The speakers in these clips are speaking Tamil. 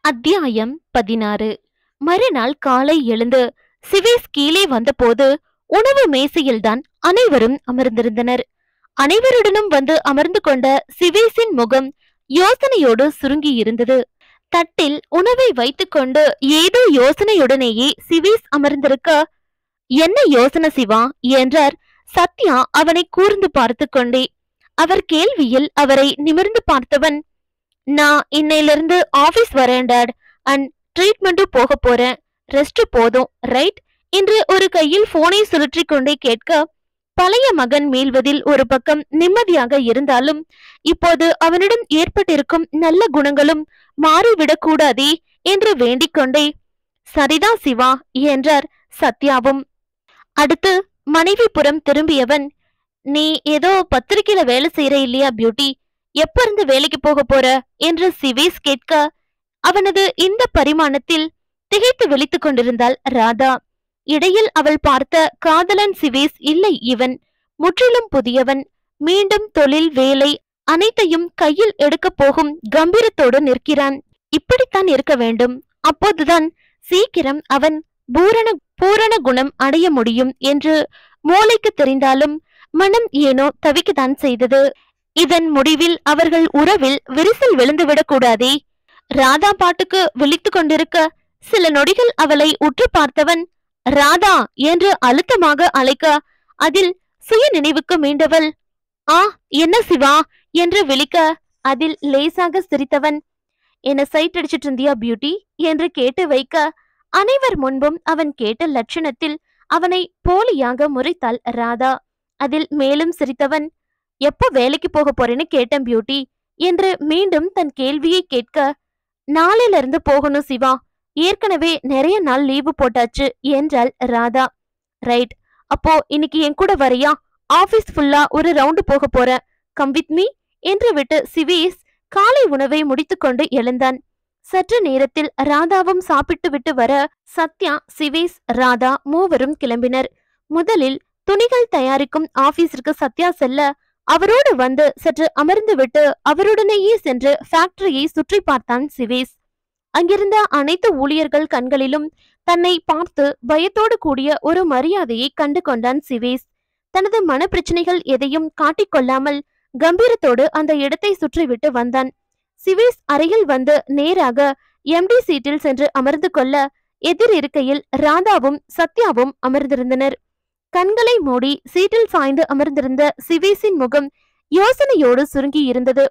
அத்தியாயம் பதினாறு மறுநாள் காலை எழுந்து சிவேஸ் கீழே வந்தபோது உணவு மேசையில்தான் அனைவரும் அமர்ந்திருந்தனர் அனைவருடனும் வந்து அமர்ந்து கொண்ட சிவேஸின் முகம் யோசனையோடு சுருங்கி இருந்தது தட்டில் உணவை வைத்துக்கொண்டு ஏதோ யோசனையுடனேயே சிவேஸ் அமர்ந்திருக்க என்ன யோசனை சிவா என்றார் சத்யா அவனை கூர்ந்து பார்த்து கொண்டே அவர் கேள்வியில் அவரை நிமிர்ந்து பார்த்தவன் நான் இன்னையிலிருந்து ஆபீஸ் வரேன் டாட் அண்ட் ட்ரீட்மெண்ட்டும் போக போறேன் ரெஸ்ட் போதும் ரைட் என்று ஒரு கையில் போனை சுழற்றி கொண்டே கேட்க பழைய மகன் மீள்வதில் ஒரு பக்கம் நிம்மதியாக இருந்தாலும் இப்போது அவனிடம் ஏற்பட்டிருக்கும் நல்ல குணங்களும் மாறிவிடக் கூடாதே என்று வேண்டிக் கொண்டே சரிதான் சிவா என்றார் சத்யாவும் அடுத்து மனைவி புறம் திரும்பியவன் நீ ஏதோ பத்திரிக்கையில வேலை செய்யற இல்லையா பியூட்டி எப்ப இருந்து வேலைக்கு போக போற என்று சிவேஸ் கேட்க அவனது இந்த பரிமாணத்தில் திகைத்து விழித்துக் கொண்டிருந்தாள் ராதா இடையில் அவள் பார்த்த காதலன் சிவேஸ் இல்லை இவன் முற்றிலும் புதியவன் மீண்டும் தொழில் வேலை அனைத்தையும் கையில் எடுக்கப் போகும் கம்பீரத்தோடு நிற்கிறான் இப்படித்தான் இருக்க வேண்டும் அப்போதுதான் சீக்கிரம் அவன் பூரண பூரண குணம் அடைய முடியும் என்று மூளைக்கு தெரிந்தாலும் மனம் ஏனோ தவிக்கத்தான் செய்தது இதன் முடிவில் அவர்கள் உறவில் விரிசல் விழுந்துவிடக் கூடாதே ராதா பாட்டுக்கு விழித்துக் கொண்டிருக்க சில நொடிகள் அவளை உற்று பார்த்தவன் ராதா என்று அழுத்தமாக அழைக்க அதில் சுய நினைவுக்கு மீண்டவள் ஆ என்ன சிவா என்று விழிக்க அதில் லேசாக சிரித்தவன் என்ன சைட் அடிச்சிட்டு இருந்தியா பியூட்டி என்று கேட்டு வைக்க அனைவர் முன்பும் அவன் கேட்ட லட்சணத்தில் அவனை போலியாக முறைத்தாள் ராதா அதில் மேலும் சிரித்தவன் எப்போ வேலைக்கு போக போறேன்னு கேட்டேன் பியூட்டி என்று மீண்டும் தன் கேள்வியை கேட்க நாளையில இருந்து போகணும் சிவா ஏற்கனவே நிறைய நாள் லீவு போட்டாச்சு என்றாள் ராதா ரைட் அப்போ இன்னைக்கு என் கூட வரியா ஆபீஸ் ஃபுல்லா ஒரு ரவுண்டு போக போறேன் கம் வித் மீ என்று விட்டு சிவேஸ் காலை உணவை முடித்துக்கொண்டு எழுந்தான் சற்று நேரத்தில் ராதாவும் சாப்பிட்டு விட்டு வர சத்யா சிவேஸ் ராதா மூவரும் கிளம்பினர் முதலில் துணிகள் தயாரிக்கும் ஆபீஸிற்கு சத்யா செல்ல அவரோடு வந்து சற்று அமர்ந்து விட்டு அவருடனேயே சென்று ஃபேக்டரியை சுற்றி பார்த்தான் சிவேஸ் அங்கிருந்த அனைத்து ஊழியர்கள் கண்களிலும் தன்னை பார்த்து பயத்தோடு கூடிய ஒரு மரியாதையை கண்டு கொண்டான் சிவேஸ் தனது மனப்பிரச்சனைகள் எதையும் காட்டிக்கொள்ளாமல் கம்பீரத்தோடு அந்த இடத்தை சுற்றிவிட்டு வந்தான் சிவேஸ் அறையில் வந்து நேராக எம்டி சீட்டில் சென்று அமர்ந்து கொள்ள எதிர் இருக்கையில் ராதாவும் சத்யாவும் அமர்ந்திருந்தனர் கண்களை மூடி சீட்டில் சாய்ந்து அமர்ந்திருந்த சிவேஸின் முகம் யோசனையோடு சுருங்கி இருந்தது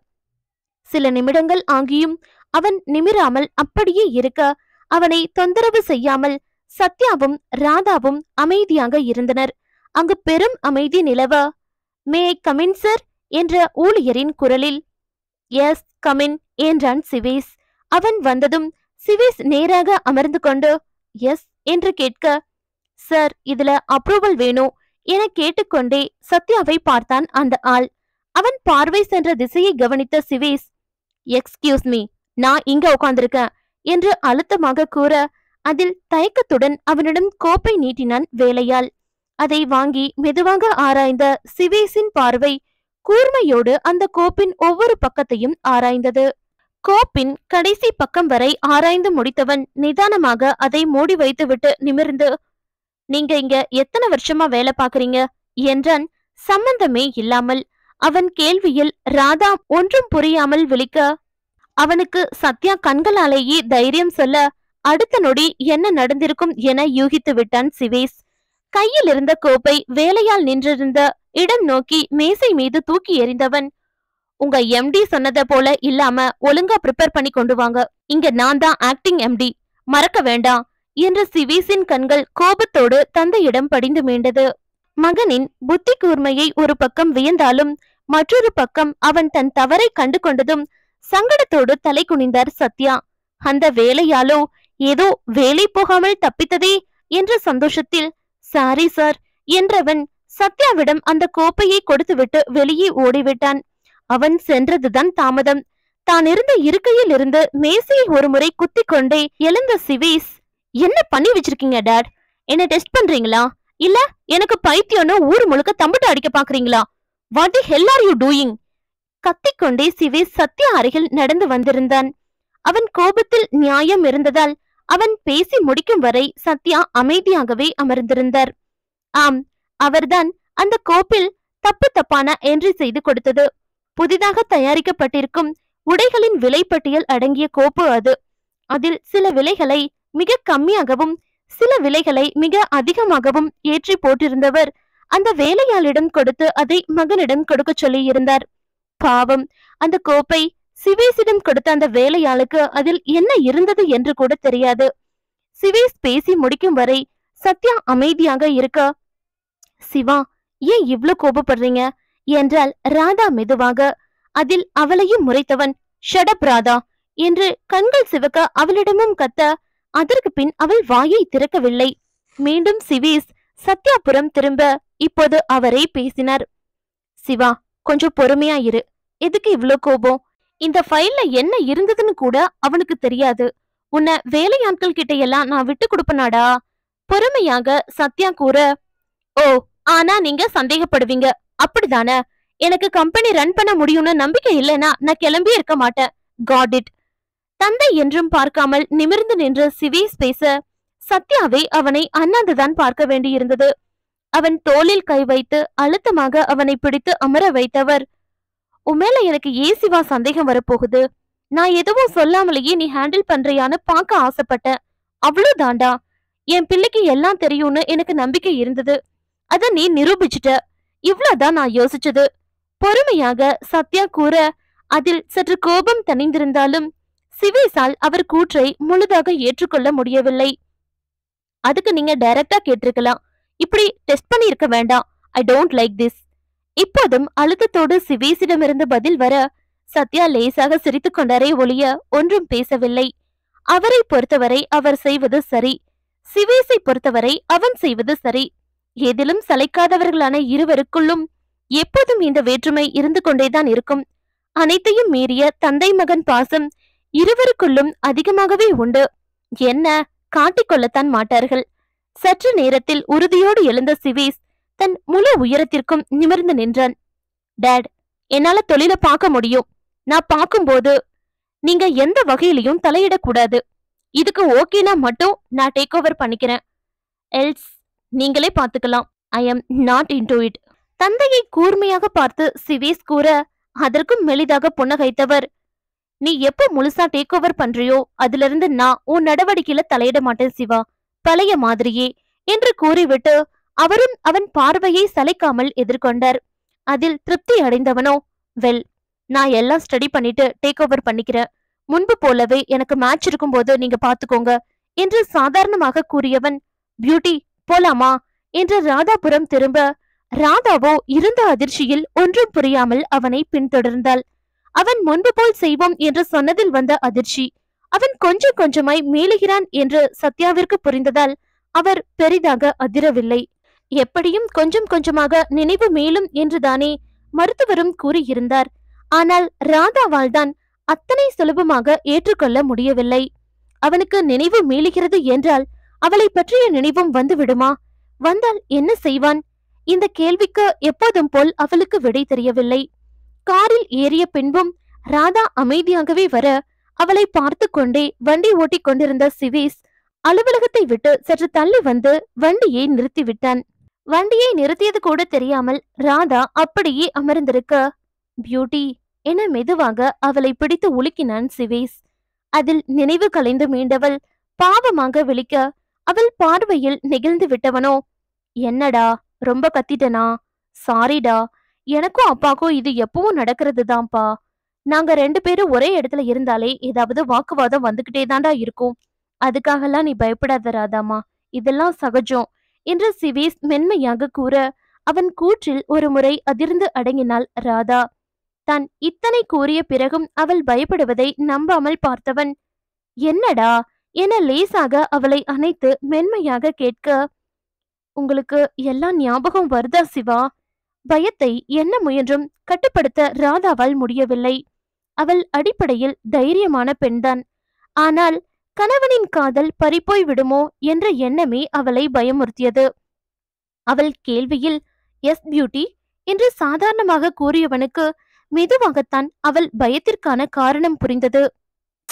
சில நிமிடங்கள் ஆகியும் அவன் நிமிராமல் அப்படியே இருக்க அவனை தொந்தரவு செய்யாமல் சத்யாவும் ராதாவும் அமைதியாக இருந்தனர் அங்கு பெரும் அமைதி நிலவ மே கமின் சார் என்ற ஊழியரின் குரலில் எஸ் கமின் என்றான் சிவேஸ் அவன் வந்ததும் சிவேஸ் நேராக அமர்ந்து கொண்டு எஸ் என்று கேட்க சார் இதுல அப்ரூவல் வேணும் என கேட்டுக்கொண்டே சத்யாவை பார்த்தான் அந்த ஆள் அவன் பார்வை சென்ற திசையை கவனித்த சிவேஸ் எக்ஸ்கியூஸ் மீ நான் இங்க உட்கார்ந்திருக்கேன் என்று அழுத்தமாக கூற அதில் தயக்கத்துடன் அவனிடம் கோப்பை நீட்டினான் வேலையாள் அதை வாங்கி மெதுவாக ஆராய்ந்த சிவேஸின் பார்வை கூர்மையோடு அந்த கோப்பின் ஒவ்வொரு பக்கத்தையும் ஆராய்ந்தது கோப்பின் கடைசி பக்கம் வரை ஆராய்ந்து முடித்தவன் நிதானமாக அதை மூடி வைத்துவிட்டு நிமிர்ந்து நீங்க இங்க எத்தனை வருஷமா வேலை பாக்குறீங்க என்றான் சம்பந்தமே இல்லாமல் அவன் கேள்வியில் ராதா ஒன்றும் புரியாமல் விழிக்க அவனுக்கு சத்யா கண்களாலேயே தைரியம் சொல்ல அடுத்த நொடி என்ன நடந்திருக்கும் என யூகித்து விட்டான் சிவேஸ் கையில் இருந்த கோப்பை வேலையால் நின்றிருந்த இடம் நோக்கி மேசை மீது தூக்கி எறிந்தவன் உங்க எம்டி சொன்னதை போல இல்லாம ஒழுங்கா ப்ரிப்பேர் பண்ணி கொண்டு வாங்க இங்க நான் தான் ஆக்டிங் எம்டி மறக்க வேண்டாம் என்ற சிவேஸின் கண்கள் கோபத்தோடு தந்தையிடம் படிந்து மீண்டது மகனின் புத்தி கூர்மையை ஒரு பக்கம் வியந்தாலும் மற்றொரு பக்கம் அவன் தன் தவறை கண்டு கொண்டதும் சங்கடத்தோடு தலை குனிந்தார் சத்யா அந்த வேலையாலோ ஏதோ வேலை போகாமல் தப்பித்ததே என்ற சந்தோஷத்தில் சாரி சார் என்றவன் சத்யாவிடம் அந்த கோப்பையை கொடுத்துவிட்டு வெளியே ஓடிவிட்டான் அவன் சென்றதுதான் தாமதம் தான் இருந்த இருக்கையில் இருந்து மேசையில் ஒரு முறை குத்திக் கொண்டே எழுந்த சிவேஸ் என்ன பண்ணி வச்சிருக்கீங்க டாட் என்ன டெஸ்ட் பண்றீங்களா இல்ல எனக்கு பைத்தியம்னு ஊர் முழுக்க தம்பிட்டு அடிக்க பாக்குறீங்களா what the hell are you doing கத்திக்கொண்டே சிவேஸ் சத்யா அருகில் நடந்து வந்திருந்தான் அவன் கோபத்தில் நியாயம் இருந்ததால் அவன் பேசி முடிக்கும் வரை சத்யா அமைதியாகவே அமர்ந்திருந்தார் ஆம் அவர்தான் அந்த கோப்பில் தப்பு தப்பான என்ட்ரி செய்து கொடுத்தது புதிதாக தயாரிக்கப்பட்டிருக்கும் உடைகளின் விலைப்பட்டியல் அடங்கிய கோப்பு அது அதில் சில விலைகளை மிக கம்மியாகவும் சில விலைகளை மிக அதிகமாகவும் ஏற்றி போட்டிருந்தவர் அந்த வேலையாளிடம் கொடுத்து அதை மகனிடம் கொடுக்க சொல்லி இருந்தார் பாவம் அந்த கோப்பை சிவேஷிடம் கொடுத்த அந்த வேலையாளுக்கு அதில் என்ன இருந்தது என்று கூட தெரியாது சிவேஷ் பேசி முடிக்கும் வரை சத்யா அமைதியாக இருக்க சிவா ஏன் இவ்ளோ கோபப்படுறீங்க என்றால் ராதா மெதுவாக அதில் அவளையும் முறைத்தவன் ஷடப் ராதா என்று கண்கள் சிவக்க அவளிடமும் கத்த அதற்கு பின் அவள் வாயை திறக்கவில்லை மீண்டும் சிவேஷ் சத்யாபுரம் திரும்ப இப்போது அவரே பேசினார் சிவா கொஞ்சம் பொறுமையா இரு எதுக்கு இவ்ளோ கோபம் இந்த ஃபைல்ல என்ன இருந்ததுன்னு கூட அவனுக்கு தெரியாது உன்னை வேலையாட்கள் கிட்ட எல்லாம் நான் விட்டு கொடுப்பனாடா பொறுமையாக சத்யா கூற ஓ ஆனா நீங்க சந்தேகப்படுவீங்க அப்படிதானே எனக்கு கம்பெனி ரன் பண்ண முடியும்னு நம்பிக்கை இல்லைன்னா நான் கிளம்பி இருக்க மாட்டேன் காட் இட் தந்தை என்றும் பார்க்காமல் நிமிர்ந்து நின்று சிவேஷ் பேச சத்யாவை அவனை அண்ணாந்துதான் பார்க்க வேண்டியிருந்தது அவன் தோளில் கை வைத்து அழுத்தமாக அவனை பிடித்து அமர வைத்தவர் உமேல எனக்கு ஏன் சிவா சந்தேகம் வரப்போகுது நான் எதுவும் சொல்லாமலேயே நீ ஹேண்டில் பண்றியான்னு பார்க்க ஆசைப்பட்டேன் அவ்வளவுதான்டா என் பிள்ளைக்கு எல்லாம் தெரியும்னு எனக்கு நம்பிக்கை இருந்தது அத நீ நிரூபிச்சிட்ட இவ்வளவுதான் நான் யோசிச்சது பொறுமையாக சத்யா கூற அதில் சற்று கோபம் தணிந்திருந்தாலும் சிவேஷால் அவர் கூற்றை முழுதாக ஏற்றுக்கொள்ள முடியவில்லை அதுக்கு நீங்க டைரக்டா கேட்டிருக்கலாம் இப்படி டெஸ்ட் பண்ணி இருக்க வேண்டாம் ஐ டோன்ட் லைக் திஸ் இப்போதும் அழுத்தத்தோடு சிவேஷிடமிருந்து பதில் வர சத்யா லேசாக சிரித்துக் கொண்டாரே ஒழிய ஒன்றும் பேசவில்லை அவரை பொறுத்தவரை அவர் செய்வது சரி சிவேஷை பொறுத்தவரை அவன் செய்வது சரி எதிலும் சளைக்காதவர்களான இருவருக்குள்ளும் எப்போதும் இந்த வேற்றுமை இருந்து கொண்டேதான் இருக்கும் அனைத்தையும் மீறிய தந்தை மகன் பாசம் இருவருக்குள்ளும் அதிகமாகவே உண்டு என்ன காட்டிக்கொள்ளத்தான் மாட்டார்கள் சற்று நேரத்தில் உறுதியோடு எழுந்த சிவேஷ் தன் முழு உயரத்திற்கும் நிமிர்ந்து நின்றான் டேட் என்னால தொழில பார்க்க முடியும் நான் பார்க்கும்போது நீங்க எந்த வகையிலையும் தலையிடக்கூடாது இதுக்கு ஓகேனா மட்டும் நான் டேக் ஓவர் பண்ணிக்கிறேன் எல்ஸ் நீங்களே பார்த்துக்கலாம் I am not into it தந்தையை கூர்மையாக பார்த்து சிவேஷ் கூற அதற்கும் மெலிதாக புன்னகைத்தவர் நீ எப்போ முழுசா டேக் ஓவர் பண்றியோ அதுல இருந்து நான் உன் நடவடிக்கையில தலையிட மாட்டேன் சிவா பழைய மாதிரியே என்று கூறிவிட்டு அவரும் அவன் பார்வையை சளைக்காமல் எதிர்கொண்டார் அதில் திருப்தி அடைந்தவனோ வெல் நான் எல்லாம் ஸ்டடி பண்ணிட்டு டேக் ஓவர் பண்ணிக்கிறேன் முன்பு போலவே எனக்கு மேட்ச் இருக்கும்போது நீங்க பாத்துக்கோங்க என்று சாதாரணமாக கூறியவன் பியூட்டி போலாமா என்று ராதாபுரம் திரும்ப ராதாவோ இருந்த அதிர்ச்சியில் ஒன்றும் புரியாமல் அவனை பின்தொடர்ந்தாள் அவன் முன்பு போல் செய்வோம் என்று சொன்னதில் வந்த அதிர்ச்சி அவன் கொஞ்சம் கொஞ்சமாய் மேலுகிறான் என்று சத்யாவிற்கு புரிந்ததால் அவர் பெரிதாக அதிரவில்லை எப்படியும் கொஞ்சம் கொஞ்சமாக நினைவு மேலும் என்றுதானே மருத்துவரும் கூறியிருந்தார் ஆனால் ராதாவால் தான் அத்தனை சுலபமாக ஏற்றுக்கொள்ள முடியவில்லை அவனுக்கு நினைவு மீளுகிறது என்றால் அவளை பற்றிய நினைவும் வந்து விடுமா வந்தால் என்ன செய்வான் இந்த கேள்விக்கு எப்போதும் போல் அவளுக்கு விடை தெரியவில்லை காரில் ஏறிய பின்பும் ராதா அமைதியாகவே வர அவளை பார்த்து கொண்டே வண்டி ஓட்டிக் கொண்டிருந்த சிவேஷ் அலுவலகத்தை விட்டு சற்று தள்ளி வந்து வண்டியை நிறுத்திவிட்டான் வண்டியை நிறுத்தியது கூட தெரியாமல் ராதா அப்படியே அமர்ந்திருக்க பியூட்டி என மெதுவாக அவளை பிடித்து உலுக்கினான் சிவேஷ் அதில் நினைவு கலைந்து மீண்டவள் பாவமாக விழிக்க அவள் பார்வையில் நெகிழ்ந்து விட்டவனோ என்னடா ரொம்ப கத்திட்டனா சாரிடா எனக்கும் அப்பாக்கும் இது எப்பவும் நடக்கிறது தான்ப்பா நாங்க ரெண்டு பேரும் ஒரே இடத்துல இருந்தாலே ஏதாவது வாக்குவாதம் வந்துகிட்டே தாண்டா இருக்கும் அதுக்காகலாம் நீ பயப்படாத ராதாமா இதெல்லாம் சகஜம் என்று சிவேஷ் மென்மையாக கூற அவன் கூற்றில் ஒரு முறை அதிர்ந்து அடங்கினாள் ராதா தான் இத்தனை கூறிய பிறகும் அவள் பயப்படுவதை நம்பாமல் பார்த்தவன் என்னடா என லேசாக அவளை அணைத்து மென்மையாக கேட்க உங்களுக்கு எல்லாம் ஞாபகம் வருதா சிவா பயத்தை என்ன முயன்றும் கட்டுப்படுத்த ராதாவால் முடியவில்லை அவள் அடிப்படையில் தைரியமான பெண்தான் ஆனால் கணவனின் காதல் பறிப்போய் விடுமோ என்ற எண்ணமே அவளை பயமுறுத்தியது அவள் கேள்வியில் எஸ் பியூட்டி என்று சாதாரணமாக கூறியவனுக்கு மெதுவாகத்தான் அவள் பயத்திற்கான காரணம் புரிந்தது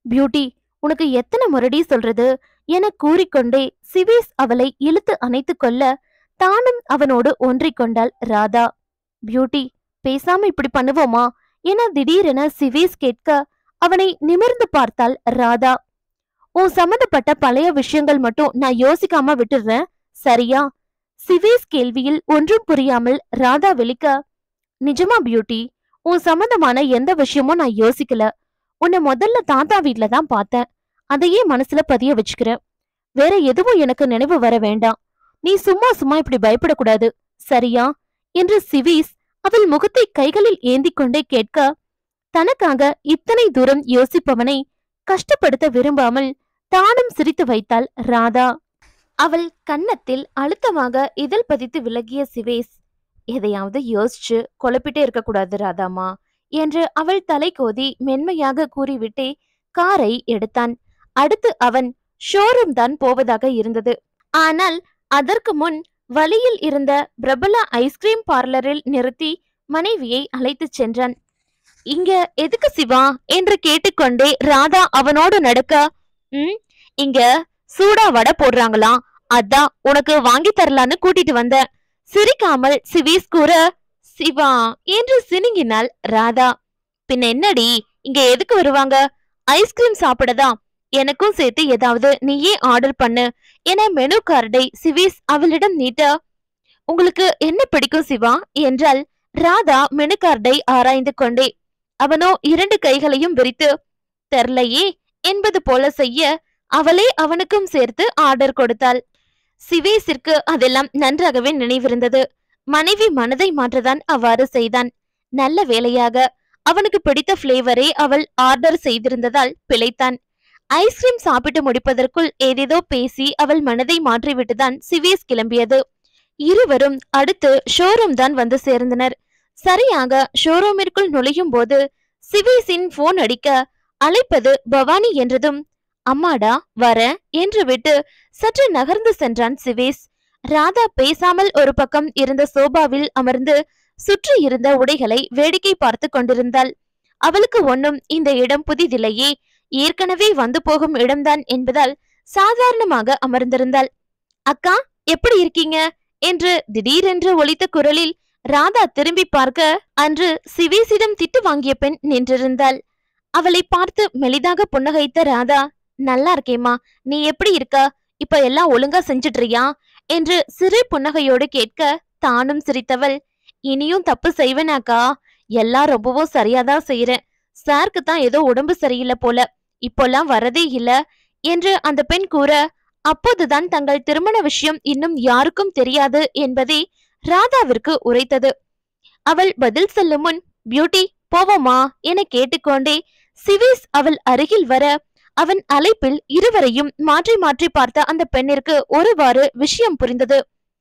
பியூட்டி உனக்கு எத்தனை முரடி சொல்றது என கூறிக்கொண்டே சிவேஸ் அவளை இழுத்து அணைத்துக் கொள்ள தானும் அவனோடு ஒன்றிக் கொண்டாள் ராதா பியூட்டி பேசாம இப்படி பண்ணுவோமா என திடீரென சிவேஸ் கேட்க அவனை நிமிர்ந்து பார்த்தாள் ராதா உன் சம்மந்தப்பட்ட பழைய விஷயங்கள் மட்டும் நான் யோசிக்காம விட்டுடுறேன் சரியா சிவேஸ் கேள்வியில் ஒன்றும் புரியாமல் ராதா வெளிக்க நிஜமா பியூட்டி உன் சம்மந்தமான எந்த விஷயமும் நான் யோசிக்கல உன்னை முதல்ல தாத்தா வீட்ல தான் பார்த்தேன் அதையே மனசுல பதிய வச்சுக்கிறேன் வேற எதுவும் எனக்கு நினைவு வர வேண்டாம் நீ சும்மா சும்மா இப்படி பயப்படக்கூடாது சரியா என்று சிவீஸ் அவள் முகத்தை கைகளில் ஏந்திக் கொண்டே கேட்க தனக்காக இத்தனை தூரம் யோசிப்பவனை கஷ்டப்படுத்த விரும்பாமல் தானும் சிரித்து வைத்தாள் ராதா அவள் கன்னத்தில் அழுத்தமாக இதழ் பதித்து விலகிய சிவேஸ் எதையாவது யோசிச்சு குழப்பிட்டே இருக்கக்கூடாது ராதாமா என்று அவள் தலை கோதி மென்மையாக கூறிவிட்டே காரை எடுத்தான் அடுத்து அவன் ஷோரூம் தான் போவதாக இருந்தது ஆனால் அதற்கு முன் வழியில் இருந்த பிரபல ஐஸ்கிரீம் பார்லரில் நிறுத்தி மனைவியை அழைத்துச் சென்றான் இங்க எதுக்கு சிவா என்று கேட்டுக்கொண்டே ராதா அவனோடு நடக்க ம் இங்க சூடா வடை போடுறாங்களாம் அதான் உனக்கு வாங்கி தரலான்னு கூட்டிட்டு வந்த சிரிக்காமல் சிவீஸ் கூற சிவா என்று சினுங்கினாள் ராதா பின்ன என்னடி இங்க எதுக்கு வருவாங்க ஐஸ்கிரீம் சாப்பிடதான் எனக்கும் சேர்த்து ஏதாவது நீயே ஆர்டர் பண்ணு என மெனு கார்டை சிவீஸ் அவளிடம் நீட்ட உங்களுக்கு என்ன பிடிக்கும் சிவா என்றால் ராதா மெனு கார்டை ஆராய்ந்து கொண்டே அவனோ இரண்டு கைகளையும் விரித்து தெர்லையே என்பது போல செய்ய அவளே அவனுக்கும் சேர்த்து ஆர்டர் கொடுத்தாள் சிவேஸிற்கு அதெல்லாம் நன்றாகவே நினைவிருந்தது மனைவி மனதை மாற்றதான் அவ்வாறு செய்தான் நல்ல வேலையாக அவனுக்கு பிடித்த ஃப்ளேவரை அவள் ஆர்டர் செய்திருந்ததால் பிழைத்தான் ஐஸ்கிரீம் சாப்பிட்டு முடிப்பதற்குள் ஏதேதோ பேசி அவள் மனதை மாற்றிவிட்டுதான் சிவேஸ் கிளம்பியது இருவரும் அடுத்து ஷோரூம் தான் வந்து சேர்ந்தனர் சரியாக ஷோரூமிற்குள் நுழையும் போது சிவேஸின் போன் அடிக்க அழைப்பது பவானி என்றதும் அம்மாடா வர என்று விட்டு சற்று நகர்ந்து சென்றான் சிவேஸ் ராதா பேசாமல் ஒரு பக்கம் இருந்த சோபாவில் அமர்ந்து சுற்றி இருந்த உடைகளை வேடிக்கை பார்த்து கொண்டிருந்தாள் அவளுக்கு ஒன்னும் இந்த இடம் புதிதில்லையே ஏற்கனவே வந்து போகும் இடம்தான் என்பதால் சாதாரணமாக அமர்ந்திருந்தாள் அக்கா எப்படி இருக்கீங்க என்று திடீரென்று ஒலித்த குரலில் ராதா திரும்பி பார்க்க அன்று சிவேசிடம் திட்டு வாங்கிய பெண் நின்றிருந்தாள் அவளை பார்த்து மெலிதாக புன்னகைத்த ராதா நல்லா இருக்கேம்மா நீ எப்படி இருக்க இப்ப எல்லாம் ஒழுங்கா செஞ்சிட்றியா என்று சிறு புன்னகையோடு கேட்க தானும் சிரித்தவள் இனியும் தப்பு செய்வேனாக்கா எல்லாம் ரொம்பவும் சரியாதான் செய்யறேன் சாருக்கு தான் ஏதோ உடம்பு சரியில்லை போல இப்போல்லாம் வரதே இல்ல என்று அந்த பெண் கூற அப்போதுதான் தங்கள் திருமண விஷயம் இன்னும் யாருக்கும் தெரியாது என்பதே ராதாவிற்கு உரைத்தது அவள் பதில் சொல்லும் முன் பியூட்டி போவோமா என கேட்டுக்கொண்டே சிவேஸ் அவள் அருகில் வர அவன் அழைப்பில் இருவரையும் மாற்றி மாற்றி பார்த்த அந்த பெண்ணிற்கு ஒருவாறு விஷயம் புரிந்தது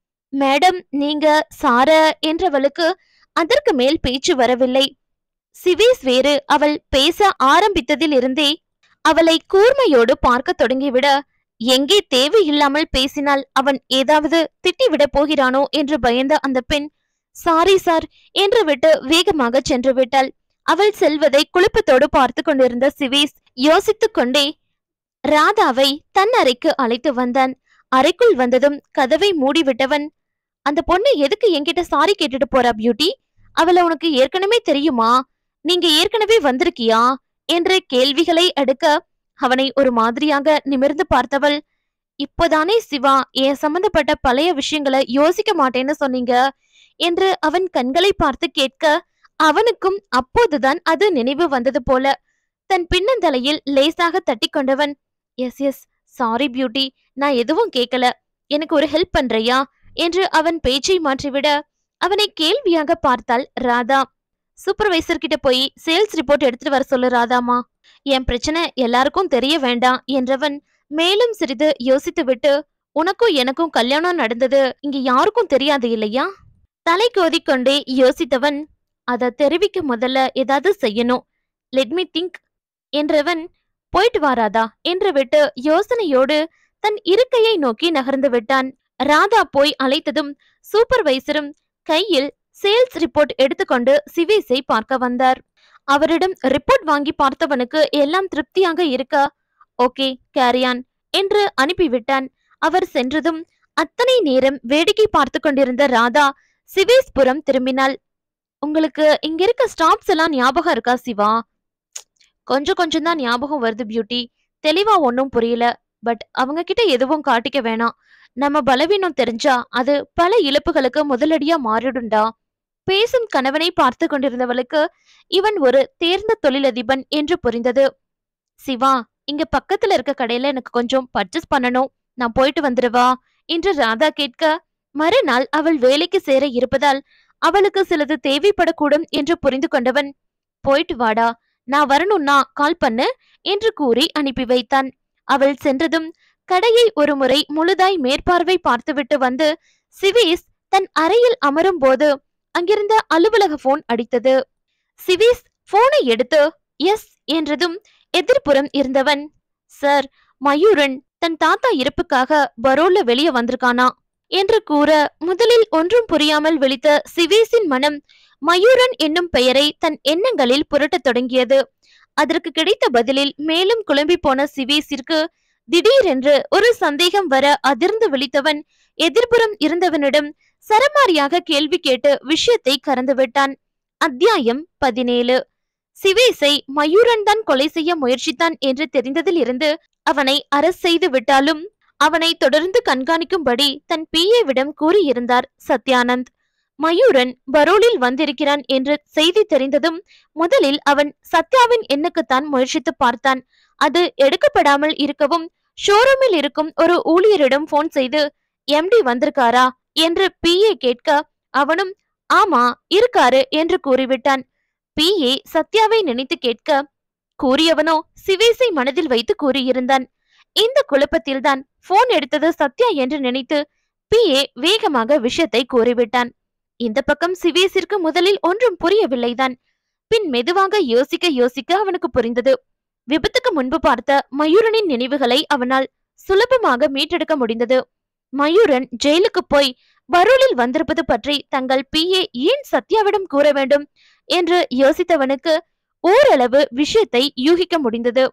மேடம் நீங்க சார என்றவளுக்கு அதற்கு மேல் பேச்சு வரவில்லை சிவேஸ் வேறு அவள் பேச ஆரம்பித்ததில் இருந்தே அவளை கூர்மையோடு பார்க்க தொடங்கிவிட எங்கே தேவையில்லாமல் பேசினால் அவன் ஏதாவது திட்டிவிடப் போகிறானோ என்று பயந்த அந்த பெண் சாரி சார் என்று விட்டு வேகமாக சென்று விட்டாள் அவள் செல்வதை குழப்பத்தோடு பார்த்து கொண்டிருந்த சிவேஸ் யோசித்துக் கொண்டே ராதாவை தன் அறைக்கு அழைத்து வந்தான் அறைக்குள் வந்ததும் கதவை மூடிவிட்டவன் அந்த பொண்ணு எதுக்கு என்கிட்ட சாரி கேட்டுட்டு போறா பியூட்டி அவளை உனக்கு ஏற்கனவே தெரியுமா நீங்க ஏற்கனவே வந்திருக்கியா என்ற கேள்விகளை அடுக்க அவனை ஒரு மாதிரியாக நிமிர்ந்து பார்த்தவள் இப்போதானே சிவா என் சம்பந்தப்பட்ட பழைய விஷயங்களை யோசிக்க மாட்டேன்னு சொன்னீங்க என்று அவன் கண்களை பார்த்து கேட்க அவனுக்கும் அப்போதுதான் அது நினைவு வந்தது போல தன் பின்னந்தலையில் லேசாக தட்டி கொண்டவன் எஸ் எஸ் சாரி பியூட்டி நான் எதுவும் கேட்கல எனக்கு ஒரு ஹெல்ப் பண்றியா என்று அவன் பேச்சை மாற்றிவிட அவனை கேள்வியாக பார்த்தாள் ராதா சூப்பர்வைசர் கிட்ட போய் சேல்ஸ் ரிப்போர்ட் எடுத்துட்டு வர சொல்லு ராதாமா என் பிரச்சனை எல்லாருக்கும் தெரிய வேண்டாம் என்றவன் மேலும் சிறிது யோசித்துவிட்டு உனக்கும் எனக்கும் கல்யாணம் நடந்தது இங்க யாருக்கும் தெரியாது இல்லையா தலை கோதிக்கொண்டே யோசித்தவன் அத தெரிவிக்க முதல்ல ஏதாவது செய்யணும் லெட் மீ திங்க் என்றவன் போயிட்டு வாராதா என்று விட்டு யோசனையோடு தன் இருக்கையை நோக்கி நகர்ந்து விட்டான் ராதா போய் அழைத்ததும் சூப்பர்வைசரும் கையில் சேல்ஸ் ரிப்போர்ட் எடுத்துக்கொண்டு சிவேஸை பார்க்க வந்தார் அவரிடம் ரிப்போர்ட் வாங்கி பார்த்தவனுக்கு எல்லாம் திருப்தியாக இருக்க ஓகே கேரியான் என்று அனுப்பிவிட்டான் அவர் சென்றதும் அத்தனை நேரம் வேடிக்கை பார்த்து கொண்டிருந்த ராதா சிவேஸ்புரம் திரும்பினாள் உங்களுக்கு இங்க இருக்க ஸ்டாப்ஸ் எல்லாம் ஞாபகம் இருக்கா சிவா கொஞ்சம் கொஞ்சம் தான் ஞாபகம் வருது பியூட்டி தெளிவா ஒன்னும் புரியல பட் அவங்க கிட்ட எதுவும் காட்டிக்க வேணாம் நம்ம பலவீனம் தெரிஞ்சா அது பல இழப்புகளுக்கு முதலடியா மாறிடும்டா பேசும் கணவனை பார்த்து கொண்டிருந்தவளுக்கு இவன் ஒரு தேர்ந்த தொழிலதிபன் என்று புரிந்தது சிவா இங்க பக்கத்துல இருக்க கடையில எனக்கு கொஞ்சம் பர்ச்சேஸ் பண்ணணும் நான் போயிட்டு வந்துடுவா என்று ராதா கேட்க மறுநாள் அவள் வேலைக்கு சேர இருப்பதால் அவளுக்கு சிலது தேவைப்படக்கூடும் என்று புரிந்து கொண்டவன் போயிட்டு வாடா நான் வரணும்னா கால் பண்ணு என்று கூறி அனுப்பி வைத்தான் அவள் சென்றதும் கடையை ஒருமுறை முழுதாய் மேற்பார்வை பார்த்துவிட்டு வந்து சிவேஸ் தன் அறையில் அமரும் போது அங்கிருந்த அலுவலக போன் அடித்தது சிவேஸ் போனை எடுத்து எஸ் என்றதும் எதிர்ப்புறம் இருந்தவன் சார் மயூரன் தன் தாத்தா இறப்புக்காக பரோல்ல வெளியே வந்திருக்கானா என்று கூற முதலில் ஒன்றும் புரியாமல் விழித்த சிவேஸின் மனம் மயூரன் என்னும் பெயரை தன் எண்ணங்களில் புரட்டத் தொடங்கியது அதற்கு கிடைத்த பதிலில் மேலும் குழம்பி போன சிவேஸிற்கு திடீரென்று ஒரு சந்தேகம் வர அதிர்ந்து விழித்தவன் எதிர்ப்புறம் இருந்தவனிடம் சரமாரியாக கேள்வி கேட்டு விஷயத்தை கறந்துவிட்டான் அத்தியாயம் பதினேழு சிவேஸை மயூரன் தான் கொலை செய்ய முயற்சித்தான் என்று தெரிந்ததில் இருந்து அவனை அரசு செய்து விட்டாலும் அவனை தொடர்ந்து கண்காணிக்கும்படி தன் பிஏவிடம் கூறியிருந்தார் சத்யானந்த் மயூரன் பரோலில் வந்திருக்கிறான் என்று செய்தி தெரிந்ததும் முதலில் அவன் சத்யாவின் எண்ணுக்குத்தான் முயற்சித்து பார்த்தான் அது எடுக்கப்படாமல் இருக்கவும் ஷோரூமில் இருக்கும் ஒரு ஊழியரிடம் போன் செய்து எம்டி வந்திருக்காரா என்று பிஏ கேட்க அவனும் ஆமா இருக்காரு என்று கூறிவிட்டான் பிஏ சத்யாவை நினைத்து கேட்க கூறியவனோ சிவேசை மனதில் வைத்து கூறியிருந்தான் இந்த குழப்பத்தில்தான் போன் எடுத்தது சத்யா என்று நினைத்து பிஏ வேகமாக விஷயத்தை கூறிவிட்டான் இந்த பக்கம் சிவேசிற்கு முதலில் ஒன்றும் புரியவில்லைதான் பின் மெதுவாக யோசிக்க யோசிக்க அவனுக்கு புரிந்தது விபத்துக்கு முன்பு பார்த்த மயூரனின் நினைவுகளை அவனால் சுலபமாக மீட்டெடுக்க முடிந்தது மயூரன் ஜெயிலுக்கு போய் பரோலில் வந்திருப்பது பற்றி தங்கள் பிஏ ஏன் சத்யாவிடம் கூற வேண்டும் என்று யோசித்தவனுக்கு ஓரளவு விஷயத்தை யூகிக்க முடிந்தது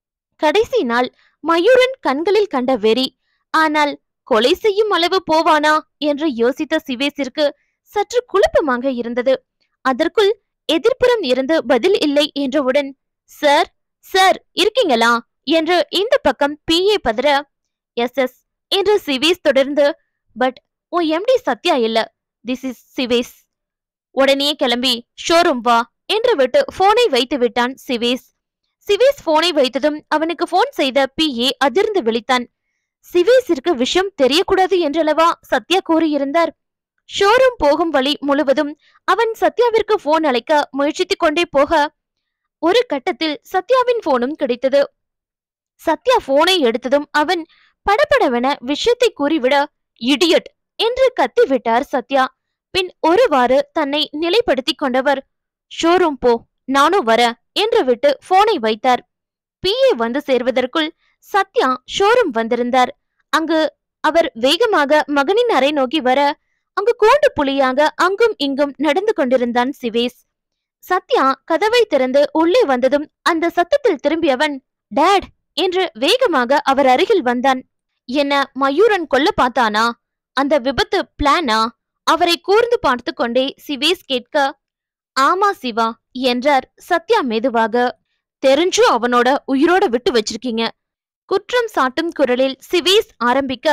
கடைசி நாள் மயூரன் கண்களில் கண்ட வெறி ஆனால் கொலை செய்யும் அளவு போவானா என்று யோசித்த சிவேசிற்கு சற்று குழப்பமாக இருந்தது அதற்குள் எதிர்ப்புறம் இருந்து பதில் இல்லை என்றவுடன் சார் சார் இருக்கீங்களா என்று இந்த பக்கம் பிஏ பதற எஸ் எஸ் என்று சிவேஸ் தொடர்ந்து பட் உன் எம்டி சத்யா இல்ல திஸ் இஸ் சிவேஸ் உடனே கிளம்பி ஷோரூம் வா என்று விட்டு போனை வைத்து விட்டான் சிவேஸ் சிவேஸ் போனை வைத்ததும் அவனுக்கு போன் செய்த பிஏ அதிர்ந்து விழித்தான் சிவேஸிற்கு விஷயம் தெரியக்கூடாது என்றளவா சத்யா கூறியிருந்தார் ஷோரூம் போகும் வழி முழுவதும் அவன் சத்யாவிற்கு போன் அழைக்க முயற்சித்துக் கொண்டே போக ஒரு கட்டத்தில் சத்யாவின் போனும் கிடைத்தது சத்யா போனை எடுத்ததும் அவன் படபடவென விஷயத்தை கூறிவிட இடியட் என்று கத்திவிட்டார் சத்யா பின் ஒருவாறு தன்னை நிலைப்படுத்திக் கொண்டவர் ஷோரூம் போ நானும் வர என்று விட்டு போனை வைத்தார் பிஏ வந்து சேர்வதற்குள் சத்யா ஷோரூம் வந்திருந்தார் அங்கு அவர் வேகமாக மகனின் அறை நோக்கி வர அங்கு கூண்டு புலியாக அங்கும் இங்கும் நடந்து கொண்டிருந்தான் சிவேஸ் சத்யா கதவை திறந்து உள்ளே வந்ததும் அந்த சத்தத்தில் திரும்பியவன் டேட் என்று வேகமாக அவர் அருகில் வந்தான் என்ன மயூரன் கொல்ல பார்த்தானா அந்த விபத்து பிளானா அவரை கூர்ந்து பார்த்து கொண்டே சிவேஸ் கேட்க ஆமா சிவா என்றார் சத்யா மெதுவாக தெரிஞ்சும் அவனோட உயிரோட விட்டு வச்சிருக்கீங்க குற்றம் சாட்டும் குரலில் சிவேஸ் ஆரம்பிக்க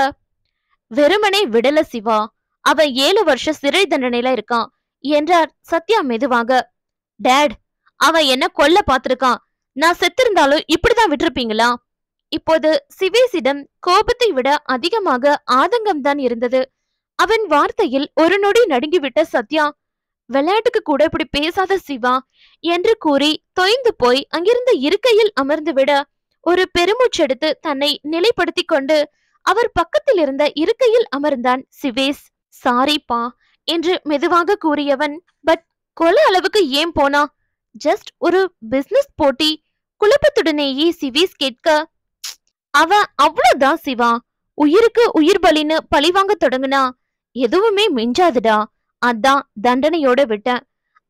வெறுமனே விடல சிவா அவன் ஏழு வருஷ சிறை தண்டனையில இருக்கான் என்றார் சத்யா மெதுவாக டேட் அவன் என்ன கொல்ல பார்த்திருக்கான் நான் செத்திருந்தாலும் இப்படிதான் விட்டிருப்பீங்களா இப்போது சிவேசிடம் கோபத்தை விட அதிகமாக ஆதங்கம்தான் இருந்தது அவன் வார்த்தையில் ஒரு நொடி நடுங்கிவிட்ட சத்யா விளையாட்டுக்கு கூட இப்படி பேசாத சிவா என்று கூறி தொய்ந்து போய் அங்கிருந்த இருக்கையில் அமர்ந்து விட ஒரு பெருமூச்செடுத்து தன்னை நிலைப்படுத்திக் கொண்டு அவர் பக்கத்தில் இருந்த இருக்கையில் அமர்ந்தான் சிவேஸ் சாரிப்பா என்று மெதுவாக கூறியவன் பட் கொலை அளவுக்கு ஏன் போனா ஜஸ்ட் ஒரு பிசினஸ் போட்டி குழப்பத்துடனேயே சிவேஸ் கேட்க "ப்ச், அவன் அவ்வளவுதான் சிவா உயிருக்கு உயிர் பலின்னு பழிவாங்க தொடங்குனா எதுவுமே மிஞ்சாதுடா அதான் தண்டனையோட விட்டேன்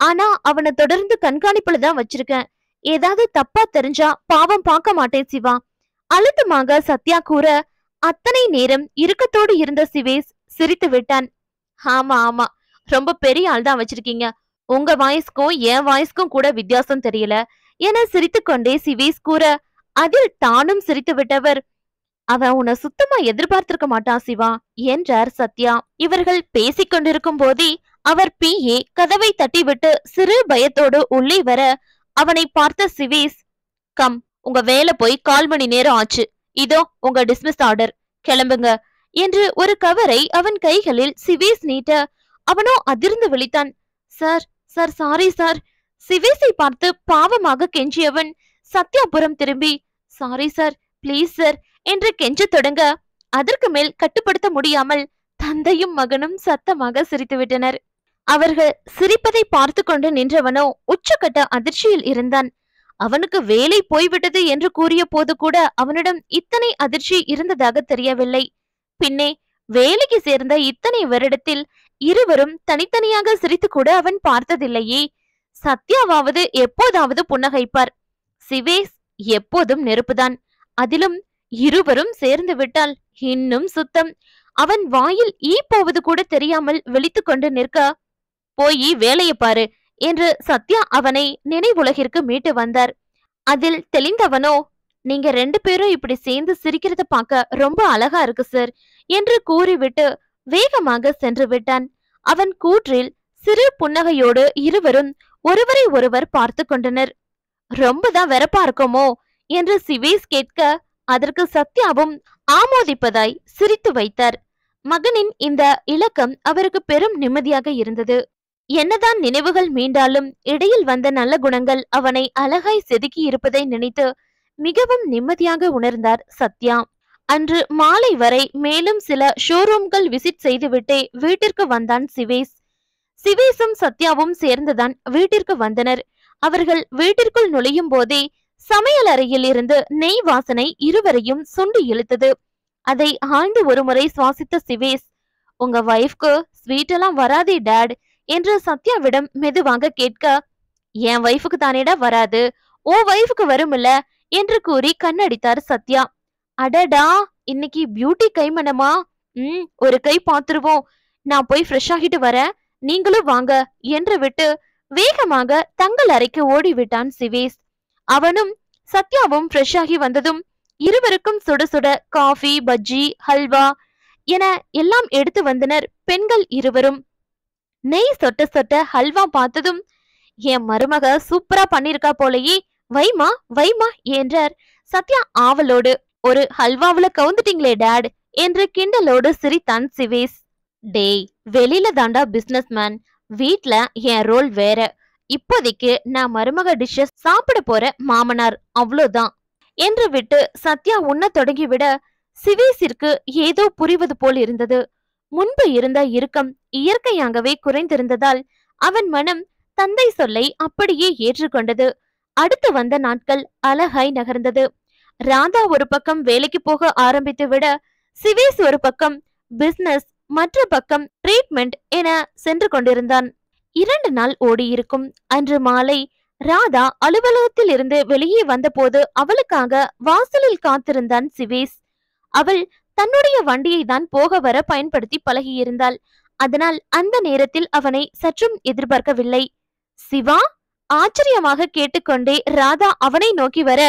ஆனா அவனை தொடர்ந்து கண்காணிப்புல தான் வச்சிருக்கேன் ஏதாவது தப்பா தெரிஞ்சா பாவம் பார்க்க மாட்டேன் சிவா அழுத்தமாக சத்யா கூற அத்தனை நேரம் இறுக்கத்தோடு இருந்த சிவேஷ் சிரித்து விட்டான் ஆமா ஆமா ரொம்ப பெரிய ஆள் தான் வச்சிருக்கீங்க உங்க வாய்ஸ்க்கும் என் வாய்ஸ்க்கும் கூட வித்தியாசம் தெரியல என சிரித்துக்கொண்டே சிவேஷ் கூற அதில் தானும் சிரித்து விட்டவர் அவன் உன்னை சுத்தமா எதிர்பார்த்திருக்க மாட்டான் சிவா என்றார் சத்யா இவர்கள் பேசிக் கொண்டிருக்கும் போதே அவர் பிஏ கதவை தட்டிவிட்டு சிறு பயத்தோடு உள்ளே வர அவனை பார்த்த சிவேஷ் கம் உங்க வேலை போய் கால் மணி நேரம் ஆச்சு இதோ உங்க டிஸ்மிஸ் ஆர்டர் கிளம்புங்க என்று ஒரு கவரை அவன் கைகளில் சிவேஷ் நீட்ட அவனோ அதிர்ந்து விழித்தான் சார் சார் சாரி சார் சிவேஷை பார்த்து பாவமாக கெஞ்சியவன் சத்யாபுரம் திரும்பி சாரி சார் ப்ளீஸ் சார் என்று கெஞ்சத் தொடங்க அதற்கு மேல் கட்டுப்படுத்த முடியாமல் தந்தையும் மகனும் சத்தமாக சிரித்துவிட்டனர் அவர்கள் சிரிப்பதை பார்த்து கொண்டு நின்றவனோ உச்சக்கட்ட அதிர்ச்சியில் இருந்தான் அவனுக்கு வேலை போய்விட்டது என்று கூறிய போது கூட அவனிடம் இத்தனை அதிர்ச்சி இருந்ததாக தெரியவில்லை பின்னே வேலைக்கு சேர்ந்த இத்தனை வருடத்தில் இருவரும் தனித்தனியாக சிரித்து கூட அவன் பார்த்ததில்லையே சத்யாவாவது எப்போதாவது புன்னகைப்பார் சிவேஷ் எப்போதும் நெருப்புதான் அதிலும் இருவரும் சேர்ந்து விட்டால் இன்னும் சுத்தம் அவன் வாயில் ஈ போவது கூட தெரியாமல் விழித்துக் கொண்டு நிற்க போய் வேலையை பாரு என்று சத்யா அவனை நினைவுலகிற்கு மீட்டு வந்தார் அதில் தெளிந்தவனோ நீங்க ரெண்டு பேரும் இப்படி சேர்ந்து சிரிக்கிறத பார்க்க ரொம்ப அழகா இருக்கு சார் என்று கூறிவிட்டு வேகமாக சென்று விட்டான் அவன் கூற்றில் சிறு புன்னகையோடு இருவரும் ஒருவரை ஒருவர் பார்த்து கொண்டனர் ரொம்பதான் வெறப்பா இருக்குமோ என்று சிவேஷ் கேட்க அதற்கு சத்யாவும் ஆமோதிப்பதாய் சிரித்து வைத்தார் மகனின் இந்த இலக்கம் அவருக்கு பெரும் நிம்மதியாக இருந்தது என்னதான் நினைவுகள் மீண்டாலும் இடையில் வந்த நல்ல குணங்கள் அவனை அழகாய் செதுக்கி இருப்பதை நினைத்து மிகவும் நிம்மதியாக உணர்ந்தார் சத்யா அன்று மாலை வரை மேலும் சில ஷோரூம்கள் விசிட் செய்துவிட்டே வீட்டிற்கு வந்தான் சிவேஷ் சிவேஷும் சத்யாவும் சேர்ந்துதான் வீட்டிற்கு வந்தனர் அவர்கள் வீட்டிற்குள் நுழையும் போதே சமையல் அறையில் இருந்து நெய் வாசனை இருவரையும் சுண்டி இழுத்தது அதை ஆழ்ந்து ஒருமுறை சுவாசித்த சிவேஷ் உங்க வைஃப்க்கு ஸ்வீட் எல்லாம் வராதே டாட் என்று சத்யாவிடம் மெதுவாக கேட்க என் வைஃபுக்கு தானேடா வராது ஓ வைஃபுக்கு வரும்ல என்று கூறி கண்ணடித்தார் சத்யா அடடா இன்னைக்கு பியூட்டி கைமணமா ம் ஒரு கை பாத்துருவோம் நான் போய் ஃப்ரெஷ் ஆகிட்டு வரேன் நீங்களும் வாங்க என்று விட்டு வேகமாக தங்கள் அறைக்கு ஓடிவிட்டான் சிவேஷ் அவனும் சத்யாவும் ஃப்ரெஷ் ஆகி வந்ததும் இருவருக்கும் சுட சுட காஃபி பஜ்ஜி ஹல்வா என எல்லாம் எடுத்து வந்தனர் பெண்கள் இருவரும் நெய் சொட்ட சொட்ட ஹல்வா பார்த்ததும் என் மருமக சூப்பரா பண்ணிருக்கா போலயே வைமா வைமா என்றார் சத்யா ஆவலோடு ஒரு ஹல்வாவுல கவுந்துட்டீங்களே டாட் என்று கிண்டலோடு சிரித்தான் சிவேஷ் டேய் வெளியில தாண்டா பிசினஸ் மேன் வீட்ல என் ரோல் வேற இப்போதைக்கு நான் மருமக டிஷ்ஷஸ் சாப்பிட போற மாமனார் அவ்வளோதான் என்று விட்டு சத்யா உண்ணத் தொடங்கிவிட சிவேஷிற்கு ஏதோ புரிவது போல் இருந்தது முன்பு இருந்த இறுக்கம் இயற்கையாகவே குறைந்திருந்ததால் அவன் மனம் தந்தை சொல்லை அப்படியே ஏற்றுக்கொண்டது அடுத்து வந்த நாட்கள் அழகாய் நகர்ந்தது ராதா ஒரு பக்கம் வேலைக்கு போக ஆரம்பித்து விட சிவேஷ் ஒரு பக்கம் பிசினஸ் மற்ற பக்கம் ட்ரீட்மெண்ட் என சென்று கொண்டிருந்தான் இரண்டு நாள் ஓடியிருக்கும் அன்று மாலை ராதா அலுவலகத்தில் இருந்து வெளியே வந்தபோது அவளுக்காக வாசலில் காத்திருந்தான் சிவேஷ் அவள் தன்னுடைய வண்டியை தான் போக வர பயன்படுத்தி பழகியிருந்தாள் அதனால் அந்த நேரத்தில் அவனை சற்றும் எதிர்பார்க்கவில்லை சிவா ஆச்சரியமாக கேட்டுக்கொண்டே ராதா அவனை நோக்கி வர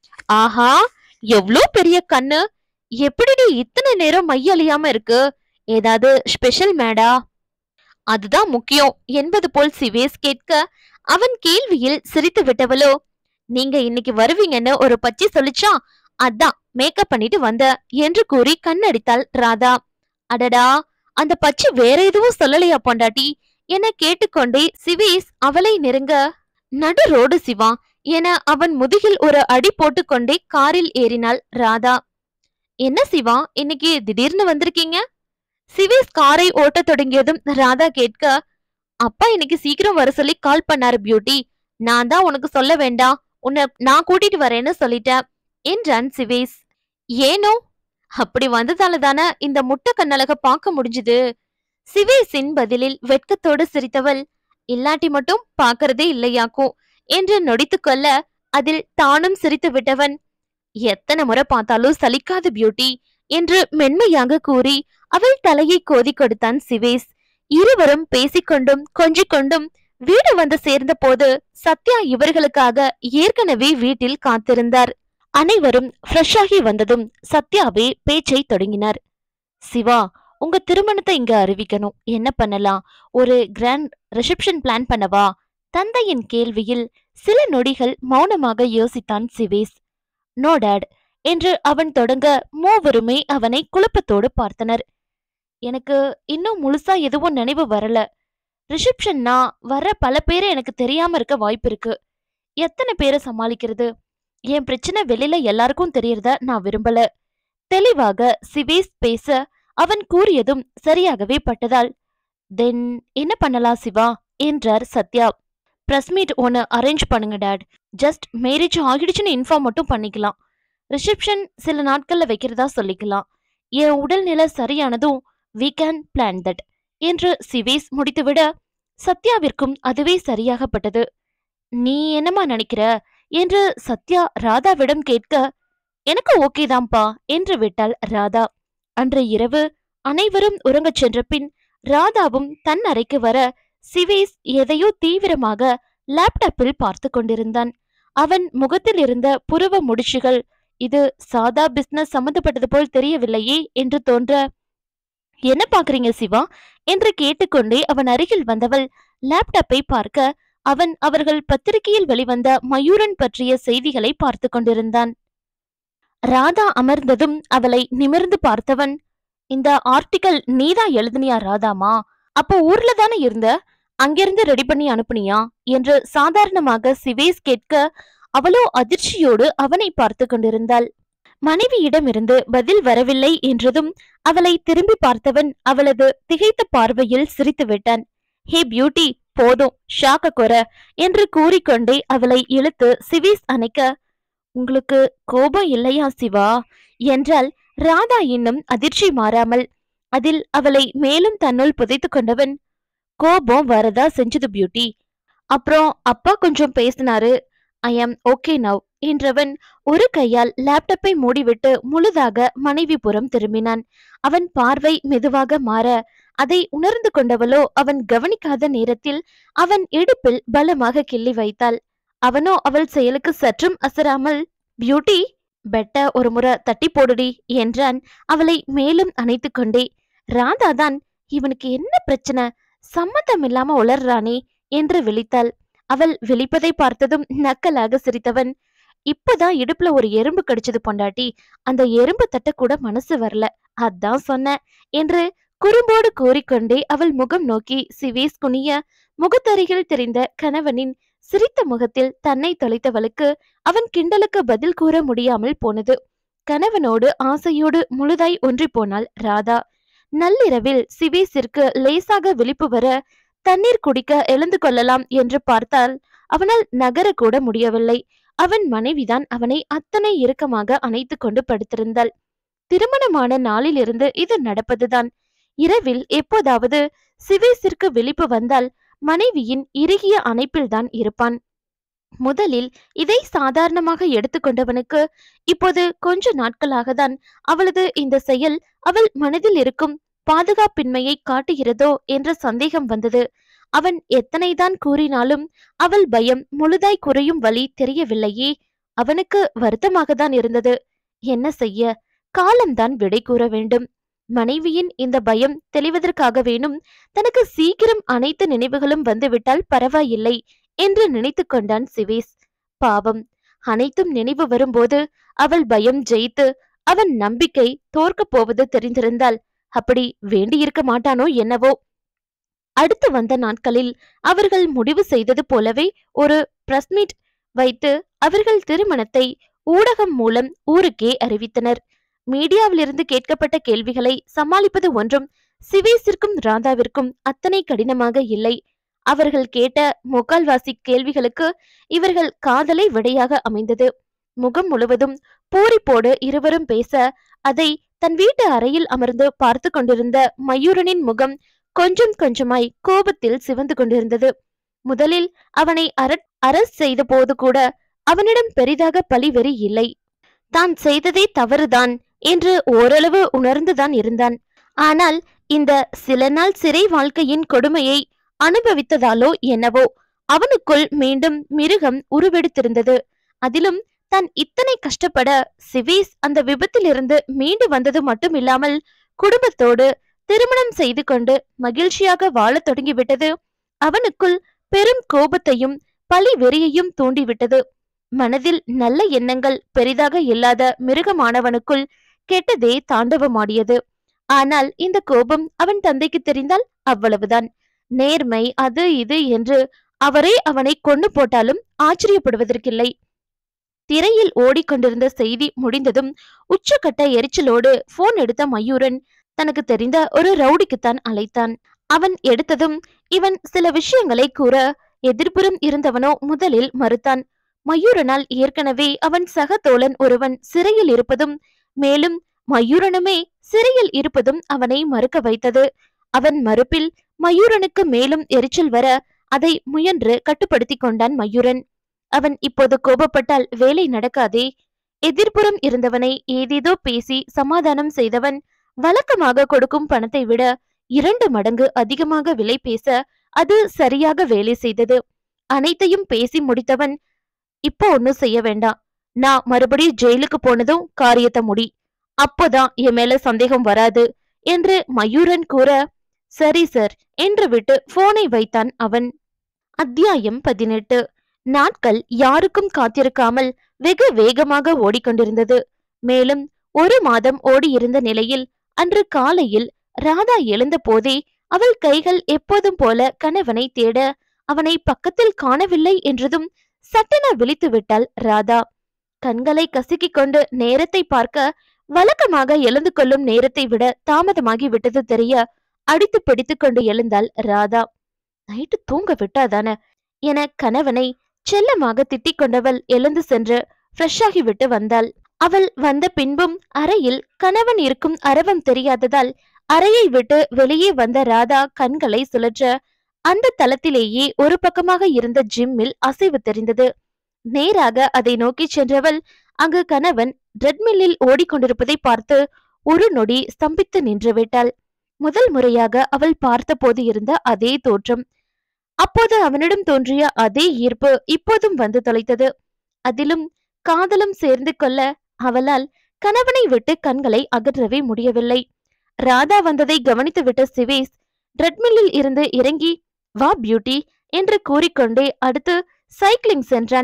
ஆஹா எவ்ளோ பெரிய கண்ணு எப்படிடி இத்தனை நேரம் மையழியாம இருக்கு ஏதாவது ஸ்பெஷல் மேடா அதுதான் முக்கியம் என்பது போல் சிவேஷ் கேட்க அவன் கேள்வியில் சிரித்து விட்டவளோ நீங்க இன்னைக்கு வருவீங்கன்னு ஒரு பச்சி சொல்லிச்சா அதான் மேக்கப் பண்ணிட்டு வந்த என்று கூறி கண்ணடித்தாள் ராதா அடடா அந்த பச்சி வேற எதுவும் சொல்லலையா பொண்டாட்டி என கேட்டுக்கொண்டே சிவேஷ் அவளை நெருங்க நடு ரோடு சிவா என அவன் முதுகில் ஒரு அடி போட்டுக்கொண்டே காரில் ஏறினாள் ராதா என்ன சிவா இன்னைக்கு திடீர்னு வந்திருக்கீங்க சிவேஷ் காரை ஓட்டத் தொடங்கியதும் ராதா கேட்க அப்பா இன்னைக்கு சீக்கிரம் வர சொல்லி கால் பண்ணாரு பியூட்டி நான் தான் உனக்கு சொல்ல வேண்டாம் உன்னை நான் கூட்டிட்டு வரேன்னு சொல்லிட்டேன் என்றான் சிவேஷ் ஏனோ அப்படி வந்ததால தானே இந்த முட்டை கண்ணழக பார்க்க முடிஞ்சுது சிவேஷின் பதிலில் வெட்கத்தோடு சிரித்தவள் இல்லாட்டி மட்டும் பாக்குறதே இல்லையாக்கும் என்று நொடித்துக் கொள்ள அதில் தானும் சிரித்து விட்டவன் எத்தனை முறை பார்த்தாலும் சலிக்காத பியூட்டி என்று மென்மையாக கூறி அவள் தலையை கோதி கொடுத்தான் சிவேஸ் இருவரும் பேசிக்கொண்டும் கொஞ்சிக் கொண்டும் வீடு வந்து சேர்ந்த போது சத்யா இவர்களுக்காக ஏற்கனவே வீட்டில் காத்திருந்தார் அனைவரும் ஃப்ரெஷ் ஆகி வந்ததும் சத்யாவே பேச்சை தொடங்கினார் சிவா உங்க திருமணத்தை இங்க அறிவிக்கணும் என்ன பண்ணலாம் ஒரு கிராண்ட் ரிசப்ஷன் பிளான் பண்ணவா தந்தையின் கேள்வியில் சில நொடிகள் மௌனமாக யோசித்தான் சிவேஸ் நோ டேட் என்று அவன் தொடங்க மூவருமே அவனை குழப்பத்தோடு பார்த்தனர் எனக்கு இன்னும் முழுசா எதுவும் நினைவு வரல ரிசப்ஷன்னா வர பல பேரை எனக்கு தெரியாம இருக்க வாய்ப்பு இருக்கு எத்தனை பேரை சமாளிக்கிறது என் பிரச்சனை வெளியில எல்லாருக்கும் தெரியறத நான் விரும்பல தெளிவாக சிவேஸ் பேச அவன் கூறியதும் சரியாகவே பட்டதால் தென் என்ன பண்ணலாம் சிவா என்றார் சத்யா பிரஸ் மீட் ஒன்று அரேஞ்ச் பண்ணுங்க டாட் ஜஸ்ட் மேரேஜ் ஆகிடுச்சுன்னு இன்ஃபார்ம் மட்டும் பண்ணிக்கலாம் ரிசப்ஷன் சில நாட்கள்ல வைக்கிறதா சொல்லிக்கலாம் என் உடல்நிலை சரியானதும் we can பிளான் தட் என்று சிவேஸ் முடித்துவிட சத்யாவிற்கும் அதுவே சரியாகப்பட்டது நீ என்னம்மா நினைக்கிற என்று சத்யா ராதாவிடம் கேட்க எனக்கு ஓகே தான்ப்பா என்று விட்டாள் ராதா அன்று இரவு அனைவரும் உறங்கச் சென்ற பின் ராதாவும் தன் அறைக்கு வர சிவேஸ் எதையோ தீவிரமாக லேப்டாப்பில் பார்த்து கொண்டிருந்தான் அவன் முகத்தில் இருந்த புருவ முடிச்சுகள் இது சாதா பிசினஸ் சம்பந்தப்பட்டது போல் தெரியவில்லையே என்று தோன்ற என்ன பாக்குறீங்க சிவா என்று கேட்டுக்கொண்டே அவன் அருகில் வந்தவள் லேப்டாப்பை பார்க்க அவன் அவர்கள் பத்திரிகையில் வெளிவந்த மயூரன் பற்றிய செய்திகளை பார்த்து கொண்டிருந்தான் ராதா அமர்ந்ததும் அவளை நிமிர்ந்து பார்த்தவன் இந்த ஆர்டிக்கல் நீதான் எழுதுனியா ராதாமா அப்போ ஊர்ல தானே இருந்த அங்கிருந்து ரெடி பண்ணி அனுப்புனியா என்று சாதாரணமாக சிவேஸ் கேட்க அவளோ அதிர்ச்சியோடு அவனை பார்த்து கொண்டிருந்தாள் மனைவியிடமிருந்து பதில் வரவில்லை என்றதும் அவளை திரும்பி பார்த்தவன் அவளது திகைத்த பார்வையில் சிரித்து விட்டான் ஹே பியூட்டி போதும் ஷாக்க கொற என்று கூறிக்கொண்டே அவளை இழுத்து சிவேஸ் அணைக்க உங்களுக்கு கோபம் இல்லையா சிவா என்றால் ராதா இன்னும் அதிர்ச்சி மாறாமல் அதில் அவளை மேலும் தன்னுள் புதைத்து கொண்டவன் கோபம் வரதா செஞ்சது பியூட்டி அப்புறம் அப்பா கொஞ்சம் பேசினாரு ஐ ஆம் ஓகே நவ் என்றவன் ஒரு கையால் லேப்டாப்பை மூடிவிட்டு முழுதாக மனைவி புறம் திரும்பினான் அவன் பார்வை மெதுவாக மாற அதை உணர்ந்து கொண்டவளோ அவன் கவனிக்காத நேரத்தில் அவன் இடுப்பில் பலமாக கிள்ளி வைத்தாள் அவனோ அவள் செயலுக்கு சற்றும் அசராமல் பியூட்டி பெட்ட ஒரு முறை தட்டி போடுடி என்றான் அவளை மேலும் அணைத்துக் கொண்டே ராதாதான் இவனுக்கு என்ன பிரச்சனை சம்மதம் இல்லாம உளர்றானே என்று விழித்தாள் அவள் விழிப்பதை பார்த்ததும் நக்கலாக சிரித்தவன் இப்பதான் இடுப்புல ஒரு எறும்பு கடிச்சது பொண்டாட்டி அந்த எறும்பு தட்ட கூட மனசு வரல அதான் சொன்னேன் என்று குறும்போடு கூறிக்கொண்டே அவள் முகம் நோக்கி சிவேஸ் குனிய முகத்தருகில் தெரிந்த கணவனின் சிரித்த முகத்தில் தன்னை தொலைத்தவளுக்கு அவன் கிண்டலுக்கு பதில் கூற முடியாமல் போனது கணவனோடு ஆசையோடு முழுதாய் ஒன்றி போனாள் ராதா நள்ளிரவில் சிவேஸிற்கு லேசாக விழிப்பு வர தண்ணீர் குடிக்க எழுந்து கொள்ளலாம் என்று பார்த்தால் அவனால் நகர கூட முடியவில்லை அவன் மனைவிதான் அவனை அத்தனை இறுக்கமாக அணைத்து கொண்டு படுத்திருந்தாள் திருமணமான நாளிலிருந்து இது நடப்பதுதான் இரவில் எப்போதாவது சிவேஸிற்கு விழிப்பு வந்தால் மனைவியின் இறுகிய அணைப்பில்தான் இருப்பான் முதலில் இதை சாதாரணமாக எடுத்துக்கொண்டவனுக்கு இப்போது கொஞ்ச நாட்களாக தான் அவளது இந்த செயல் அவள் மனதில் இருக்கும் பாதுகாப்பின்மையை காட்டுகிறதோ என்ற சந்தேகம் வந்தது அவன் எத்தனைதான் கூறினாலும் அவள் பயம் முழுதாய் குறையும் வழி தெரியவில்லையே அவனுக்கு வருத்தமாக தான் இருந்தது என்ன செய்ய காலம்தான் விடை கூற வேண்டும் மனைவியின் இந்த பயம் தெளிவதற்காக வேணும் தனக்கு சீக்கிரம் அனைத்து நினைவுகளும் வந்துவிட்டால் பரவாயில்லை என்று நினைத்து கொண்டான் சிவேஸ் பாவம் அனைத்தும் நினைவு வரும்போது அவள் பயம் ஜெயித்து அவன் நம்பிக்கை தோற்கப் போவது தெரிந்திருந்தால் அப்படி வேண்டியிருக்க மாட்டானோ என்னவோ அடுத்து வந்த நாட்களில் அவர்கள் முடிவு செய்தது போலவே ஒரு பிரஸ் மீட் வைத்து அவர்கள் திருமணத்தை ஊடகம் மூலம் ஊருக்கே அறிவித்தனர் மீடியாவிலிருந்து கேட்கப்பட்ட கேள்விகளை சமாளிப்பது ஒன்றும் சிவேஸிற்கும் ராதாவிற்கும் அத்தனை கடினமாக இல்லை அவர்கள் கேட்ட முக்கால்வாசி கேள்விகளுக்கு இவர்கள் காதலை விடையாக அமைந்தது முகம் முழுவதும் பூரிப்போடு இருவரும் பேச அதை தன் வீட்டு அறையில் அமர்ந்து பார்த்து கொண்டிருந்த மயூரனின் முகம் கொஞ்சம் கொஞ்சமாய் கோபத்தில் சிவந்து கொண்டிருந்தது முதலில் அவனை அர- அரஸ்ட் செய்த போது கூட அவனிடம் பெரிதாக பழிவெறி இல்லை தான் செய்ததே தவறுதான் என்று ஓரளவு உணர்ந்துதான் இருந்தான் ஆனால் இந்த சில நாள் சிறை வாழ்க்கையின் கொடுமையை அனுபவித்ததாலோ என்னவோ அவனுக்குள் மீண்டும் மிருகம் உருவெடுத்திருந்தது அதிலும் தான் இத்தனை கஷ்டப்பட சிவேஸ் அந்த விபத்திலிருந்து மீண்டு வந்தது மட்டும் இல்லாமல் குடும்பத்தோடு திருமணம் செய்து கொண்டு மகிழ்ச்சியாக வாழத் தொடங்கிவிட்டது அவனுக்குள் பெரும் கோபத்தையும் பழி வெறியையும் தூண்டிவிட்டது மனதில் நல்ல எண்ணங்கள் பெரிதாக இல்லாத மிருகமானவனுக்குள் கெட்டதே தாண்டவமாடியது ஆனால் இந்த கோபம் அவன் தந்தைக்கு தெரிந்தால் அவ்வளவுதான் நேர்மை அது இது என்று அவரே அவனை கொண்டு போட்டாலும் ஆச்சரியப்படுவதற்கில்லை திரையில் ஓடிக்கொண்டிருந்த செய்தி முடிந்ததும் உச்சக்கட்ட எரிச்சலோடு போன் எடுத்த மயூரன் தனக்கு தெரிந்த ஒரு ரவுடிக்குத்தான் அழைத்தான் அவன் எடுத்ததும் இவன் சில விஷயங்களை கூற எதிர்ப்புறம் இருந்தவனோ முதலில் மறுத்தான் மயூரனால் ஏற்கனவே அவன் சக தோழன் ஒருவன் சிறையில் இருப்பதும் மேலும் மயூரனுமே சிறையில் இருப்பதும் அவனை மறுக்க வைத்தது அவன் மறுப்பில் மயூரனுக்கு மேலும் எரிச்சல் வர அதை முயன்று கட்டுப்படுத்திக் கொண்டான் மயூரன் அவன் இப்போது கோபப்பட்டால் வேலை நடக்காதே எதிர்ப்புறம் இருந்தவனை ஏதேதோ பேசி சமாதானம் செய்தவன் வழக்கமாக கொடுக்கும் பணத்தை விட இரண்டு மடங்கு அதிகமாக விலை பேச அது சரியாக வேலை செய்தது அனைத்தையும் பேசி முடித்தவன் இப்போ ஒன்னும் செய்ய வேண்டாம் நான் மறுபடியும் ஜெயிலுக்கு போனதும் காரியத்தை முடி அப்போதான் என் மேல சந்தேகம் வராது என்று மயூரன் கூற சரி சார் என்று விட்டு போனை வைத்தான் அவன் அத்தியாயம் பதினெட்டு நாட்கள் யாருக்கும் காத்திருக்காமல் வெகு வேகமாக ஓடிக்கொண்டிருந்தது மேலும் ஒரு மாதம் ஓடியிருந்த நிலையில் அன்று காலையில் ராதா எழுந்த போதே அவள் கைகள் எப்போதும் போல கணவனை தேட அவனை பக்கத்தில் காணவில்லை என்றதும் சட்டென விழித்து விட்டாள் ராதா கண்களை கசக்கிக் கொண்டு நேரத்தை பார்க்க வழக்கமாக எழுந்து கொள்ளும் நேரத்தை விட தாமதமாகி விட்டது தெரிய அடித்து பிடித்துக் கொண்டு எழுந்தாள் ராதா நைட்டு தூங்க விட்டாதானே என கணவனை செல்லமாக திட்டிக் கொண்டவள் எழுந்து சென்று ஃப்ரெஷ் ஆகிவிட்டு வந்தாள் அவள் வந்த பின்பும் அறையில் கணவன் இருக்கும் அரவம் தெரியாததால் அறையை விட்டு வெளியே வந்த ராதா கண்களை சுழற்ற அந்த தளத்திலேயே ஒரு பக்கமாக இருந்த ஜிம்மில் அசைவு தெரிந்தது நேராக அதை நோக்கி சென்றவள் அங்கு கணவன் ட்ரெட்மில்லில் ஓடிக்கொண்டிருப்பதை பார்த்து ஒரு நொடி ஸ்தம்பித்து நின்று விட்டாள் முதல் முறையாக அவள் பார்த்தபோது இருந்த அதே தோற்றம் அப்போது அவனிடம் தோன்றிய அதே ஈர்ப்பு இப்போதும் வந்து தொலைத்தது அதிலும் காதலும் சேர்ந்து கொள்ள அவளால் கணவனை விட்டு கண்களை அகற்றவே முடியவில்லை ராதா வந்ததை கவனித்துவிட்ட சிவேஸ் ட்ரெட்மில்லில் இருந்து இறங்கி வா பியூட்டி என்று கூறிக்கொண்டே அடுத்து சைக்கிளிங் சென்றான்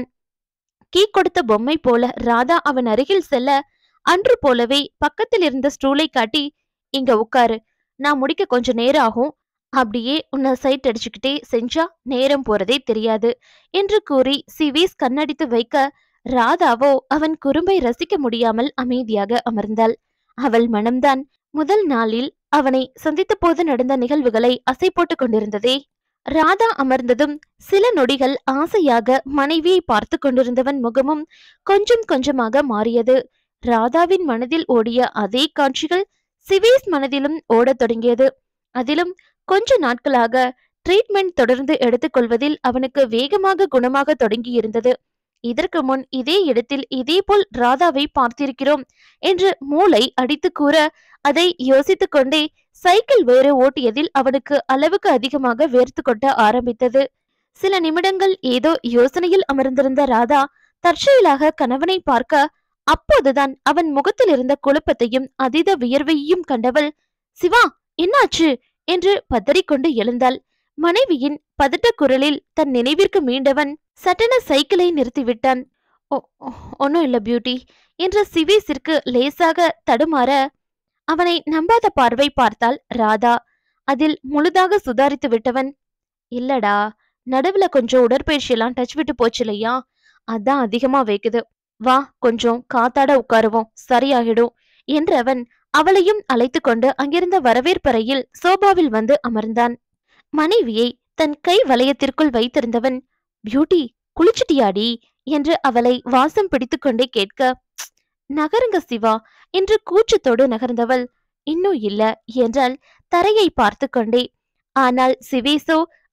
கீ கொடுத்த பொம்மை போல ராதா அவன் அருகில் செல்ல அன்று போலவே பக்கத்தில் இருந்த ஸ்டூலை காட்டி இங்க உட்காரு நான் முடிக்க கொஞ்ச நேரம் ஆகும் அப்படியே உன்னை சைட் அடிச்சுக்கிட்டே செஞ்சா நேரம் போறதே தெரியாது என்று கூறி சிவேஸ் கண்ணடித்து வைக்க ராதாவோ அவன் குறும்பை ரசிக்க முடியாமல் அமைதியாக அமர்ந்தாள் அவள் மனம்தான் முதல் நாளில் அவனை சந்தித்த போது நடந்த நிகழ்வுகளை அசை போட்டுக் கொண்டிருந்ததே ராதா அமர்ந்ததும் சில நொடிகள் ஆசையாக மனைவியை பார்த்து கொண்டிருந்தவன் முகமும் கொஞ்சம் கொஞ்சமாக மாறியது ராதாவின் மனதில் ஓடிய அதே காட்சிகள் சிவேஸ் மனதிலும் ஓடத் தொடங்கியது அதிலும் கொஞ்ச நாட்களாக ட்ரீட்மெண்ட் தொடர்ந்து எடுத்துக்கொள்வதில் அவனுக்கு வேகமாக குணமாக தொடங்கியிருந்தது இதற்கு முன் இதே இடத்தில் இதேபோல் ராதாவை பார்த்திருக்கிறோம் என்று மூளை அடித்து கூற அதை யோசித்துக் கொண்டே சைக்கிள் வேறு ஓட்டியதில் அவனுக்கு அளவுக்கு அதிகமாக வேர்த்து கொட்ட ஆரம்பித்தது சில நிமிடங்கள் ஏதோ யோசனையில் அமர்ந்திருந்த ராதா தற்செயலாக கணவனை பார்க்க அப்போதுதான் அவன் முகத்தில் இருந்த குழப்பத்தையும் அதீத வியர்வையையும் கண்டவள் சிவா என்னாச்சு என்று பதறிக்கொண்டு எழுந்தாள் மனைவியின் பதட்ட குரலில் தன் நினைவிற்கு மீண்டவன் சட்டென சைக்கிளை நிறுத்திவிட்டான் "ஒ- ஒ- ஒண்ணும் இல்ல பியூட்டி என்ற சிவேஸிற்கு லேசாக தடுமாற அவனை நம்பாத பார்வை பார்த்தாள் ராதா அதில் முழுதாக சுதாரித்து விட்டவன் இல்லடா நடுவுல கொஞ்சம் உடற்பயிற்சி எல்லாம் டச் விட்டு போச்சு இல்லையா அதான் அதிகமா வைக்குது வா கொஞ்சம் காத்தாட உட்காருவோம் சரியாகிடும் என்றவன் அவளையும் அழைத்து கொண்டு அங்கிருந்த வரவேற்பறையில் சோபாவில் வந்து அமர்ந்தான் மனைவியை தன் கை வளையத்திற்குள் வைத்திருந்தவன் பியூட்டி குளிச்சிட்டியாடி என்று அவளை வாசம் பிடித்துக்கொண்டே கேட்க "ப்ச், நகருங்க சிவா என்று கூச்சத்தோடு நகர்ந்தவள் இன்னும் இல்ல என்றால் தரையை பார்த்து கொண்டே ஆனால் சிவேசோ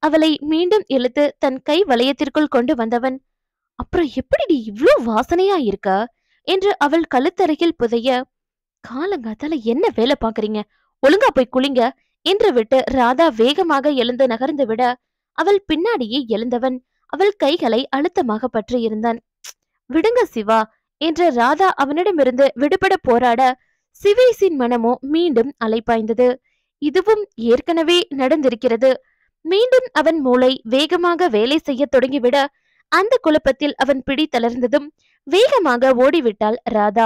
அவளை மீண்டும் இழுத்து தன் கை வளையத்திற்குள் கொண்டு வந்தவன் அப்புறம் எப்படி இவ்ளோ வாசனையா இருக்க என்று அவள் கழுத்தருகில் புதைய காலங்காத்தால என்ன வேலை பாக்குறீங்க ஒழுங்கா போய் குளிங்க என்று விட்டு ராதா வேகமாக எழுந்து நகர்ந்து விட அவள் பின்னாடியே எழுந்தவன் அவள் கைகளை அழுத்தமாக பற்றி இருந்தான் விடுங்க சிவா என்ற ராதா அவனிடமிருந்து விடுபட போராட சிவேசின் மனமோ மீண்டும் அலைப்பாய்ந்தது இதுவும் ஏற்கனவே நடந்திருக்கிறது மீண்டும் அவன் மூளை வேகமாக வேலை செய்ய தொடங்கிவிட அந்த குழப்பத்தில் அவன் பிடி தளர்ந்ததும் வேகமாக ஓடிவிட்டாள் ராதா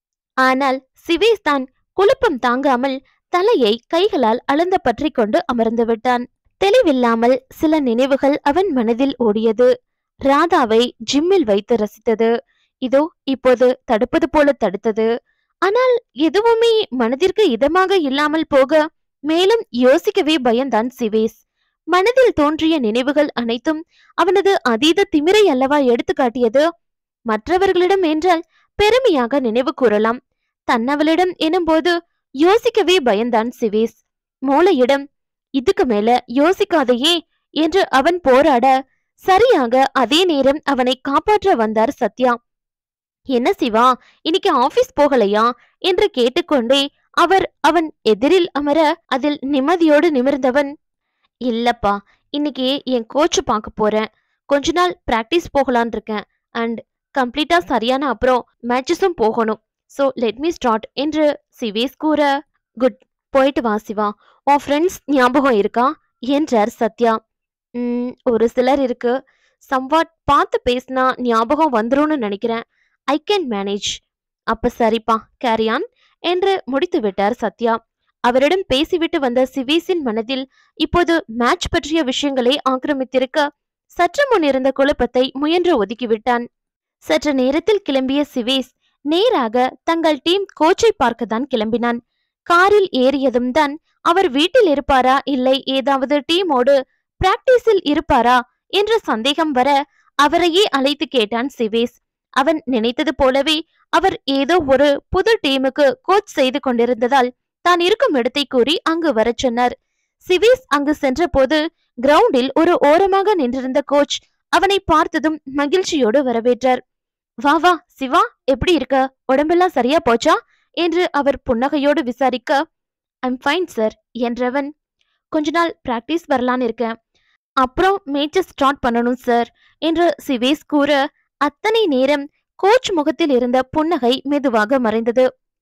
ஆனால் சிவேஸ் தான் குழப்பம் தாங்காமல் தலையை கைகளால் அளந்த பற்றி கொண்டு அமர்ந்து விட்டான் தெளிவில்லாமல் சில நினைவுகள் அவன் மனதில் ஓடியது ராதாவை ஜிம்மில் வைத்து ரசித்தது இதோ இப்போது தடுப்பது போல தடுத்தது ஆனால் எதுவுமே மனதிற்கு இதமாக இல்லாமல் போக மேலும் யோசிக்கவே பயந்தான் சிவேஸ் மனதில் தோன்றிய நினைவுகள் அனைத்தும் அவனது அதீத திமிரை அல்லவா எடுத்து காட்டியது மற்றவர்களிடம் என்றால் பெருமையாக நினைவு கூறலாம் தன்னவளிடம் எனும்போது யோசிக்கவே பயந்தான் சிவேஸ் மூளையிடம் இதுக்கு மேல யோசிக்காதையே என்று அவன் போராட சரியாக அதே நேரம் அவனை காப்பாற்ற வந்தார் சத்யா என்ன சிவா இன்னைக்கு ஆபீஸ் போகலையா என்று கேட்டுக்கொண்டே அவர் அவன் எதிரில் அமர அதில் நிம்மதியோடு நிமிர்ந்தவன் இல்லப்பா இன்னைக்கு என் கோச் பார்க்க போறேன் கொஞ்ச நாள் பிராக்டிஸ் போகலான் இருக்கேன் அண்ட் கம்ப்ளீட்டா சரியான அப்புறம் மேட்சஸும் போகணும் ஸோ லெட் மீ ஸ்டார்ட் என்று சிவேஸ் கூற குட் போயிட்டு வா சிவா உன் ஃப்ரெண்ட்ஸ் ஞாபகம் இருக்கா என்றார் சத்யா "ம், ஒரு சிலர் இருக்கு சம்வாட் பார்த்து பேசினா ஞாபகம் வந்துரும்னு நினைக்கிறேன் ஐ கேன் மேனேஜ் அப்ப சரிப்பா கேரியான் என்று முடித்து விட்டார் சத்யா அவரிடம் பேசிவிட்டு வந்த சிவேஸின் மனதில் இப்போது மேட்ச் பற்றிய விஷயங்களை ஆக்கிரமித்திருக்க சற்று முன் இருந்த குழப்பத்தை முயன்று ஒதுக்கிவிட்டான் சற்று நேரத்தில் கிளம்பிய சிவேஸ் நேராக தங்கள் டீம் கோச்சை பார்க்கத்தான் கிளம்பினான் காரில் ஏறியதும் தான் அவர் வீட்டில் இருப்பாரா இல்லை ஏதாவது டீமோடு பிராக்டிஸில் இருப்பாரா என்ற சந்தேகம் வர அவரையே அழைத்து கேட்டான் சிவேஸ் அவன் நினைத்தது போலவே அவர் ஏதோ ஒரு புது டீமுக்கு கோச் செய்து கொண்டிருந்ததால் தான் இருக்கும் இடத்தை கூறி அங்கு வரச் சொன்னார் சிவேஸ் அங்கு சென்றபோது கிரவுண்டில் ஒரு ஓரமாக நின்றிருந்த கோச் அவனை பார்த்ததும் மகிழ்ச்சியோடு வரவேற்றார் வா வா சிவா எப்படி இருக்க உடம்பெல்லாம் சரியா போச்சா என்று அவர் புன்னகையோடு விசாரிக்க ஐம் ஃபைன் சார் என்றவன் கொஞ்ச நாள் பிராக்டிஸ் வரலான்னு இருக்கேன் அப்புறம் மேட்சஸ் ஸ்டார்ட் பண்ணணும் சார் என்று சிவேஸ் கூற அத்தனை நேரம் கோச் முகத்தில் இருந்த புன்னகை மெதுவாக மறைந்தது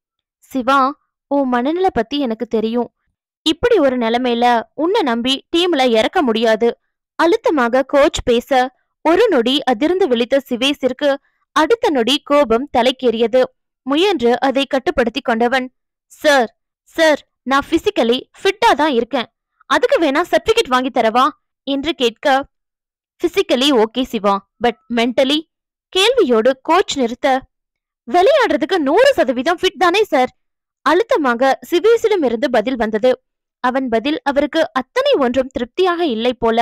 சிவா உன் மனநிலை பத்தி எனக்கு தெரியும் இப்படி ஒரு நிலைமையில உன்னை நம்பி டீம்ல இறக்க முடியாது அழுத்தமாக கோச் பேச ஒரு நொடி அதிர்ந்து விழித்த சிவேஸிற்கு அடுத்த நொடி கோபம் தலைக்கேறியது முயன்று அதை கட்டுப்படுத்தி கொண்டவன் சார் சார் நான் பிசிக்கலி ஃபிட்டா தான் இருக்கேன் அதுக்கு வேணா சர்டிபிகேட் வாங்கி தரவா என்று கேட்க physically okay Siva but mentally கேள்வியோடு கோச் நிறுத்த விளையாடுறதுக்கு நூறு சதவீதம் ஃபிட் தானே சார் அழுத்தமாக சிவேஸிடமிருந்து பதில் வந்தது அவன் பதில் அவருக்கு அத்தனை ஒன்றும் திருப்தியாக இல்லை போல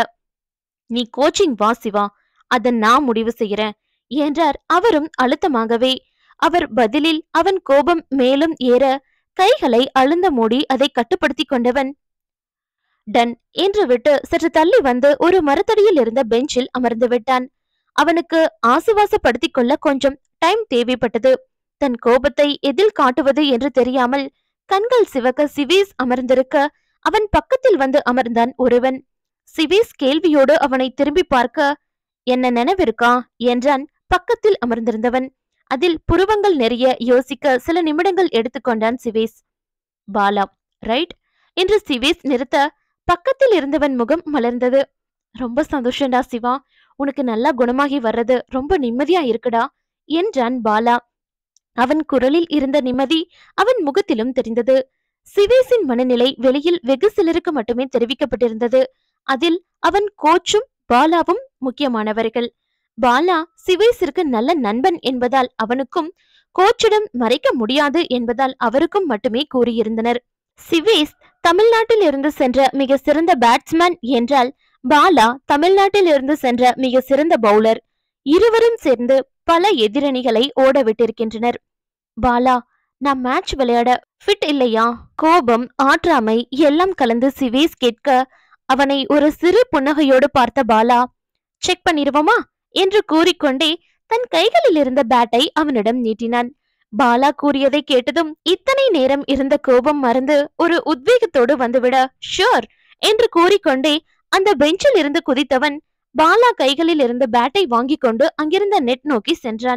நீ கோச்சிங் வா சிவா அதை நான் முடிவு செய்யறேன் என்றார் அவரும் அழுத்தமாகவே அவர் பதிலில் அவன் கோபம் மேலும் ஏற கைகளை அழுந்த மூடி அதை கட்டுப்படுத்திக் கொண்டவன் டன் என்று விட்டு சற்று தள்ளி வந்து ஒரு மரத்தடியில் இருந்த பெஞ்சில் அமர்ந்து விட்டான் அவனுக்கு ஆசுவாசப்படுத்திக் கொள்ள கொஞ்சம் டைம் தேவைப்பட்டது தன் கோபத்தை எதில் காட்டுவது என்று தெரியாமல் கண்கள் சிவக்க சிவேஸ் அமர்ந்திருக்க அவன் பக்கத்தில் வந்து அமர்ந்தான் ஒருவன் சிவேஸ் கேள்வியோடு அவனை திரும்பி பார்க்க என்ன நினைவிருக்கா என்றான் பக்கத்தில் அமர்ந்திருந்தவன் அதில் புருவங்கள் நெறிய யோசிக்க சில நிமிடங்கள் எடுத்துக்கொண்டான் சிவேஸ் பாலா ரைட் என்று சிவேஸ் நிறுத்த பக்கத்தில் இருந்தவன் முகம் மலர்ந்தது ரொம்ப சந்தோஷம்டா சிவா உனக்கு நல்லா குணமாகி வர்றது ரொம்ப நிம்மதியா இருக்குடா என்றான் பாலா அவன் குரலில் இருந்த நிம்மதி அவன் முகத்திலும் தெரிந்தது சிவேஸின் மனநிலை வெளியில் வெகு சிலருக்கு மட்டுமே தெரிவிக்கப்பட்டிருந்தது அதில் அவன் கோச்சும் பாலாவும் முக்கியமானவர்கள் பாலா சிவேஸிற்கு நல்ல நண்பன் என்பதால் அவனுக்கும் கோச்சிடம் மறைக்க முடியாது என்பதால் அவருக்கும் மட்டுமே கூறியிருந்தனர் சிவேஸ் தமிழ்நாட்டில் இருந்து சென்ற மிக சிறந்த பேட்ஸ்மேன் என்றால் பாலா தமிழ்நாட்டில் இருந்து சென்ற மிக சிறந்த பவுலர் இருவரும் சேர்ந்து பல எதிரணிகளை ஓட விட்டிருக்கின்றனர் பாலா நான் மேட்ச் விளையாட ஃபிட் இல்லையா கோபம் ஆற்றாமை எல்லாம் கலந்து சிவேஸ் கேட்க அவனை ஒரு சிறு புன்னகையோடு பார்த்த பாலா செக் பண்ணிருவோமா என்று கூறிக்கொண்டே தன் கைகளில் இருந்த பேட்டை அவனிடம் நீட்டினான் பாலா கூறியதை கேட்டதும் இத்தனை நேரம் இருந்த கோபம் மறந்து ஒரு உத்வேகத்தோடு வந்துவிட ஷூர் என்று கூறிக்கொண்டே அந்த பெஞ்சில் இருந்து குதித்தவன் பாலா கைகளில் இருந்த பேட்டை வாங்கிக் கொண்டு அங்கிருந்த நெட் நோக்கி சென்றான்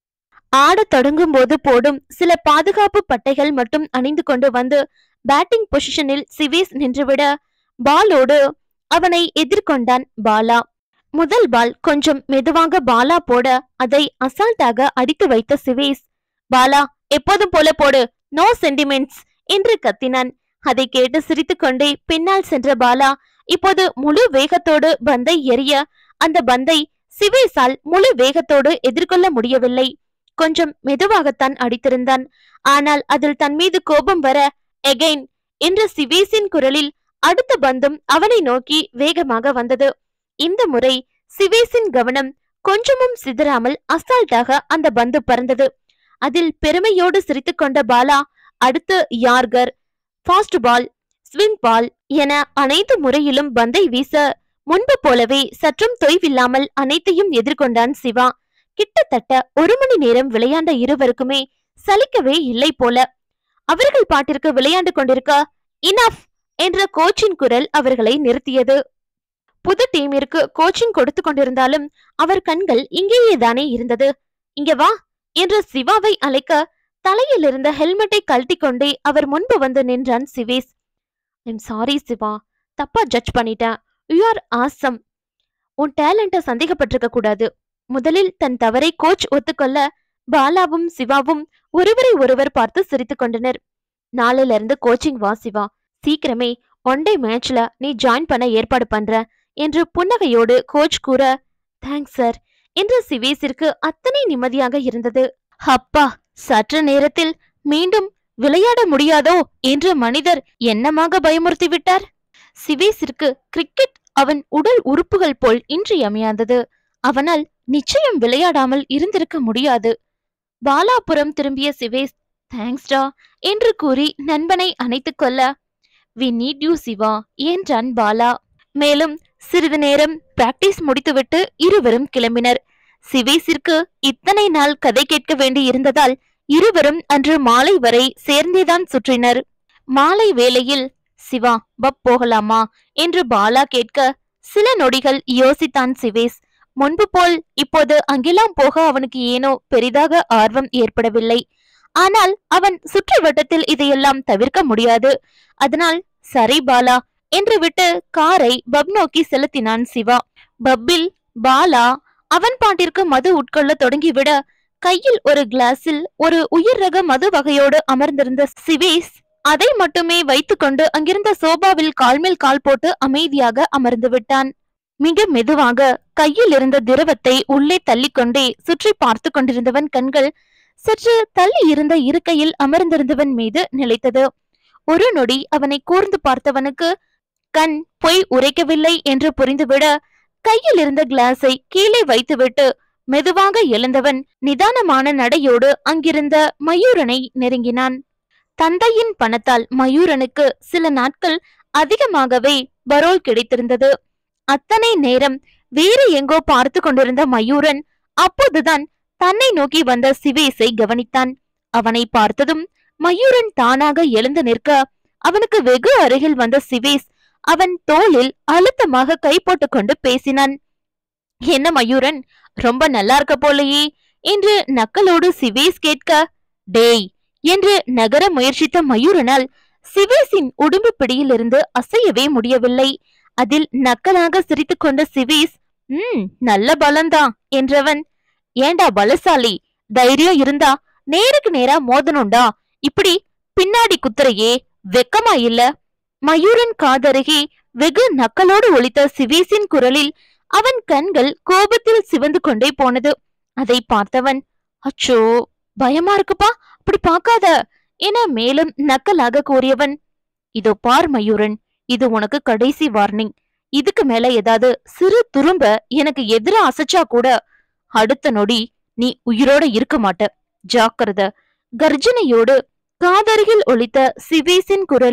ஆடத் தொடங்கும் போது போடும் சில பாதுகாப்பு பட்டைகள் மட்டும் அணிந்து கொண்டு வந்து பேட்டிங் பொசிஷனில் சிவேஸ் நின்றுவிட பாலோடு அவனை எதிர்கொண்டான் பாலா முதல் பால் கொஞ்சம் மெதுவாக பாலா போட அதை அசால்ட்டாக அடித்து வைத்த சிவேஸ் பாலா எப்போதும் போல போடு நோ சென்டிமெண்ட்ஸ் என்று கத்தினான் அதை கேட்டு சிரித்துக்கொண்டே பின்னால் சென்ற பாலா இப்போது முழு வேகத்தோடு பந்தை எறிய அந்த பந்தை சிவேஸால் முழு வேகத்தோடு எதிர்கொள்ள முடியவில்லை கொஞ்சம் மெதுவாகத்தான் அடித்திருந்தான் ஆனால் அதில் தன் மீது கோபம் வர எகைன் என்ற சிவேஸின் குரலில் அடுத்த பந்தும் அவனை நோக்கி வேகமாக வந்தது இந்த முறை சிவேஸின் கவனம் கொஞ்சமும் சிதறாமல் அசால்ட்டாக அந்த பந்து பறந்தது அதில் பெருமையோடு சிரித்துக்கொண்ட பாலா அடுத்து yorker fast ball swing ball என அனைத்து முறையிலும் பந்தை வீச முன்பு போலவே சற்றும் தொய்வில்லாமல் அனைத்தையும் எதிர்கொண்டான் சிவா கிட்டத்தட்ட ஒரு மணி நேரம் விளையாண்ட இருவருக்குமே சலிக்கவே இல்லை போல அவர்கள் பாட்டிற்கு விளையாண்டு கொண்டிருக்க இனஃப் என்ற கோச்சின் குரல் அவர்களை நிறுத்தியது புது டீமிற்கு கோச்சிங் கொடுத்து கொண்டிருந்தாலும் அவர் கண்கள் இங்கேயே தானே இருந்தது இங்க வா என்று சிவாவை அழைக்க தலையில் இருந்த ஹெல்மெட்டை கழட்டி கொண்டே அவர் முன்பு வந்து நின்றான் சிவேஸ் ஐம் சாரி சிவா தப்பா ஜட்ஜ் பண்ணிட்டேன் யூ ஆர் ஆசம் உன் டேலண்ட சந்தேகப்பட்டிருக்க கூடாது முதலில் தன் தவறை கோச் ஒத்துக்கொள்ள பாலாவும் சிவாவும் ஒருவரை ஒருவர் பார்த்து சிரித்துக் கொண்டனர் நாளையில இருந்து கோச்சிங் வா சிவா சீக்கிரமே ஒன் டே மேட்ச்ல நீ ஜாயின் பண்ண ஏற்பாடு பண்ற என்று புன்னகையோடு கோச் கூற தேங்க்ஸ் சார் என்று சிவேஸிற்கு அத்தனை நிம்மதியாக இருந்தது அப்பா சற்று நேரத்தில் மீண்டும் விளையாட முடியாதோ என்று மனிதர் என்னமாக பயமுறுத்தி விட்டார் சிவேஸிற்கு கிரிக்கெட் அவன் உடல் உறுப்புகள் போல் இன்றியமையாதது அவனால் நிச்சயம் விளையாடாமல் இருந்திருக்க முடியாது பாலாபுரம் திரும்பிய சிவேஸ் தேங்க்ஸ்டா என்று கூறி நண்பனை அணைத்துக் கொள்ள வி நீட் யூ சிவா என்றான் பாலா மேலும் சிறிது நேரம் பிராக்டிஸ் முடித்துவிட்டு இருவரும் கிளம்பினர் சிவேஸிற்கு இத்தனை நாள் கதை கேட்க வேண்டி இருந்ததால் இருவரும் அன்று மாலை வரை சேர்ந்தேதான் சுற்றினர் மாலை வேளையில் சிவா பப் போகலாமா என்று பாலா கேட்க சில நொடிகள் யோசித்தான் சிவேஸ் முன்பு போல் இப்போது அங்கெல்லாம் போக அவனுக்கு ஏனோ பெரிதாக ஆர்வம் ஏற்படவில்லை ஆனால் அவன் சுற்று வட்டத்தில் இதையெல்லாம் தவிர்க்க முடியாது அதனால் சரி பாலா என்று விட்டு காரை பப் நோக்கி செலுத்தினான் சிவா பப்பில் பாலா அவன் பாட்டிற்கு மது உட்கொள்ள தொடங்கிவிட கையில் ஒரு கிளாஸில் ஒரு உயிர் ரக மது வகையோடு அமர்ந்திருந்த சிவேஸ் அதை மட்டுமே வைத்துக்கொண்டு அங்கிருந்த சோபாவில் கால்மேல் கால் போட்டு அமைதியாக அமர்ந்து விட்டான் மிக மெதுவாக கையில் இருந்த திரவத்தை உள்ளே தள்ளிக்கொண்டே சுற்றி பார்த்து கொண்டிருந்தவன் கண்கள் சற்று தள்ளி இருந்த இருக்கையில் அமர்ந்திருந்தவன் மீது நிலைத்தது ஒரு நொடி அவனை கூர்ந்து பார்த்தவனுக்கு கண் பொய் உரைக்கவில்லை என்று புரிந்துவிட கையில் இருந்த கிளாஸை கீழே வைத்துவிட்டு மெதுவாக எழுந்தவன் நிதானமான நடையோடு அங்கிருந்த மயூரனை நெருங்கினான் தந்தையின் பணத்தால் மயூரனுக்கு சில நாட்கள் அதிகமாகவே பரோல் கிடைத்திருந்தது அத்தனை நேரம் வேறு எங்கோ பார்த்து கொண்டிருந்த மயூரன் அப்போதுதான் தன்னை நோக்கி வந்த சிவேஸை கவனித்தான் அவனை பார்த்ததும் மயூரன் தானாக எழுந்து நிற்க அவனுக்கு வெகு அருகில் வந்த சிவேஸ் அவன் தோளில் அழுத்தமாக கை போட்டுக்கொண்டு பேசினான் என்ன மயூரன் ரொம்ப நல்லா இருக்க போலையே என்று நக்கலோடு சிவேஸ் கேட்க டேய் என்று நகர முயற்சித்த மயூரனால் சிவேஸின் உடும்பு பிடியிலிருந்து அசையவே முடியவில்லை அதில் நக்கலாக சிரித்துக்கொண்ட சிவேஸ் ம் நல்ல பலம்தான் என்றவன் ஏண்டா பலசாலி தைரியம் இருந்தா நேருக்கு நேரா மோதனுண்டா இப்படி பின்னாடி குத்துறையே வெக்கமா இல்ல மயூரன் காதருகே வெகு நக்கலோடு ஒலித்த சிவேசின் குரலில் அவன் கண்கள் கோபத்தில் சிவந்து கொண்டே போனது அதை பார்த்தவன் அச்சோ பயமா இருக்குப்பா அப்படி பார்க்காத என மேலும் நக்கலாக கூறியவன் இதோ பார் மயூரன் இது உனக்கு கடைசி வார்னிங் இதுக்கு மேல ஏதாவது சிறு துரும்ப எனக்கு எதிர அசைச்சா கூட அடுத்த நொடி நீ உயிரோட இருக்க மாட்ட ஜாக்கிரத கர்ஜனையோடு காதருகில் ஒலித்த சிவேசின் குரலில்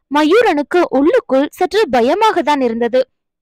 மயூரனுக்கு உள்ளுக்குள் சற்று பயமாக தான் இருந்தது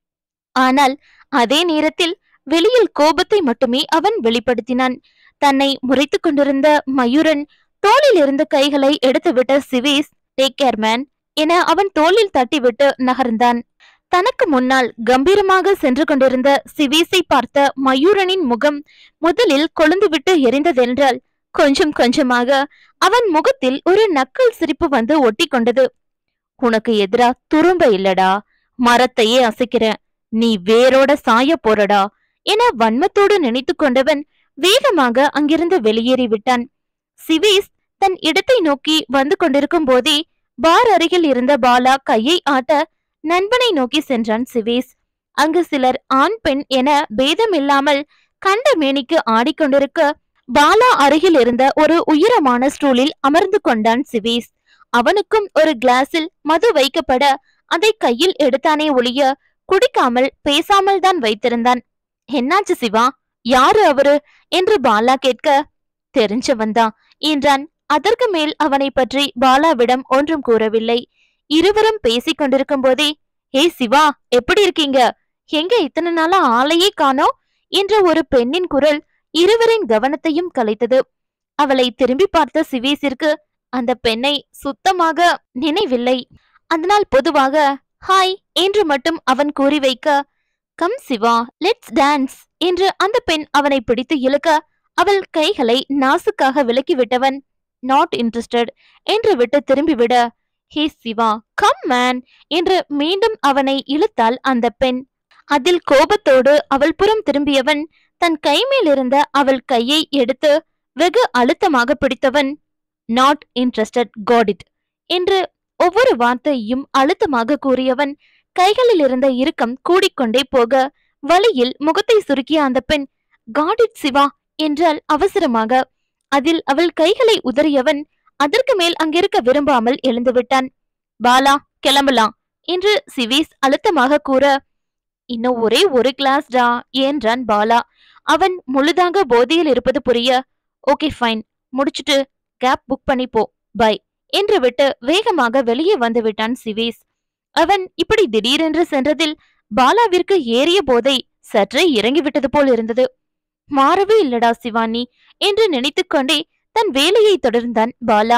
ஆனால் அதே நேரத்தில் வெளியில் கோபத்தை மட்டுமே அவன் வெளிப்படுத்தினான் தன்னை முறைத்துக் கொண்டிருந்த மயூரன் தோளில் இருந்த கைகளை எடுத்துவிட்ட சிவேஸ் டேக் கேர் மேன் என அவன் தோளில் தட்டிவிட்டு நகர்ந்தான் தனக்கு முன்னால் கம்பீரமாக சென்று கொண்டிருந்த சிவேஸை பார்த்த மயூரனின் முகம் முதலில் கொழுந்துவிட்டு எரிந்ததென்றால் கொஞ்சம் கொஞ்சமாக அவன் முகத்தில் ஒரு நக்கல் சிரிப்பு வந்து ஒட்டி கொண்டது உனக்கு எதிரா துரும்ப இல்லடா மரத்தையே அசைக்கிறேன் நீ வேரோட சாய போறடா என வன்மத்தோடு நினைத்து கொண்டவன் வேகமாக அங்கிருந்து வெளியேறி விட்டான் சிவேஸ் தன் இடத்தை நோக்கி வந்து கொண்டிருக்கும் போதே பார் அருகில் இருந்த பாலா கையை ஆட்ட நண்பனை நோக்கி சென்றான் சிவேஸ் அங்கு சிலர் ஆண் பெண் என பேதமில்லாமல் கண்ட மேனிக்கு ஆடிக்கொண்டிருக்க பாலா அருகில் இருந்த ஒரு உயரமான ஸ்டூலில் அமர்ந்து கொண்டான் சிவேஸ் அவனுக்கும் ஒரு கிளாஸில் மது வைக்கப்பட அதை கையில் எடுத்தானே ஒழிய குடிக்காமல் பேசாமல் தான் வைத்திருந்தான் என்னாச்சு சிவா யாரு அவரு என்று பாலா கேட்க தெரிஞ்சவன்தான் என்றான் அதற்கு மேல் அவனை பற்றி பாலாவிடம் ஒன்றும் கூறவில்லை இருவரும் பேசிக் கொண்டிருக்கும் போதே ஏய் சிவா எப்படி இருக்கீங்க எங்க இத்தனை நாளா ஆளையே காணோம் என்ற ஒரு பெண்ணின் குரல் இருவரின் கவனத்தையும் கலைத்தது அவளை திரும்பி பார்த்த சிவேசிற்கு அந்த பெண்ணை சுத்தமாக நினைவில்லை அதனால் பொதுவாக ஹாய் என்று மட்டும் அவன் கூறி வைக்க கம் சிவா லெட்ஸ் டான்ஸ் என்று அந்த பெண் அவனை பிடித்து இழுக்க அவள் கைகளை நாசுக்காக விலக்கி விட்டவன் நாட் இன்ட்ரெஸ்டட் என்று விட்டு திரும்பிவிட ஹே சிவா கம் மேன் என்று மீண்டும் அவனை இழுத்தாள் அந்த பெண் அதில் கோபத்தோடு அவள் புறம் திரும்பியவன் தன் கைமேல் இருந்த அவள் கையை எடுத்து வெகு அழுத்தமாக பிடித்தவன் நாட் இன்ட்ரெஸ்டட் காட் இட் என்று ஒவ்வொரு வார்த்தையும் அழுத்தமாக கூறியவன் கைகளில் இருந்த இறுக்கம் கூடிக்கொண்டே போக வழியில் முகத்தை சுருக்கிய அந்த பெண் காட் இட் சிவா என்றால் அவசரமாக அதில் அவள் கைகளை உதறியவன் அதற்கு மேல் அங்கிருக்க விரும்பாமல் எழுந்துவிட்டான் பாலா கிளம்பலாம் என்று சிவேஸ் அழுத்தமாக கூற இன்னும் ஒரே ஒரு கிளாஸ் டா என்றான் பாலா அவன் முழுதாக போதையில் இருப்பது புரிய ஓகே ஃபைன் முடிச்சிட்டு கேப் புக் பண்ணி போ பை என்று விட்டு வேகமாக வெளியே வந்து விட்டான் சிவேஸ் அவன் இப்படி திடீரென்று சென்றதில் பாலாவிற்கு ஏறிய போதை சற்றே இறங்கிவிட்டது போல் இருந்தது மாறவே இல்லடா சிவானி என்று நினைத்துக்கொண்டே தன் வேலையை தொடர்ந்தான் பாலா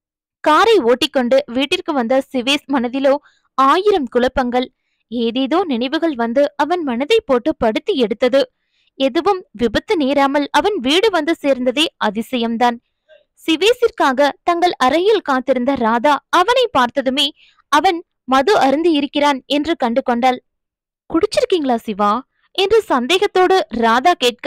காரை ஓட்டிக்கொண்டு வீட்டிற்கு வந்த சிவேஸ் மனதிலோ ஆயிரம் குழப்பங்கள் ஏதேதோ நினைவுகள் வந்து அவன் மனதை போட்டு படுத்தி எடுத்தது எதுவும் விபத்து நேராமல் அவன் வீடு வந்து சேர்ந்ததே அதிசயம்தான் சிவேசிற்காக தங்கள் அறையில் காத்திருந்த ராதா அவனை பார்த்ததுமே அவன் மது அருந்தி இருக்கிறான் என்று கண்டு கொண்டாள் குடிச்சிருக்கீங்களா சிவா என்று சந்தேகத்தோடு ராதா கேட்க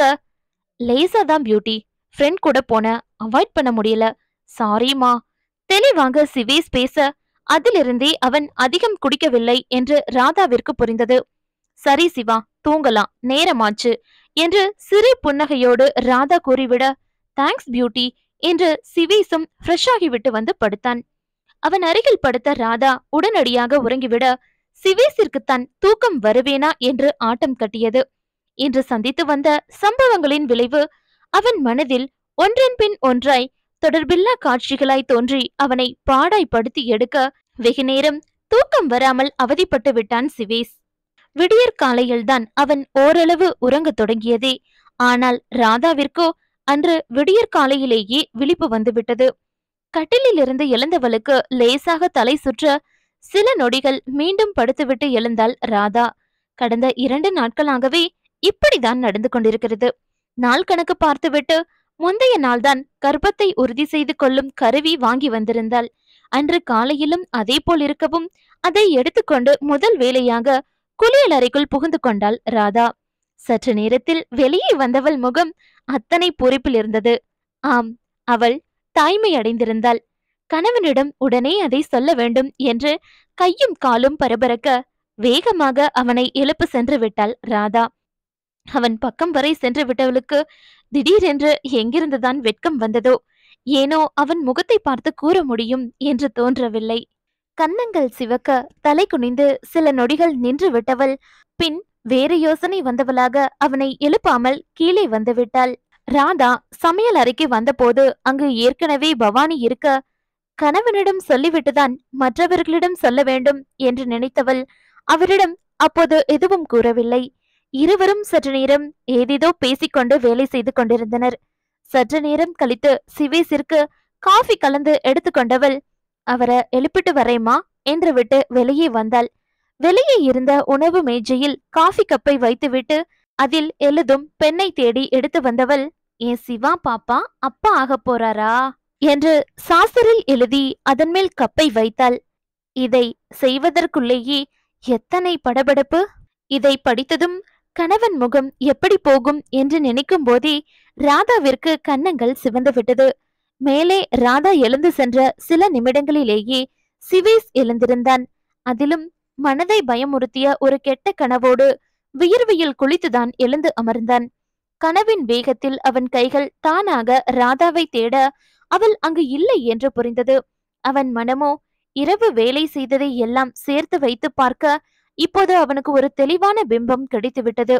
லேசா தான் பியூட்டி ஃப்ரெண்ட் கூட போன அவாய்ட் பண்ண முடியல சாரிமா தெளிவாக சிவேஸ் பேச அதிலிருந்தே அவன் அதிகம் குடிக்கவில்லை என்று ராதாவிற்கு புரிந்தது சரி சிவா தூங்கலாம் நேரமாச்சு என்று சிறு புன்னகையோடு ராதா கூறிவிட தேங்க்ஸ் பியூட்டி என்று சிவேஸும் ஃப்ரெஷ் ஆகிவிட்டு வந்து படுத்தான் அவன் அருகில் படுத்த ராதா உடனடியாக உறங்கிவிட சிவேஸிற்கு தான் தூக்கம் வருவேனா என்று ஆட்டம் கட்டியது இன்று சந்தித்து வந்த சம்பவங்களின் விளைவு அவன் மனதில் ஒன்றன் பின் ஒன்றாய் தொடர்பில்லா காட்சிகளாய் தோன்றி அவனை பாடாய்படுத்தி எடுக்க வெகு நேரம் தூக்கம் வராமல் அவதிப்பட்டு விட்டான் சிவேஸ் விடியற் காலையில்தான் அவன் ஓரளவு உறங்கத் தொடங்கியதே ஆனால் ராதாவிற்கோ அன்று விடியற் காலையிலேயே விழிப்பு வந்துவிட்டது கட்டிலிலிருந்து எழுந்தவளுக்கு லேசாக தலை சுற்ற சில நொடிகள் மீண்டும் படுத்துவிட்டு எழுந்தாள் ராதா கடந்த இரண்டு நாட்களாகவே இப்படிதான் நடந்து கொண்டிருக்கிறது நாள் கணக்கு பார்த்துவிட்டு முந்தைய நாள்தான் கர்ப்பத்தை உறுதி செய்து கொள்ளும் கருவி வாங்கி வந்திருந்தாள் அன்று காலையிலும் அதே போல் இருக்கவும் அதை எடுத்துக்கொண்டு முதல் வேலையாக குளியல் அறைக்குள் புகுந்து கொண்டாள் ராதா சற்று நேரத்தில் வெளியே வந்தவள் முகம் அத்தனை பூரிப்பில் இருந்தது ஆம் அவள் தாய்மை அடைந்திருந்தாள் கணவனிடம் உடனே அதை சொல்ல வேண்டும் என்று கையும் காலும் பரபரக்க வேகமாக அவனை எழுப்ப சென்று விட்டாள் ராதா அவன் பக்கம் வரை சென்று விட்டவளுக்கு திடீரென்று எங்கிருந்துதான் வெட்கம் வந்ததோ ஏனோ அவன் முகத்தை பார்த்து கூற முடியும் என்று தோன்றவில்லை கன்னங்கள் சிவக்க தலை குனிந்து சில நொடிகள் நின்று விட்டவள் பின் வேறு யோசனை வந்தவளாக அவனை எழுப்பாமல் கீழே வந்து விட்டாள் ராதா சமையல் அறைக்கு வந்தபோது அங்கு ஏற்கனவே பவானி இருக்க கணவனிடம் சொல்லிவிட்டுதான் மற்றவர்களிடம் சொல்ல வேண்டும் என்று நினைத்தவள் அவரிடம் அப்போது எதுவும் கூறவில்லை இருவரும் சற்று நேரம் ஏதேதோ பேசிக்கொண்டு வேலை செய்து கொண்டிருந்தனர் சற்று நேரம் கழித்து சிவேசிற்கு காஃபி கலந்து எடுத்துக்கொண்டவள் அவரை எழுப்பிட்டு வரேம்மா என்று விட்டு வெளியே வந்தாள் வெளியே இருந்த உணவு மேஜையில் காஃபி கப்பை வைத்துவிட்டு அதில் எழுதும் பெண்ணை தேடி எடுத்து வந்தவள் ஏன் சிவா பாப்பா அப்பா ஆகப் போறாரா என்று சாசரில் எழுதி அதன் மேல் கப்பை வைத்தாள் இதை செய்வதற்குள்ளேயே எத்தனை படபடப்பு இதை படித்ததும் கணவன் முகம் எப்படி போகும் என்று நினைக்கும் போதே ராதாவிற்கு கன்னங்கள் சிவந்து விட்டது மேலே ராதா எழுந்து சென்ற சில நிமிடங்களிலேயே சிவேஸ் எழுந்திருந்தான் அதிலும் மனதை பயமுறுத்திய ஒரு கெட்ட கனவோடு வியர்வையில் குளித்துதான் எழுந்து அமர்ந்தான் கனவின் வேகத்தில் அவன் கைகள் தானாக ராதாவை தேட அவள் அங்கு இல்லை என்று புரிந்தது அவன் மனமோ இரவு வேலை செய்ததை எல்லாம் சேர்த்து வைத்து பார்க்க இப்போது அவனுக்கு ஒரு தெளிவான பிம்பம் கிடைத்துவிட்டது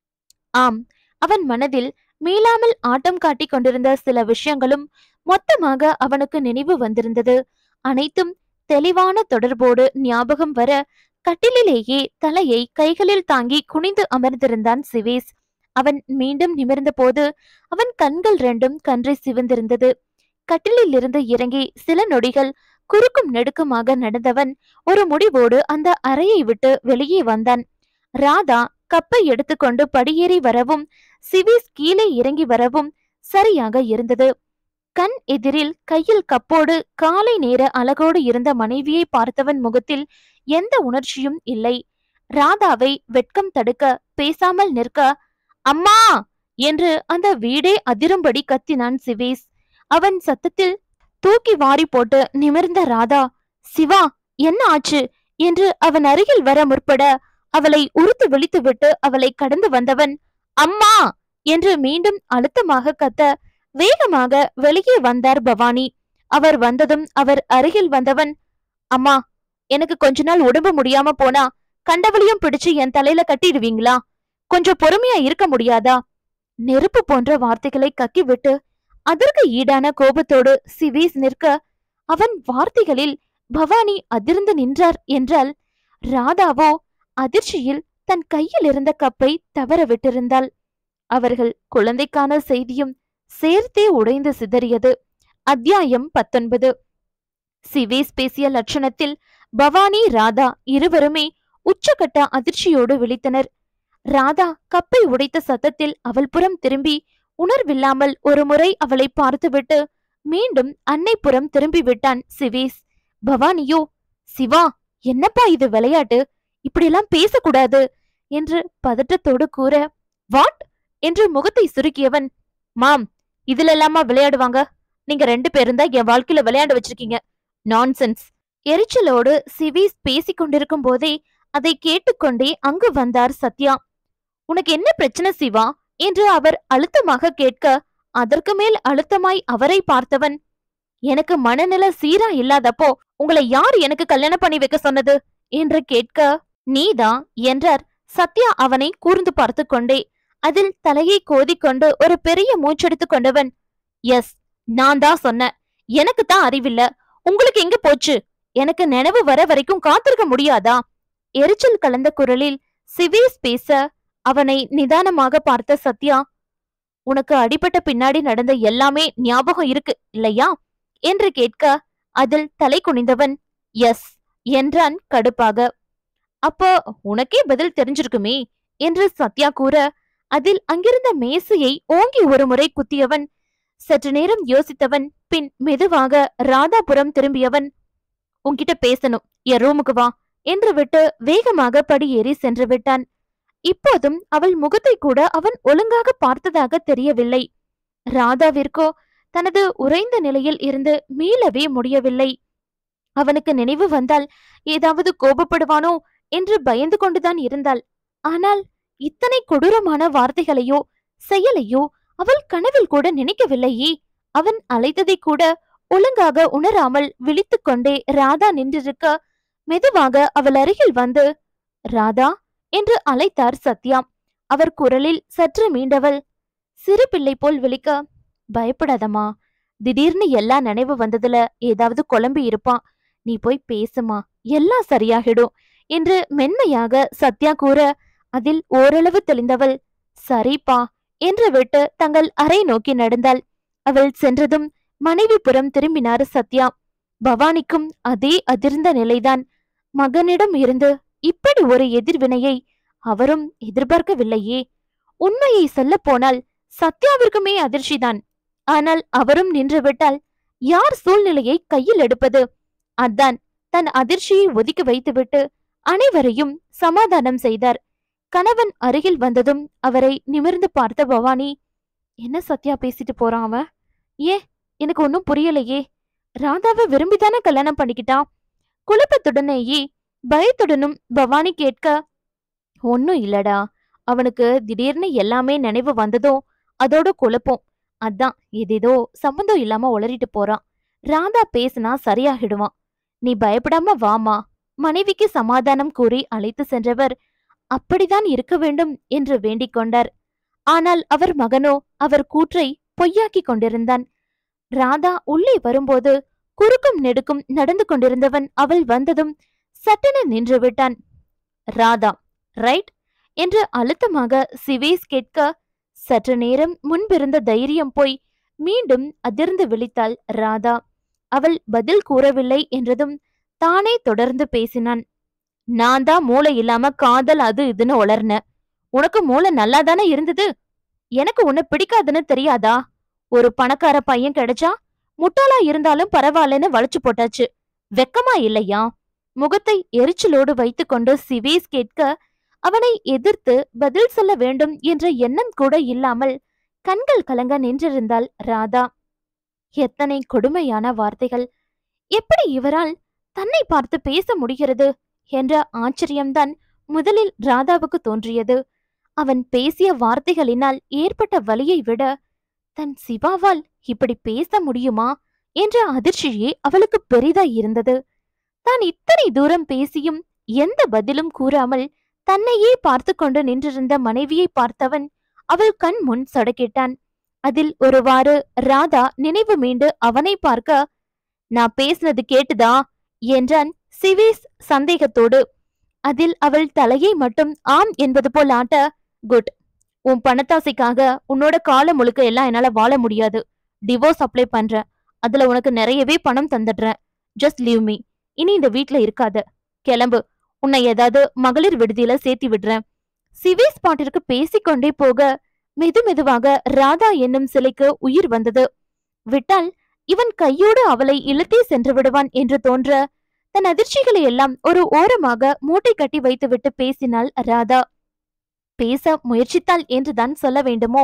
ஆம் அவன் மனதில் மீளாமல் ஆட்டம் காட்டிக் கொண்டிருந்த சில விஷயங்களும் மொத்தமாக அவனுக்கு நினைவு வந்திருந்தது அனைத்தும் தெளிவான தொடர்போடு ஞாபகம் வர கட்டிலிலேயே தலையை கைகளில் தாங்கி குனிந்து அமர்ந்திருந்தான் சிவேஸ் அவன் மீண்டும் நிமிர்ந்த போது அவன் கண்கள் ரெண்டும் கன்றை சிவந்திருந்தது கட்டிலில் இருந்து இறங்கி சில நொடிகள் குறுக்கும் நெடுக்குமாக நடந்தவன் ஒரு முடிவோடு அந்த அறையை விட்டு வெளியே வந்தான் ராதா கப்பை எடுத்துக்கொண்டு படியேறி வரவும் சிவேஸ் கீழே இறங்கி வரவும் சரியாக இருந்தது கண் எதிரில் கையில் கப்போடு காலை நேர அழகோடு இருந்த மனைவியை பார்த்தவன் முகத்தில் எந்த உணர்ச்சியும் இல்லை ராதாவை வெட்கம் தடுக்க பேசாமல் நிற்க அம்மா என்று அந்த வீடே அதிரும்படி கத்தினான் சிவேஸ் அவன் சத்தத்தில் தூக்கி வாரி போட்டு நிமிர்ந்த ராதா சிவா என்ன ஆச்சு என்று அவன் அருகில் வர முற்பட அவளை உறுத்து விழித்துவிட்டு அவளை கடந்து வந்தவன் அம்மா என்று மீண்டும் அழுத்தமாக கத்த வேகமாக வெளியே வந்தார் பவானி அவர் வந்ததும் அவர் அருகில் வந்தவன் அம்மா எனக்கு கொஞ்ச நாள் உடம்பு முடியாம போனா கண்டவளையும் பிடிச்சு என் தலையில கட்டிடுவீங்களா கொஞ்சம் பொறுமையா இருக்க முடியாதா நெருப்பு போன்ற வார்த்தைகளை கக்கிவிட்டு அதற்கு ஈடான கோபத்தோடு சிவேஸ் நிற்க அவன் வார்த்தைகளில் பவானி அதிர்ந்து நின்றார் என்றால் ராதாவோ அதிர்ச்சியில் தன் கையில் இருந்த கப்பை தவற விட்டிருந்தாள் அவர்கள் குழந்தைக்கான செய்தியும் சேர்த்தே உடைந்து சிதறியது அத்தியாயம் பத்தொன்பது சிவேஸ் பேசிய லட்சணத்தில் பவானி ராதா இருவருமே உச்சகட்ட அதிர்ச்சியோடு விழித்தனர் ராதா கப்பை உடைத்த சத்தத்தில் அவள் புறம் திரும்பி உணர்வில்லாமல் ஒரு முறை அவளை பார்த்துவிட்டு மீண்டும் அன்னை புறம் திரும்பி விட்டான் சிவேஸ் பவானியோ சிவா என்னப்பா இது விளையாட்டு இப்படியெல்லாம் பேசக்கூடாது என்று பதட்டத்தோடு கூற வாட் என்று முகத்தை சுருக்கியவன் மாம் இதுல எல்லாமா விளையாடுவாங்க நீங்க ரெண்டு பேரும் தான் என் வாழ்க்கையில விளையாட வச்சிருக்கீங்க நான்சென்ஸ் எரிச்சலோடு சிவீஸ் பேசிக் கொண்டிருக்கும் போதே அதை கேட்டுக்கொண்டே அங்கு வந்தார் சத்யா உனக்கு என்ன பிரச்சனை சிவா என்று அவர் அழுத்தமாக கேட்க அதற்கு மேல் அழுத்தமாய் அவரை பார்த்தவன் எனக்கு மனநில சீரா இல்லாதப்போ உங்களை யார் எனக்கு கல்யாணம் பண்ணி வைக்க சொன்னது என்று கேட்க நீதான் என்றார் சத்யா அவனை கூர்ந்து பார்த்து கொண்டே அதில் தலையை கோதிக்கொண்டு ஒரு பெரிய மூச்செடுத்து கொண்டவன் எஸ் நான் தான் சொன்னேன் எனக்கு தான் அறிவில்ல உங்களுக்கு எங்க போச்சு எனக்கு நினைவு வர வரைக்கும் காத்திருக்க முடியாதா எரிச்சல் கலந்த குரலில் சிவேஸ் பேச அவனை நிதானமாக பார்த்த சத்யா உனக்கு அடிபட்ட பின்னாடி நடந்த எல்லாமே ஞாபகம் இருக்கு இல்லையா என்று கேட்க அதில் தலை குனிந்தவன் எஸ் என்றான் கடுப்பாக அப்போ உனக்கே பதில் தெரிஞ்சிருக்குமே என்று சத்யா கூற அதில் அங்கிருந்த மேசையை ஓங்கி ஒரு முறை குத்தியவன் சற்று நேரம் யோசித்தவன் பின் மெதுவாக ராதாபுரம் திரும்பியவன் உன்கிட்ட பேசணும் என் ரூமுக்கு வா என்று விட்டு வேகமாக படியேறி சென்று விட்டான் இப்போதும் அவள் முகத்தை கூட அவன் ஒழுங்காக பார்த்ததாக தெரியவில்லை ராதாவிற்கோ தனது உறைந்த நிலையில் இருந்து மீளவே முடியவில்லை அவனுக்கு நினைவு வந்தால் ஏதாவது கோபப்படுவானோ என்று பயந்து கொண்டுதான் இருந்தாள் ஆனால் இத்தனை கொடூரமான வார்த்தைகளையோ செயலையோ அவள் கனவில் கூட நினைக்கவில்லையே அவன் அழைத்ததை கூட ஒழுங்காக உணராமல் விழித்துக்கொண்டே ராதா நின்றிருக்க மெதுவாக அவள் அருகில் வந்து ராதா என்று அழைத்தார் சத்யா அவர் குரலில் சற்று மீண்டவள் சிறு பிள்ளை போல் விழிக்க பயப்படாதம்மா திடீர்னு எல்லா நினைவு வந்ததுல ஏதாவது குழம்பி இருப்பான் நீ போய் பேசுமா எல்லாம் சரியாகிடும் என்று மென்மையாக சத்யா கூற அதில் ஓரளவு தெளிந்தவள் சரிப்பா என்று விட்டு தங்கள் அறை நோக்கி நடந்தாள் அவள் சென்றதும் மனைவி புறம் திரும்பினார் சத்யா பவானிக்கும் அதே அதிர்ந்த நிலைதான் மகனிடம் இருந்து இப்படி ஒரு எதிர்வினையை அவரும் எதிர்பார்க்கவில்லையே உண்மையை சொல்லப் போனால் சத்யாவிற்குமே அதிர்ச்சிதான் ஆனால் அவரும் நின்றுவிட்டால் யார் சூழ்நிலையை கையில் எடுப்பது அதான் தன் அதிர்ச்சியை ஒதுக்கி வைத்துவிட்டு அனைவரையும் சமாதானம் செய்தார் கணவன் அருகில் வந்ததும் அவரை நிமிர்ந்து பார்த்த பவானி என்ன சத்யா பேசிட்டு போறான் அவன் ஏ எனக்கு ஒன்னும் புரியலையே ராதாவை விரும்பிதானே கல்யாணம் பண்ணிக்கிட்டான் குழப்பத்துடனேயே பயத்துடனும் பவானி கேட்க ஒன்னும் இல்லடா அவனுக்கு திடீர்னு எல்லாமே நினைவு வந்ததும் அதோட குழப்பம் அதான் ஏதேதோ சம்பந்தம் இல்லாம உளறிட்டு போறான் ராதா பேசினா சரியாகிடுவான் நீ பயப்படாம வாமா மனைவிக்கு சமாதானம் கூறி அழைத்து சென்றவர் அப்படிதான் இருக்க வேண்டும் என்று வேண்டிக் கொண்டார் ஆனால் அவர் மகனோ அவர் கூற்றை பொய்யாக்கிக் கொண்டிருந்தான் ராதா உள்ளே வரும்போது குறுக்கும் நெடுக்கும் நடந்து கொண்டிருந்தவன் அவள் வந்ததும் சட்டென நின்று விட்டான் ராதா ரைட் என்று அழுத்தமாக சிவேஸ் கேட்க சற்று நேரம் முன்பிருந்த தைரியம் போய் மீண்டும் அதிர்ந்து விழித்தாள் ராதா அவள் பதில் கூறவில்லை என்றதும் தானே தொடர்ந்து பேசினான் நான் தான் மூளை இல்லாம காதல் அது இதுன்னு உளர்ன உனக்கு மூளை நல்லா தானே இருந்தது எனக்கு உன்னை பிடிக்காதுன்னு தெரியாதா ஒரு பணக்கார பையன் கிடைச்சா முட்டாளா இருந்தாலும் பரவாயில்லன்னு வளைச்சு போட்டாச்சு வெக்கமா இல்லையா முகத்தை எரிச்சலோடு வைத்துக்கொண்டு சிவேஸ் கேட்க அவனை எதிர்த்து பதில் சொல்ல வேண்டும் என்ற எண்ணம் கூட இல்லாமல் கண்கள் கலங்க நின்றிருந்தாள் ராதா எத்தனை கொடுமையான வார்த்தைகள் எப்படி இவரால் தன்னை பார்த்து பேச முடிகிறது என்ற ஆச்சரியம்தான் முதலில் ராதாவுக்கு தோன்றியது அவன் பேசிய வார்த்தைகளினால் ஏற்பட்ட வலியை விட தன் சிவாவால் இப்படி பேச முடியுமா என்ற அதிர்ச்சியே அவளுக்கு பெரிதாய் இருந்தது தான் இத்தனை தூரம் பேசியும் எந்த பதிலும் கூறாமல் தன்னையே பார்த்து கொண்டு நின்றிருந்த மனைவியை பார்த்தவன் அவள் கண் முன் சடக்கிட்டான் அதில் ஒருவாறு ராதா நினைவு மீண்டு அவனை பார்க்க நான் பேசினது கேட்டுதா என்றான் சிவேஸ் சந்தேகத்தோடு அதில் அவள் தலையை மட்டும் ஆம் என்பது போல் ஆட்ட குட் உன் பணத்தாசைக்காக உன்னோட காலம் முழுக்க எல்லாம் என்னால வாழ முடியாது டிவோர்ஸ் அப்ளை பண்றேன் அதுல உனக்கு நிறையவே பணம் தந்துடுறேன் ஜஸ்ட் லீவ் மீ இனி இந்த வீட்ல இருக்காத கிளம்பு உன்னை ஏதாவது மகளிர் விடுதியில சேர்த்தி விடுறேன் சிவேஸ் பாட்டிற்கு பேசிக்கொண்டே போக மெது மெதுவாக ராதா என்னும் சிலைக்கு உயிர் வந்தது விட்டால் இவன் கையோடு அவளை இழுத்தே சென்று விடுவான் என்று தோன்ற தன் அதிர்ச்சிகளை எல்லாம் ஒரு ஓரமாக மூட்டை கட்டி வைத்துவிட்டு பேசினாள் ராதா பேச முயற்சித்தாள் என்றுதான் சொல்ல வேண்டுமோ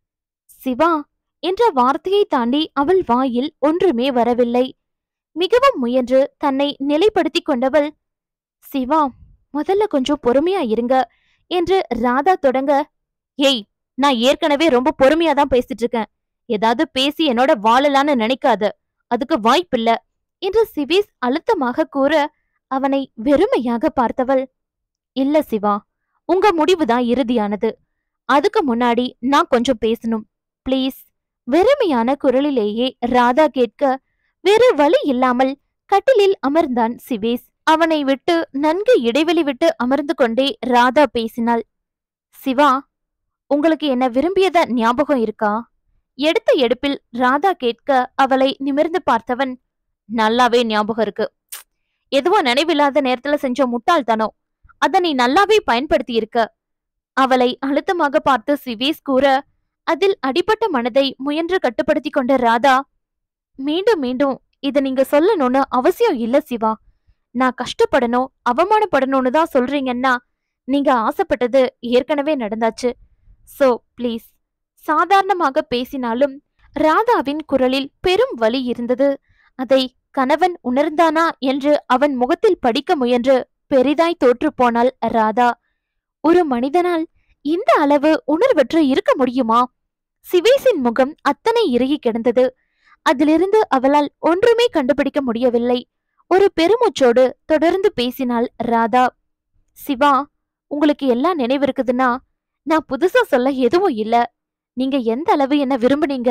சிவா என்ற வார்த்தையை தாண்டி அவள் வாயில் ஒன்றுமே வரவில்லை மிகவும் முயன்று தன்னை நிலைப்படுத்திக் கொண்டவள் சிவா முதல்ல கொஞ்சம் பொறுமையா இருங்க என்று ராதா தொடங்க ஏய் நான் ஏற்கனவே ரொம்ப பொறுமையா தான் பேசிட்டு இருக்கேன் ஏதாவது பேசி என்னோட வாழலான்னு நினைக்காத அதுக்கு வாய்ப்பில்ல என்று சிவேஸ் அழுத்தமாக கூற அவனை வெறுமையாக பார்த்தவள் இல்ல சிவா உங்க முடிவுதான் இறுதியானது அதுக்கு முன்னாடி நான் கொஞ்சம் பேசணும் ப்ளீஸ் வெறுமையான குரலிலேயே ராதா கேட்க வேறு வழி இல்லாமல் கட்டிலில் அமர்ந்தான் சிவேஸ் அவனை விட்டு நன்கு இடைவெளி விட்டு அமர்ந்து கொண்டே ராதா பேசினாள் சிவா உங்களுக்கு என்ன விரும்பியத ஞாபகம் இருக்கா எடுத்த எடுப்பில் ராதா கேட்க அவளை நிமிர்ந்து பார்த்தவன் நல்லாவே ஞாபகம் இருக்கு எதுவும் நினைவில்லாத நேரத்துல செஞ்ச முட்டாள்தனம் அத நீ நல்லாவே பயன்படுத்தி இருக்க அவளை அழுத்தமாக பார்த்து சிவேஸ் கூற அதில் அடிபட்ட மனதை முயன்று கட்டுப்படுத்தி கொண்ட ராதா மீண்டும் மீண்டும் இத நீங்க சொல்லணும்னு அவசியம் இல்ல சிவா நான் கஷ்டப்படணும் அவமானப்படணும்னு தான் சொல்றீங்கன்னா நீங்க ஆசைப்பட்டது ஏற்கனவே நடந்தாச்சு சோ ப்ளீஸ் சாதாரணமாக பேசினாலும் ராதாவின் குரலில் பெரும் வலி இருந்தது அதை கணவன் உணர்ந்தானா என்று அவன் முகத்தில் படிக்க முயன்று பெரிதாய் தோற்றுப் போனாள் ராதா ஒரு மனிதனால் இந்த அளவு உணர்வற்று இருக்க முடியுமா சிவேசின் முகம் அத்தனை இறுகி கிடந்தது அதிலிருந்து அவளால் ஒன்றுமே கண்டுபிடிக்க முடியவில்லை ஒரு பெருமூச்சோடு தொடர்ந்து பேசினாள் ராதா சிவா உங்களுக்கு எல்லாம் நினைவிருக்குதுன்னா நான் புதுசா சொல்ல எதுவும் இல்ல நீங்க எந்த அளவு என்ன விரும்புனீங்க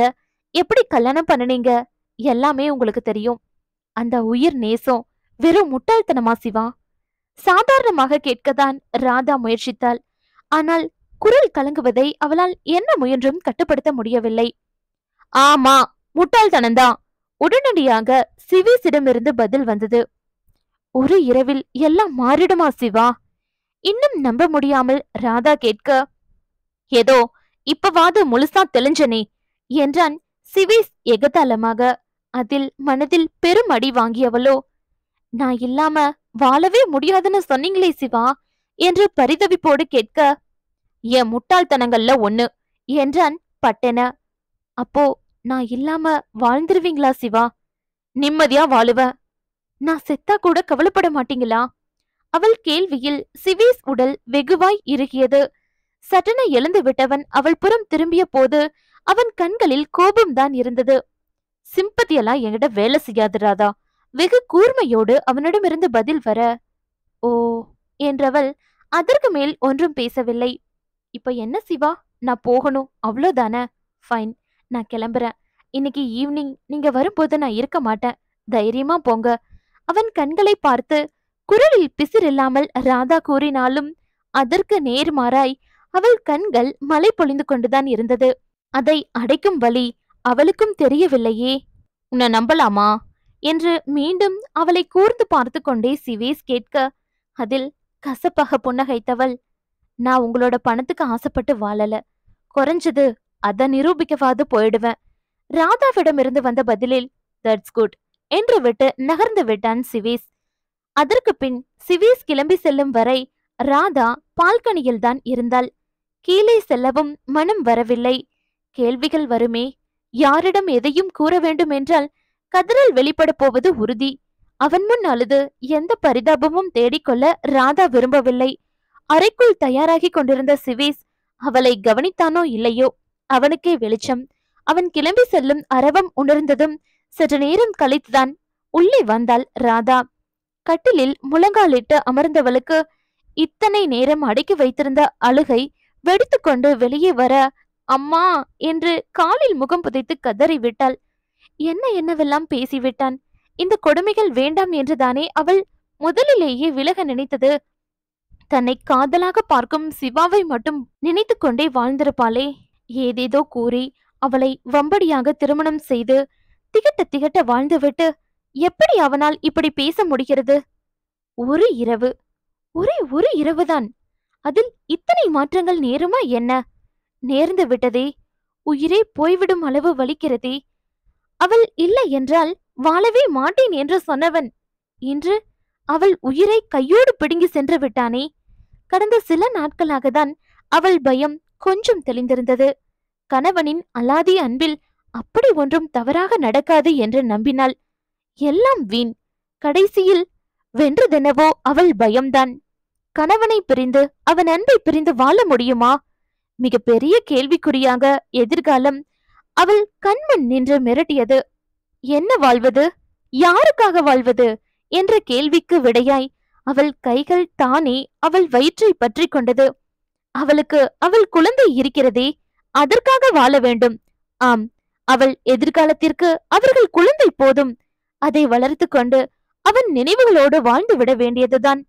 எப்படி கல்யாணம் பண்ணுனீங்க எல்லாமே உங்களுக்கு தெரியும் அந்த உயிர் நேசம் வெறும் முட்டாள்தனமா சிவா சாதாரணமாக கேட்கத்தான் ராதா முயற்சித்தாள் ஆனால் குரல் கலங்குவதை அவளால் என்ன முயன்றும் கட்டுப்படுத்த முடியவில்லை ஆமா முட்டாள்தனம்தான் உடனடியாக சிவேசிடமிருந்து பதில் வந்தது ஒரு இரவில் எல்லாம் மாறிடுமா சிவா இன்னும் நம்ப முடியாமல் ராதா கேட்க ஏதோ இப்பவாது முழுசா தெளிஞ்சனே என்றான் சிவேஸ் எகதாளமாக அதில் மனதில் பெரும் அடி வாங்கியவளோ நான் இல்லாம வாழவே முடியாதுன்னு சொன்னீங்களே சிவா என்று பரிதவிப்போடு கேட்க என் முட்டாள்தனங்கள்ல ஒண்ணு என்றான் பட்டென அப்போ நான் இல்லாம வாழ்ந்துருவீங்களா சிவா நிம்மதியா வாழுவேன் நான் செத்தா கூட கவலைப்பட மாட்டீங்களா அவள் கேள்வியில் சிவேஸ் உடல் வெகுவாய் இறுகியது சட்டென எழுந்து விட்டவன் அவள் புறம் திரும்பிய போது அவன் கண்களில் கோபம்தான் இருந்தது சிம்பத்தியெல்லாம் என்கிட்ட வேலை செய்யாது ராதா வெகு கூர்மையோடு அவனிடமிருந்து பதில் வர ஓ என்றவள் அதற்கு மேல் ஒன்றும் பேசவில்லை இப்ப என்ன சிவா நான் போகணும் அவ்வளோதானே ஃபைன் நான் கிளம்புறேன் இன்னைக்கு ஈவினிங் நீங்க வரும்போது நான் இருக்க மாட்டேன் தைரியமா போங்க அவன் கண்களை பார்த்து குரலில் பிசிறில்லாமல் ராதா கூறினாலும் அதற்கு நேர்மாறாய் அவள் கண்கள் மழை பொழிந்து கொண்டுதான் இருந்தது அதை அடைக்கும் வழி அவளுக்கும் தெரியவில்லையே உன்னை நம்பலாமா என்று மீண்டும் அவளை கூர்ந்து பார்த்து கொண்டே சிவேஸ் கேட்க அதில் கசப்பாக புன்னகைத்தவள் நான் உங்களோட பணத்துக்கு ஆசைப்பட்டு வாழல குறைஞ்சது அத நிரூபிக்கவாது போயிடுவேன் ராதாவிடமிருந்து வந்த பதிலில் தட்ஸ் குட் என்று விட்டு நகர்ந்து விட்டான் சிவேஸ் அதற்கு பின் சிவேஸ் கிளம்பி செல்லும் வரை ராதா பால்கனியில்தான் இருந்தாள் கீழே செல்லவும் மனம் வரவில்லை கேள்விகள் வருமே யாரிடம் எதையும் கூற வேண்டும் என்றால் கதறல் வெளிப்பட போவது உறுதி அவன் முன் அழுது எந்த பரிதாபமும் தேடிக்கொள்ள ராதா விரும்பவில்லை அறைக்குள் தயாராகி கொண்டிருந்த சிவேஸ் அவளை கவனித்தானோ இல்லையோ அவனுக்கே வெளிச்சம் அவன் கிளம்பி செல்லும் அரவம் உணர்ந்ததும் சற்று நேரம் கழித்துதான் உள்ளே வந்தாள் ராதா கட்டிலில் முழங்காலிட்டு அமர்ந்தவளுக்கு இத்தனை நேரம் அடக்கி வைத்திருந்த அழுகை வெடித்துக்கொண்டு வெளியே வர அம்மா என்று காலில் முகம் புதைத்து கதறி விட்டாள் என்ன என்னவெல்லாம் பேசிவிட்டான் இந்த கொடுமைகள் வேண்டாம் என்றுதானே அவள் முதலிலேயே விலக நினைத்தது தன்னை காதலாக பார்க்கும் சிவாவை மட்டும் நினைத்து கொண்டே வாழ்ந்திருப்பாளே ஏதேதோ கூறி அவளை வம்படியாக திருமணம் செய்து திகட்ட திகட்ட வாழ்ந்துவிட்டு எப்படி அவனால் இப்படி பேச முடிகிறது ஒரு இரவு ஒரே ஒரு இரவுதான் அதில் இத்தனை மாற்றங்கள் நேருமா என்ன நேர்ந்து விட்டதே உயிரே போய்விடும் அளவு வலிக்கிறதே அவள் இல்லை என்றால் வாழவே மாட்டேன் என்று சொன்னவன் இன்று அவள் உயிரை கையோடு பிடுங்கி சென்று விட்டானே கடந்த சில நாட்களாக தான் அவள் பயம் கொஞ்சம் தெளிந்திருந்தது கணவனின் அலாதி அன்பில் அப்படி ஒன்றும் தவறாக நடக்காது என்று நம்பினாள் எல்லாம் வீண் கடைசியில் வென்றதெனவோ அவள் பயம்தான் கணவனை பிரிந்து அவன் அன்பை பிரிந்து வாழ முடியுமா மிக பெரிய கேள்விக்குறியாக எதிர்காலம் அவள் கண்முன் நின்று மிரட்டியது என்ன வாழ்வது யாருக்காக வாழ்வது என்ற கேள்விக்கு விடையாய் அவள் கைகள் தானே அவள் வயிற்றை பற்றி கொண்டது அவளுக்கு அவள் குழந்தை இருக்கிறதே அதற்காக வாழ வேண்டும் ஆம் அவள் எதிர்காலத்திற்கு அவர்கள் குழந்தை போதும் அதை வளர்த்து கொண்டு அவன் நினைவுகளோடு வாழ்ந்து விட வேண்டியதுதான்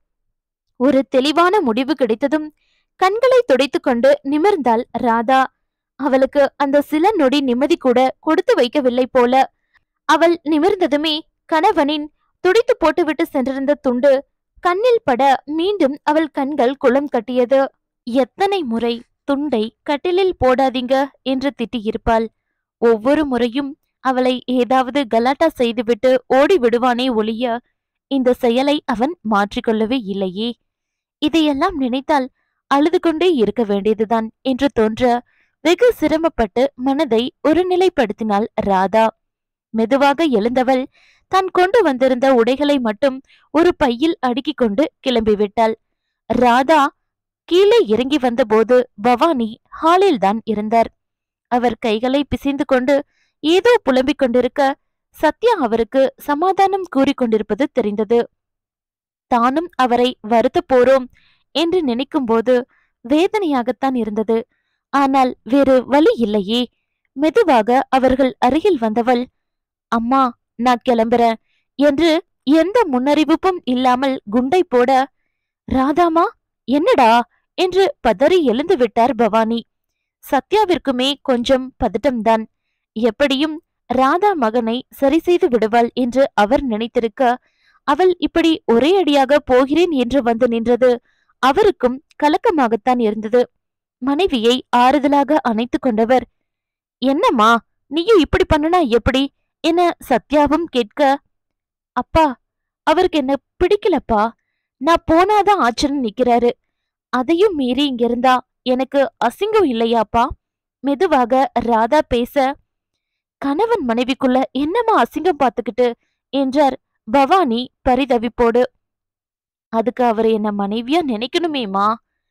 ஒரு தெளிவான முடிவு கிடைத்ததும் கண்களை துடைத்துக் கொண்டு நிமிர்ந்தாள் ராதா அவளுக்கு அந்த சில நொடி நிம்மதி கூட கொடுத்து வைக்கவில்லை போல அவள் நிமிர்ந்ததுமே கணவனின் துடித்து போட்டுவிட்டு சென்றிருந்த துண்டு கண்ணில் பட மீண்டும் அவள் கண்கள் குளம் கட்டியது எத்தனை முறை துண்டை கட்டிலில் போடாதீங்க என்று திட்டியிருப்பாள் ஒவ்வொரு முறையும் அவளை ஏதாவது கலாட்டா செய்துவிட்டு ஓடி விடுவானே ஒழிய இந்த செயலை அவன் மாற்றிக்கொள்ளவே இல்லையே இதையெல்லாம் நினைத்தால் அழுது கொண்டே இருக்க வேண்டியதுதான் என்று தோன்ற வெகு சிரமப்பட்டு மனதை ஒருநிலைப்படுத்தினாள் ராதா மெதுவாக எழுந்தவள் தான் கொண்டு வந்திருந்த உடைகளை மட்டும் ஒரு பையில் அடுக்கிக் கொண்டு கிளம்பிவிட்டாள் ராதா கீழே இறங்கி வந்தபோது பவானி ஹாலில் தான் இருந்தார் அவர் கைகளை பிசைந்து கொண்டு ஏதோ புலம்பிக் கொண்டிருக்க சத்யா அவருக்கு சமாதானம் கூறிக்கொண்டிருப்பது தெரிந்தது தானும் அவரை வருத்த போறோம் என்று நினைக்கும்போது வேதனையாகத்தான் இருந்தது ஆனால் வேறு வழி இல்லையே மெதுவாக அவர்கள் அருகில் வந்தவள் அம்மா நான் கிளம்புறேன் என்று எந்த முன்னறிவிப்பும் இல்லாமல் குண்டை போட ராதாமா என்னடா என்று பதறி எழுந்து விட்டார் பவானி சத்யாவிற்குமே கொஞ்சம் பதட்டம்தான் எப்படியும் ராதா மகனை சரி செய்து விடுவாள் என்று அவர் நினைத்திருக்க அவள் இப்படி ஒரே அடியாக போகிறேன் என்று வந்து நின்றது அவருக்கும் கலக்கமாகத்தான் இருந்தது மனைவியை ஆறுதலாக அணைத்துக் கொண்டவர் என்னம்மா நீயும் இப்படி பண்ணுனா எப்படி என சத்யாவும் கேட்க அப்பா அவருக்கு என்ன பிடிக்கலப்பா நான் போனாதான் ஆச்சுன்னு நிக்கிறாரு அதையும் மீறி இங்க இருந்தா எனக்கு அசிங்கம் இல்லையாப்பா மெதுவாக ராதா பேச கணவன் மனைவிக்குள்ள என்னம்மா அசிங்கம் பார்த்துக்கிட்டு என்றார் பவானி பரிதவிப்போடு அதுக்கு அவர் என்ன மனைவியா நினைக்கணுமேமா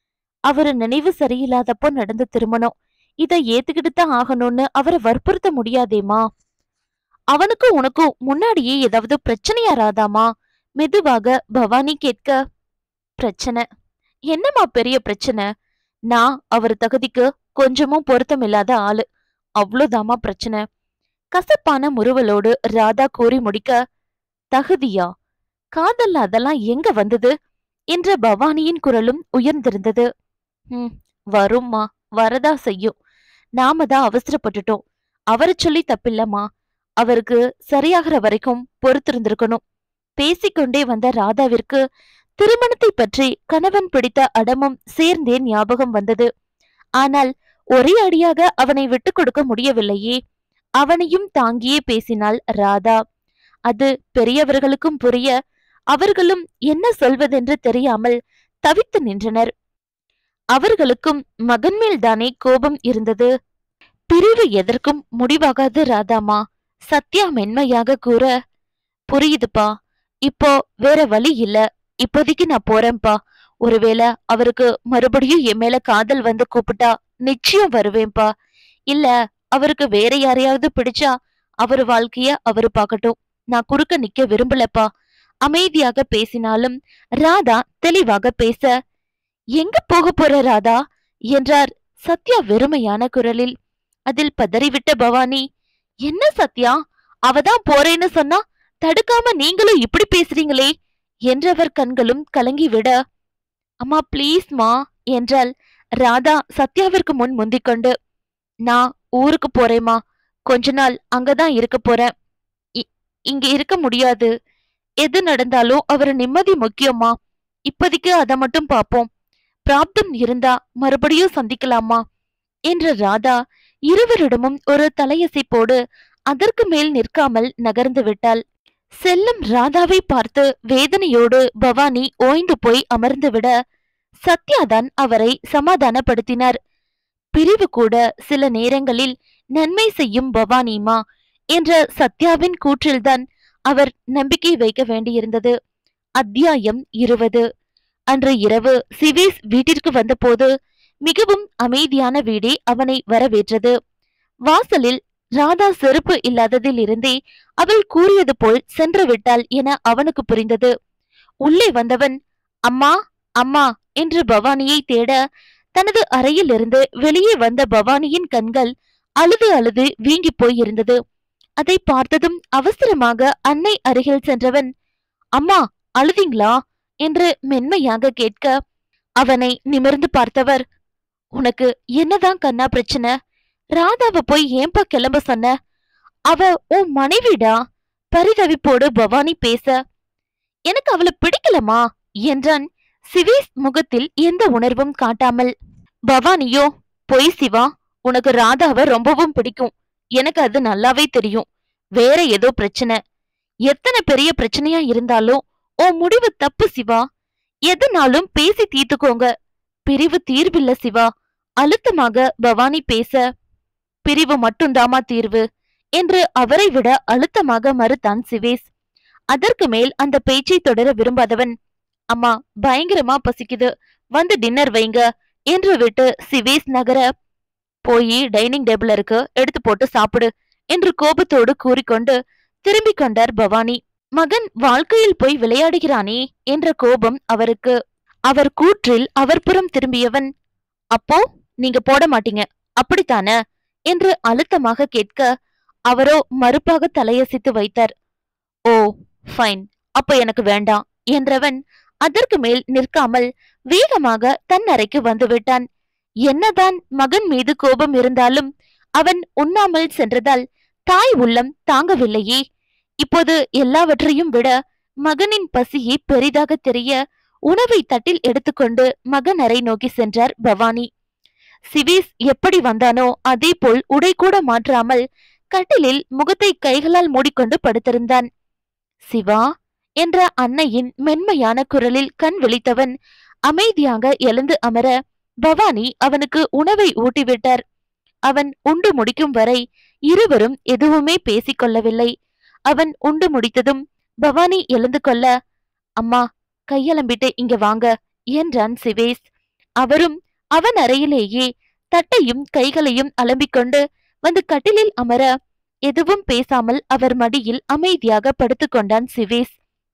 அவரு நினைவு சரியில்லாதப்போ நடந்த திருமணம் இதை ஏத்துக்கிட்டு தான் ஆகணும்னு அவரை வற்புறுத்த முடியாதேமா அவனுக்கும் உனக்கும் முன்னாடியே ஏதாவது பிரச்சனையா ராதாமா மெதுவாக பவானி கேட்க பிரச்சனை என்னம்மா பெரிய பிரச்சனை நான் அவர் தகுதிக்கு கொஞ்சமும் பொருத்தமில்லாத ஆளு அவ்வளோதாம்மா பிரச்சனை கசப்பான முறுவலோடு ராதா கூறி முடிக்க தகுதியா காதல்ல அதெல்லாம் எங்க வந்தது என்ற பவானியின் குரலும் உயர்ந்திருந்தது ம் வரும்மா வரதா செய்யும் நாம தான் அவசரப்பட்டுட்டோம் அவரை சொல்லி தப்பில்லம்மா அவருக்கு சரியாகிற வரைக்கும் பொறுத்திருந்திருக்கணும் பேசிக்கொண்டே வந்த ராதாவிற்கு திருமணத்தை பற்றி கணவன் பிடித்த அடமும் சேர்ந்தே ஞாபகம் வந்தது ஆனால் ஒரே அடியாக அவனை விட்டுக் கொடுக்க முடியவில்லையே அவனையும் தாங்கியே பேசினாள் ராதா அது பெரியவர்களுக்கும் புரிய அவர்களும் என்ன சொல்வதென்று தெரியாமல் தவித்து நின்றனர் அவர்களுக்கும் மகன் மேல்தானே கோபம் இருந்தது பிரிவு எதற்கும் முடிவாகாது ராதாமா சத்யா மென்மையாக கூற புரியுதுப்பா இப்போ வேற வழி இல்ல இப்போதைக்கு நான் போறேன்பா ஒருவேளை அவருக்கு மறுபடியும் என் மேல காதல் வந்து கூப்பிட்டா நிச்சயம் வருவேன்பா இல்ல அவருக்கு வேற யாரையாவது பிடிச்சா அவர் வாழ்க்கைய அவரு பார்க்கட்டும் நான் குறுக்க நிக்க விரும்பலப்பா அமைதியாக பேசினாலும் ராதா தெளிவாக பேச எங்க போக போற ராதா என்றார் சத்யா வெறுமையான குரலில் அதில் பதறிவிட்ட பவானி என்ன சத்யா அவதான் போறேன்னு சொன்னா தடுக்காம நீங்களும் இப்படி பேசுறீங்களே என்றவர் கண்களும் கலங்கிவிட அம்மா ப்ளீஸ்மா என்றால் ராதா சத்யாவிற்கு முன் முந்திக் கொண்டு நான் ஊருக்கு போறேம்மா கொஞ்ச நாள் அங்கதான் இருக்க போறேன் இ- இங்க இருக்க முடியாது எது நடந்தாலும் அவர் நிம்மதி முக்கியமா இப்போதைக்கு அதை மட்டும் பாப்போம் பிராப்தம் இருந்தா மறுபடியும் சந்திக்கலாமா என்ற ராதா இருவரிடமும் ஒரு தலையசைப்போடு அதற்கு மேல் நிற்காமல் நகர்ந்து விட்டாள் செல்லும் ராதாவை பார்த்து வேதனையோடு பவானி ஓய்ந்து போய் அமர்ந்துவிட சத்யாதான் அவரை சமாதானப்படுத்தினார் பிரிவு கூட சில நேரங்களில் நன்மை செய்யும் பவானிமா என்ற சத்யாவின் கூற்றில்தான் அவர் நம்பிக்கை வைக்க வேண்டியிருந்தது அத்தியாயம் இருபது அன்று இரவு சிவேஸ் வீட்டிற்கு வந்தபோது மிகவும் அமைதியான வீடே அவனை வரவேற்றது வாசலில் ராதா செருப்பு இல்லாததில் இருந்தே அவள் கூறியது போல் சென்று விட்டாள் என அவனுக்கு புரிந்தது உள்ளே வந்தவன் அம்மா அம்மா என்று பவானியை தேட தனது அறையிலிருந்து வெளியே வந்த பவானியின் கண்கள் அழுது அழுது வீங்கி போயிருந்தது அதை பார்த்ததும் அவசரமாக அன்னை அருகில் சென்றவன் அம்மா அழுதீங்களா என்று மென்மையாக கேட்க அவனை நிமிர்ந்து பார்த்தவர் உனக்கு என்னதான் கண்ணா பிரச்சனை ராதாவை போய் ஏன்பா கிளம்ப சொன்ன அவ உன் மனைவிடா பரிதவிப்போடு பவானி பேச எனக்கு அவளை பிடிக்கலமா என்றான் சிவேஸ் முகத்தில் எந்த உணர்வும் காட்டாமல் பவானியோ பொய் சிவா உனக்கு ராதாவை ரொம்பவும் பிடிக்கும் எனக்கு அது நல்லாவே தெரியும் வேற ஏதோ பிரச்சனை எத்தனை பெரிய பிரச்சனையா இருந்தாலும் உன் முடிவு தப்பு சிவா எதுனாலும் பேசி தீர்த்துக்கோங்க பிரிவு தீர்வில்ல சிவா அழுத்தமாக பவானி பேச பிரிவு மட்டும்தாமா தீர்வு என்று அவரை விட அழுத்தமாக மறுத்தான் சிவேஸ் அதற்கு மேல் அந்த பேச்சை தொடர விரும்பாதவன் அம்மா பயங்கரமா பசிக்குது வந்து டின்னர் வைங்க என்று விட்டு சிவேஸ் நகர போய் டைனிங் டேபிள் இருக்கு எடுத்து போட்டு சாப்பிடு என்று கோபத்தோடு கூறிக்கொண்டு திரும்பிக் கொண்டார் பவானி மகன் வாழ்க்கையில் போய் விளையாடுகிறானே என்ற கோபம் அவருக்கு அவர் கூற்றில் அவர் புறம் திரும்பியவன் அப்போ நீங்க போட மாட்டீங்க அப்படித்தானே என்று அழுத்தமாக கேட்க அவரோ மறுப்பாக தலையசைத்து வைத்தார் ஓ ஃபைன் அப்ப எனக்கு வேண்டாம் என்றவன் அதற்கு மேல் நிற்காமல் வேகமாக தன் அறைக்கு வந்துவிட்டான் என்னதான் மகன் மீது கோபம் இருந்தாலும் அவன் உண்ணாமல் சென்றதால் தாய் உள்ளம் தாங்கவில்லையே இப்போது எல்லாவற்றையும் விட மகனின் பசியே பெரிதாக தெரிய உணவை தட்டில் எடுத்துக்கொண்டு மகன் அறை நோக்கி சென்றார் பவானி சிவேஸ் எப்படி வந்தானோ அதே போல் உடை கூட மாற்றாமல் கட்டிலில் முகத்தை கைகளால் மூடிக்கொண்டு படுத்திருந்தான் சிவா என்ற அன்னையின் மென்மையான குரலில் கண் விழித்தவன் அமைதியாக எழுந்து அமர பவானி அவனுக்கு உணவை ஊட்டிவிட்டார் அவன் உண்டு முடிக்கும் வரை இருவரும் எதுவுமே பேசிக் கொள்ளவில்லை அவன் உண்டு முடித்ததும் பவானி எழுந்து கொள்ள அம்மா கையலம்பிட்டு இங்க வாங்க என்றான் சிவேஸ் அவரும் அவன் அறையிலேயே தட்டையும் கைகளையும் அலம்பிக்கொண்டு வந்து கட்டிலில் அமர எதுவும் பேசாமல் அவர் மடியில் அமைதியாக படுத்துக்கொண்டான் சிவேஸ்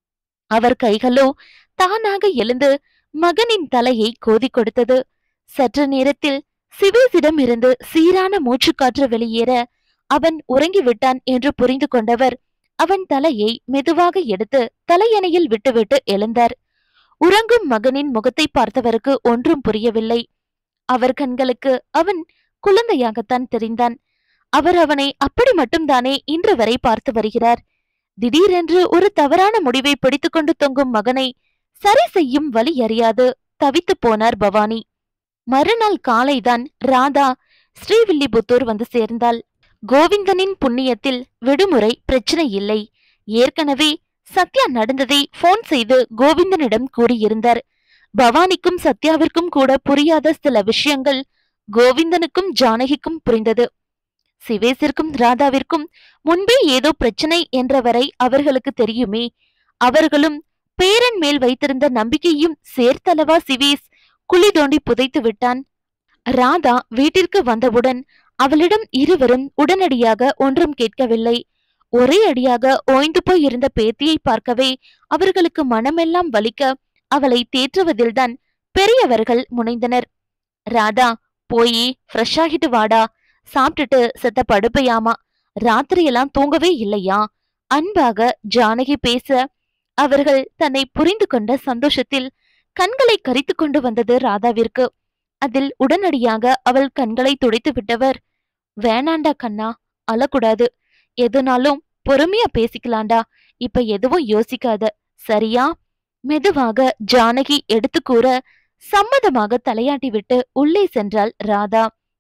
அவர் கைகளோ தானாக எழுந்து மகனின் தலையை கோதி கொடுத்தது சற்று நேரத்தில் சிவேசிடம் இருந்து சீரான மூச்சுக்காற்று வெளியேற அவன் உறங்கிவிட்டான் என்று புரிந்து கொண்டவர் அவன் தலையை மெதுவாக எடுத்து தலையணையில் விட்டுவிட்டு எழுந்தார் உறங்கும் மகனின் முகத்தை பார்த்தவருக்கு ஒன்றும் புரியவில்லை அவர் கண்களுக்கு அவன் குழந்தையாகத்தான் தெரிந்தான் அவர் அவனை அப்படி மட்டும்தானே இன்று வரை பார்த்து வருகிறார் திடீரென்று ஒரு தவறான முடிவை பிடித்துக்கொண்டு தொங்கும் மகனை சரி செய்யும் வழி அறியாது தவித்துப் போனார் பவானி மறுநாள் காலைதான் ராதா ஸ்ரீவில்லிபுத்தூர் வந்து சேர்ந்தாள் கோவிந்தனின் புண்ணியத்தில் விடுமுறை பிரச்சனை இல்லை ஏற்கனவே சத்யா நடந்ததை போன் செய்து கோவிந்தனிடம் கூறியிருந்தார் பவானிக்கும் சத்யாவிற்கும் கூட புரியாத சில விஷயங்கள் கோவிந்தனுக்கும் ஜானகிக்கும் புரிந்தது சிவேசிற்கும் ராதாவிற்கும் முன்பே ஏதோ பிரச்சனை என்றவரை அவர்களுக்கு தெரியுமே அவர்களும் பேரன் மேல் வைத்திருந்த நம்பிக்கையும் சேர்த்தளவா சிவேஸ் குழி தோண்டி புதைத்து விட்டான் ராதா வீட்டிற்கு வந்தவுடன் அவளிடம் இருவரும் உடனடியாக ஒன்றும் கேட்கவில்லை ஒரே அடியாக ஓய்ந்து போய் இருந்த பேத்தியை பார்க்கவே அவர்களுக்கு மனமெல்லாம் வலிக்க அவளை தேற்றுவதில்தான் பெரியவர்கள் முனைந்தனர் ராதா போய் ஃப்ரெஷ் ஆகிட்டு வாடா சாப்பிட்டுட்டு செத்த படுப்பையாமா ராத்திரியெல்லாம் தூங்கவே இல்லையா அன்பாக ஜானகி பேச அவர்கள் தன்னை புரிந்து கொண்ட சந்தோஷத்தில் கண்களை கரித்து கொண்டு வந்தது ராதாவிற்கு அதில் உடனடியாக அவள் கண்களை துடைத்து விட்டவர் வேணாண்டா கண்ணா அழக்கூடாது எதுனாலும் பொறுமையா பேசிக்கலாண்டா இப்ப எதுவும் யோசிக்காத சரியா மெதுவாக ஜானகி எடுத்து கூற சம்மதமாக தலையாட்டி விட்டு உள்ளே சென்றாள் ராதா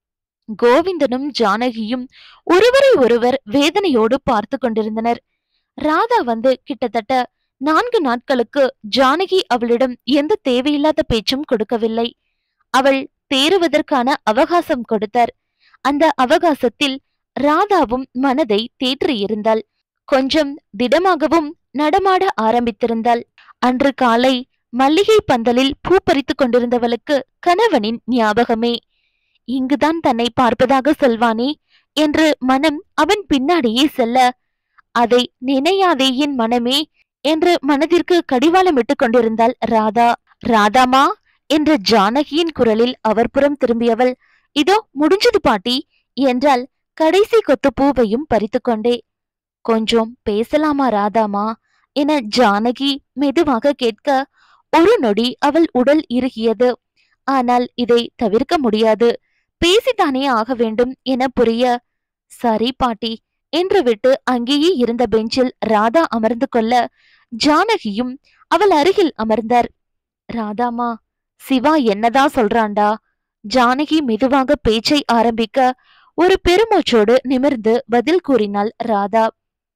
கோவிந்தனும் ஜானகியும் ஒருவரை ஒருவர் வேதனையோடு பார்த்து கொண்டிருந்தனர் ராதா வந்து கிட்டத்தட்ட நான்கு நாட்களுக்கு ஜானகி அவளிடம் எந்த தேவையில்லாத பேச்சும் கொடுக்கவில்லை அவள் தேறுவதற்கான அவகாசம் கொடுத்தார் அந்த அவகாசத்தில் ராதாவும் மனதை தேற்றியிருந்தாள் கொஞ்சம் திடமாகவும் நடமாட ஆரம்பித்திருந்தாள் அன்று காலை மல்லிகை பந்தலில் பூ பறித்துக் கொண்டிருந்தவளுக்கு கணவனின் ஞாபகமே இங்குதான் தன்னை பார்ப்பதாக சொல்வானே என்று மனம் அவன் பின்னாடியே செல்ல அதை நினையாதே என் மனமே என்று மனதிற்கு கடிவாளமிட்டுக் கொண்டிருந்தாள் ராதா ராதாமா என்ற ஜானகியின் குரலில் அவர் புறம் திரும்பியவள் இதோ முடிஞ்சது பாட்டி என்றால் கடைசி கொத்து பூவையும் பறித்துக்கொண்டே கொஞ்சம் பேசலாமா ராதாமா என ஜானகி மெதுவாக கேட்க ஒரு நொடி அவள் உடல் இறுகியது ஆனால் இதை தவிர்க்க முடியாது பேசித்தானே ஆக வேண்டும் என புரிய சரி பாட்டி என்று விட்டு அங்கேயே இருந்த பெஞ்சில் ராதா அமர்ந்து கொள்ள ஜானகியும் அவள் அருகில் அமர்ந்தார் ராதாமா சிவா என்னதான் சொல்றான்டா ஜானகி மெதுவாக பேச்சை ஆரம்பிக்க ஒரு பெருமூச்சோடு நிமிர்ந்து பதில் கூறினாள் ராதா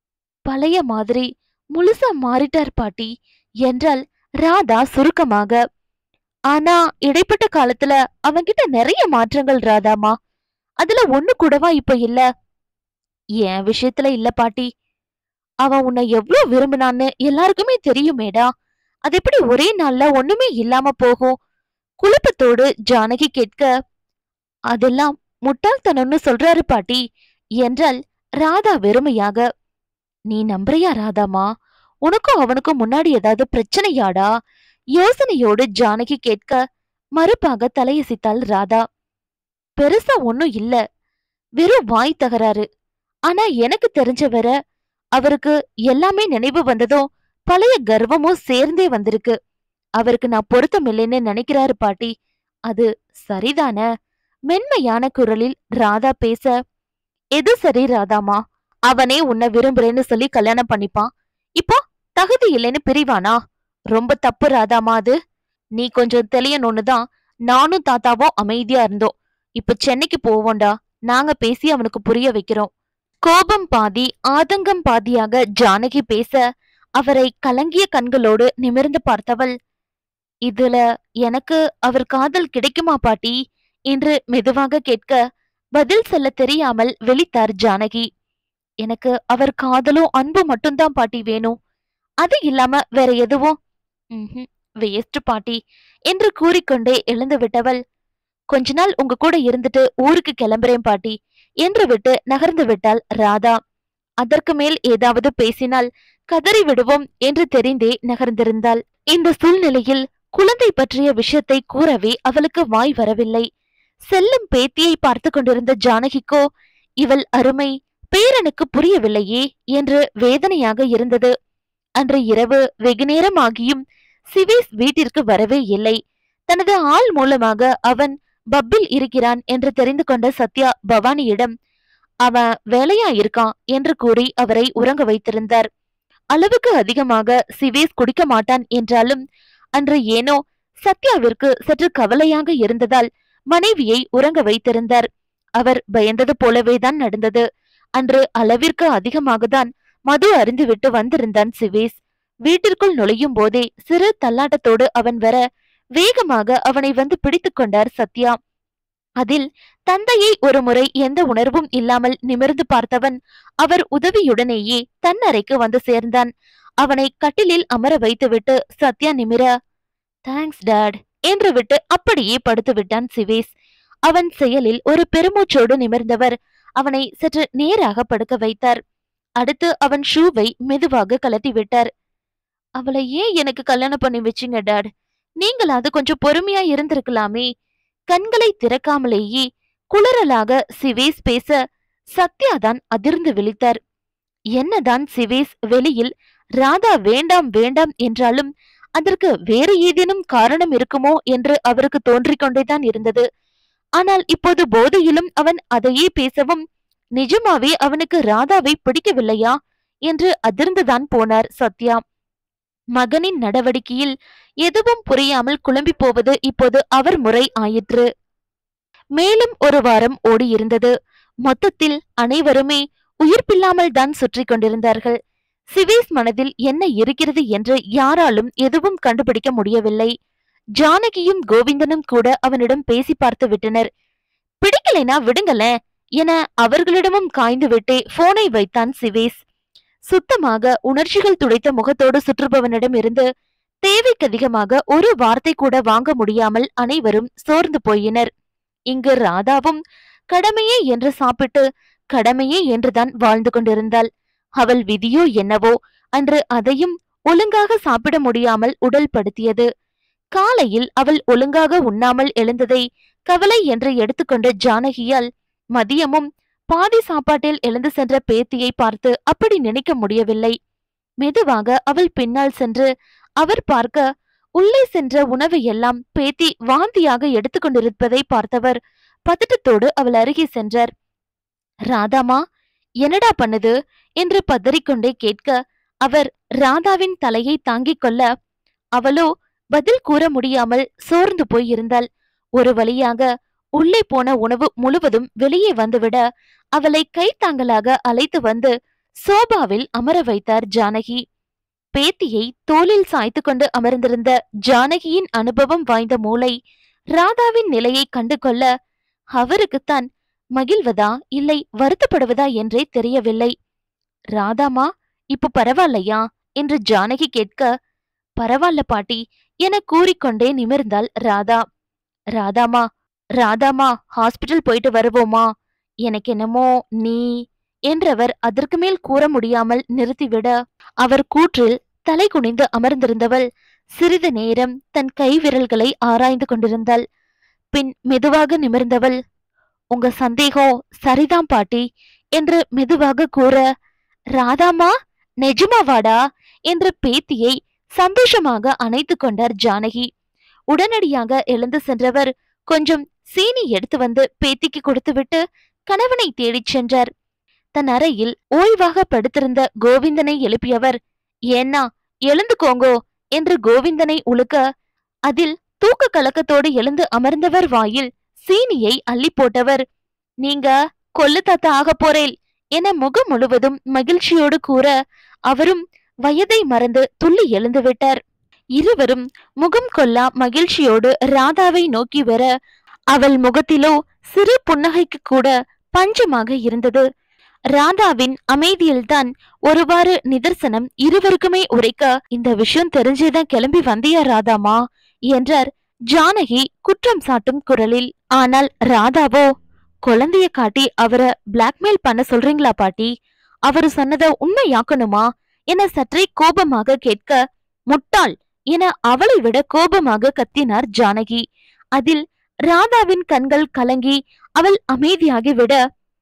பழைய மாதிரி முழுசா மாறிட்டார் பாட்டி என்றால் ராதா சுருக்கமாக ஆனா இடைப்பட்ட காலத்துல அவன்கிட்ட நிறைய மாற்றங்கள் ராதாமா அதுல ஒண்ணு கூடவா இப்ப இல்ல என் விஷயத்துல இல்ல பாட்டி அவன் உன்னை எவ்வளவு விரும்பினான்னு எல்லாருக்குமே தெரியுமேடா அது எப்படி ஒரே நாள்ல ஒண்ணுமே இல்லாம போகும் குழப்பத்தோடு ஜானகி கேட்க அதெல்லாம் முட்டாள்தனம்னு சொல்றாரு பாட்டி என்றால் ராதா வெறுமையாக நீ நம்புறியா ராதாமா உனக்கும் அவனுக்கும் முன்னாடி ஏதாவது பிரச்சனையாடா யோசனையோடு ஜானகி கேட்க மறுப்பாக தலையசித்தாள் ராதா பெருசா ஒண்ணும் இல்ல வெறும் வாய் தகராறு ஆனா எனக்கு தெரிஞ்ச வர அவருக்கு எல்லாமே நினைவு வந்ததும் பழைய கர்வமும் சேர்ந்தே வந்திருக்கு அவருக்கு நான் பொருத்தம் இல்லைன்னு நினைக்கிறாரு பாட்டி அது சரிதானே மென்மையான குரலில் ராதா பேச எது சரி ராதாமா அவனே உன்னை விரும்புறேன்னு சொல்லி கல்யாணம் பண்ணிப்பான் இப்போ தகுதி இல்லைன்னு பிரிவானா ரொம்ப தப்பு ராதாமா அது நீ கொஞ்சம் தெளியணும்னு தான் நானும் தாத்தாவும் அமைதியா இருந்தோம் இப்ப சென்னைக்கு போவோண்டா நாங்க பேசி அவனுக்கு புரிய வைக்கிறோம் கோபம் பாதி ஆதங்கம் பாதியாக ஜானகி பேச அவரை கலங்கிய கண்களோடு நிமிர்ந்து பார்த்தவள் இதுல எனக்கு அவர் காதல் கிடைக்குமா பாட்டி என்று மெதுவாக கேட்க பதில் சொல்ல தெரியாமல் வெளித்தார் ஜானகி எனக்கு அவர் காதலும் அன்பு மட்டும்தான் பாட்டி வேணும் அது இல்லாம வேற எதுவும் வேஸ்ட் பாட்டி என்று கூறிக்கொண்டே எழுந்து விட்டவள் கொஞ்ச நாள் உங்க கூட இருந்துட்டு ஊருக்கு கிளம்புறேன் பாட்டி என்று விட்டு நகர்ந்து விட்டாள் ராதா அதற்கு மேல் ஏதாவது பேசினால் கதறி விடுவோம் என்று தெரிந்தே நகர்ந்திருந்தாள் இந்த சூழ்நிலையில் குழந்தை பற்றிய விஷயத்தை கூறவே அவளுக்கு வாய் வரவில்லை செல்லும் பேத்தியை பார்த்து கொண்டிருந்த ஜானகிக்கோ இவள் அருமை பேரனுக்கு புரியவில்லையே என்று வேதனையாக இருந்தது அன்று இரவு வெகுநேரம் ஆகியும் சிவேஸ் வீட்டிற்கு வரவே இல்லை தனது ஆள் மூலமாக அவன் பப்பில் இருக்கிறான் என்று தெரிந்து கொண்ட சத்யா பவானியிடம் அவன் வேலையா இருக்கான் என்று கூறி அவரை உறங்க வைத்திருந்தார் அளவுக்கு அதிகமாக சிவேஸ் குடிக்க மாட்டான் என்றாலும் அன்று ஏனோ சத்யாவிற்கு சற்று கவலையாக இருந்ததால் மனைவியை உறங்க வைத்திருந்தார் அவர் பயந்தது போலவேதான் நடந்தது அன்று அளவிற்கு அதிகமாகத்தான் மது அறிந்துவிட்டு வந்திருந்தான் சிவேஸ் வீட்டிற்குள் நுழையும் போதே சிறு தள்ளாட்டத்தோடு அவன் வர வேகமாக அவனை வந்து பிடித்துக் கொண்டார் சத்யா அதில் தந்தையை ஒரு முறை எந்த உணர்வும் இல்லாமல் நிமிர்ந்து பார்த்தவன் அவர் உதவியுடனேயே தன் அறைக்கு வந்து சேர்ந்தான் அவனை கட்டிலில் அமர வைத்துவிட்டு சத்யா நிமிர தேங்க்ஸ் டாட் என்று விட்டு அப்படியே படுத்து விட்டான் சிவேஸ் அவன் செயலில் ஒரு பெருமூச்சோடு நிமிர்ந்தவர் அவனை சற்று நேராக படுக்க வைத்தார் அடுத்து அவன் ஷூவை மெதுவாக கலட்டி விட்டார் அவளை ஏன் எனக்கு கல்யாணம் பண்ணி வச்சீங்க டாட் நீங்களாவது கொஞ்சம் பொறுமையா இருந்திருக்கலாமே கண்களை திறக்காமலேயே குளறலாக சிவேஸ் பேச சத்யாதான் அதிர்ந்து விழித்தார் என்னதான் சிவேஸ் வெளியில் ராதா வேண்டாம் வேண்டாம் என்றாலும் அதற்கு வேறு ஏதேனும் காரணம் இருக்குமோ என்று அவருக்கு தோன்றிக் கொண்டேதான் இருந்தது ஆனால் இப்போது போதையிலும் அவன் அதையே பேசவும் நிஜமாவே அவனுக்கு ராதாவை பிடிக்கவில்லையா என்று அதிர்ந்துதான் போனார் சத்யா மகனின் நடவடிக்கையில் எதுவும் புரியாமல் குழம்பி போவது இப்போது அவர் முறை ஆயிற்று மேலும் ஒரு வாரம் ஓடியிருந்தது மொத்தத்தில் அனைவருமே உயிர்ப்பில்லாமல் தான் சுற்றி கொண்டிருந்தார்கள் சிவேஸ் மனதில் என்ன இருக்கிறது என்று யாராலும் எதுவும் கண்டுபிடிக்க முடியவில்லை ஜானகியும் கோவிந்தனும் கூட அவனிடம் பேசி பார்த்து விட்டனர் பிடிக்கலைனா விடுங்களேன் என அவர்களிடமும் காய்ந்து விட்டே போனை வைத்தான் சிவேஸ் சுத்தமாக உணர்ச்சிகள் துடைத்த முகத்தோடு சுற்றுபவனிடம் இருந்து தேவைக்கு அதிகமாக ஒரு வார்த்தை கூட வாங்க முடியாமல் அனைவரும் சோர்ந்து போயினர் இங்கு ராதாவும் கடமையே என்று சாப்பிட்டு கடமையே என்றுதான் வாழ்ந்து கொண்டிருந்தாள் அவள் விதியோ என்னவோ அன்று அதையும் ஒழுங்காக சாப்பிட முடியாமல் உடல் படுத்தியது காலையில் அவள் ஒழுங்காக உண்ணாமல் எழுந்ததை கவலை என்று எடுத்துக்கொண்ட ஜானகியால் மதியமும் பாதி சாப்பாட்டில் எழுந்து சென்ற பேத்தியை பார்த்து அப்படி நினைக்க முடியவில்லை மெதுவாக அவள் பின்னால் சென்று அவர் பார்க்க உள்ளே சென்ற உணவை எல்லாம் பேத்தி வாந்தியாக எடுத்துக்கொண்டிருப்பதை பார்த்தவர் பதட்டத்தோடு அவள் அருகே சென்றார் ராதாமா என்னடா பண்ணுது என்று பதறிக்கொண்டே கேட்க அவர் ராதாவின் தலையை தாங்கிக் கொள்ள அவளோ பதில் கூற முடியாமல் சோர்ந்து போய் இருந்தாள் ஒரு வழியாக உள்ளே போன உணவு முழுவதும் வெளியே வந்துவிட அவளை கைத்தாங்கலாக அழைத்து வந்து சோபாவில் அமர வைத்தார் ஜானகி பேத்தியை தோளில் சாய்த்து கொண்டு அமர்ந்திருந்த ஜானகியின் அனுபவம் வாய்ந்த மூளை ராதாவின் நிலையை கண்டு கொள்ள அவருக்குத்தான் மகிழ்வதா இல்லை வருத்தப்படுவதா என்றே தெரியவில்லை ராதாமா இப்ப பரவாயில்லையா என்று ஜானகி கேட்க பரவாயில்ல பாட்டி என கூறிக்கொண்டே நிமிர்ந்தாள் ராதா ராதாமா ராதாமா ஹாஸ்பிட்டல் போயிட்டு வருவோமா எனக்கு என்னமோ நீ என்றவர் அதற்கு மேல் கூற முடியாமல் நிறுத்திவிட அவர் கூற்றில் தலை குனிந்து அமர்ந்திருந்தவள் சிறிது நேரம் தன் கை விரல்களை ஆராய்ந்து கொண்டிருந்தாள் பின் மெதுவாக நிமிர்ந்தவள் உங்க சந்தேகம் சரிதான் பாட்டி என்று மெதுவாக கூற ராதாமா நிஜமாவாடா என்று பேத்தியை சந்தோஷமாக அணைத்து கொண்டார் ஜானகி உடனடியாக எழுந்து சென்றவர் கொஞ்சம் சீனி எடுத்து வந்து பேத்திக்கு கொடுத்துவிட்டு கணவனை தேடிச் சென்றார் தன் அறையில் ஓய்வாக படுத்திருந்த கோவிந்தனை எழுப்பியவர் ஏன்னா எழுந்துக்கோங்கோ என்று கோவிந்தனை உழுக்க அதில் தூக்க கலக்கத்தோடு எழுந்து அமர்ந்தவர் வாயில் சீனியை அள்ளி போட்டவர் நீங்க கொல்லு தாத்தா ஆகப் போறேல் என முகம் முழுவதும் மகிழ்ச்சியோடு கூற அவரும் வயதை மறந்து துள்ளி எழுந்து விட்டார் இருவரும் முகம் கொல்லா மகிழ்ச்சியோடு ராதாவை நோக்கி வர அவள் முகத்திலோ சிறு புன்னகைக்கு கூட பஞ்சமாக இருந்தது ராதாவின் அமைதியில்தான் ஒருவாறு நிதர்சனம் இருவருக்குமே உரைக்க இந்த விஷயம் தெரிஞ்சேதான் கிளம்பி வந்தியா ராதாமா என்றார் ஜானகி குற்றம் சாட்டும் குரலில் ஆனால் ராதாவோ குழந்தைய காட்டி அவரை பிளாக்மெயில் பண்ண சொல்றீங்களா பாட்டி அவரு சொன்னத உண்மையாக்கணுமா என சற்றே கோபமாக கேட்க முட்டாள் என அவளை விட கோபமாக கத்தினார் ஜானகி அதில் ராதாவின் கண்கள் கலங்கி அவள் அமைதியாகி விட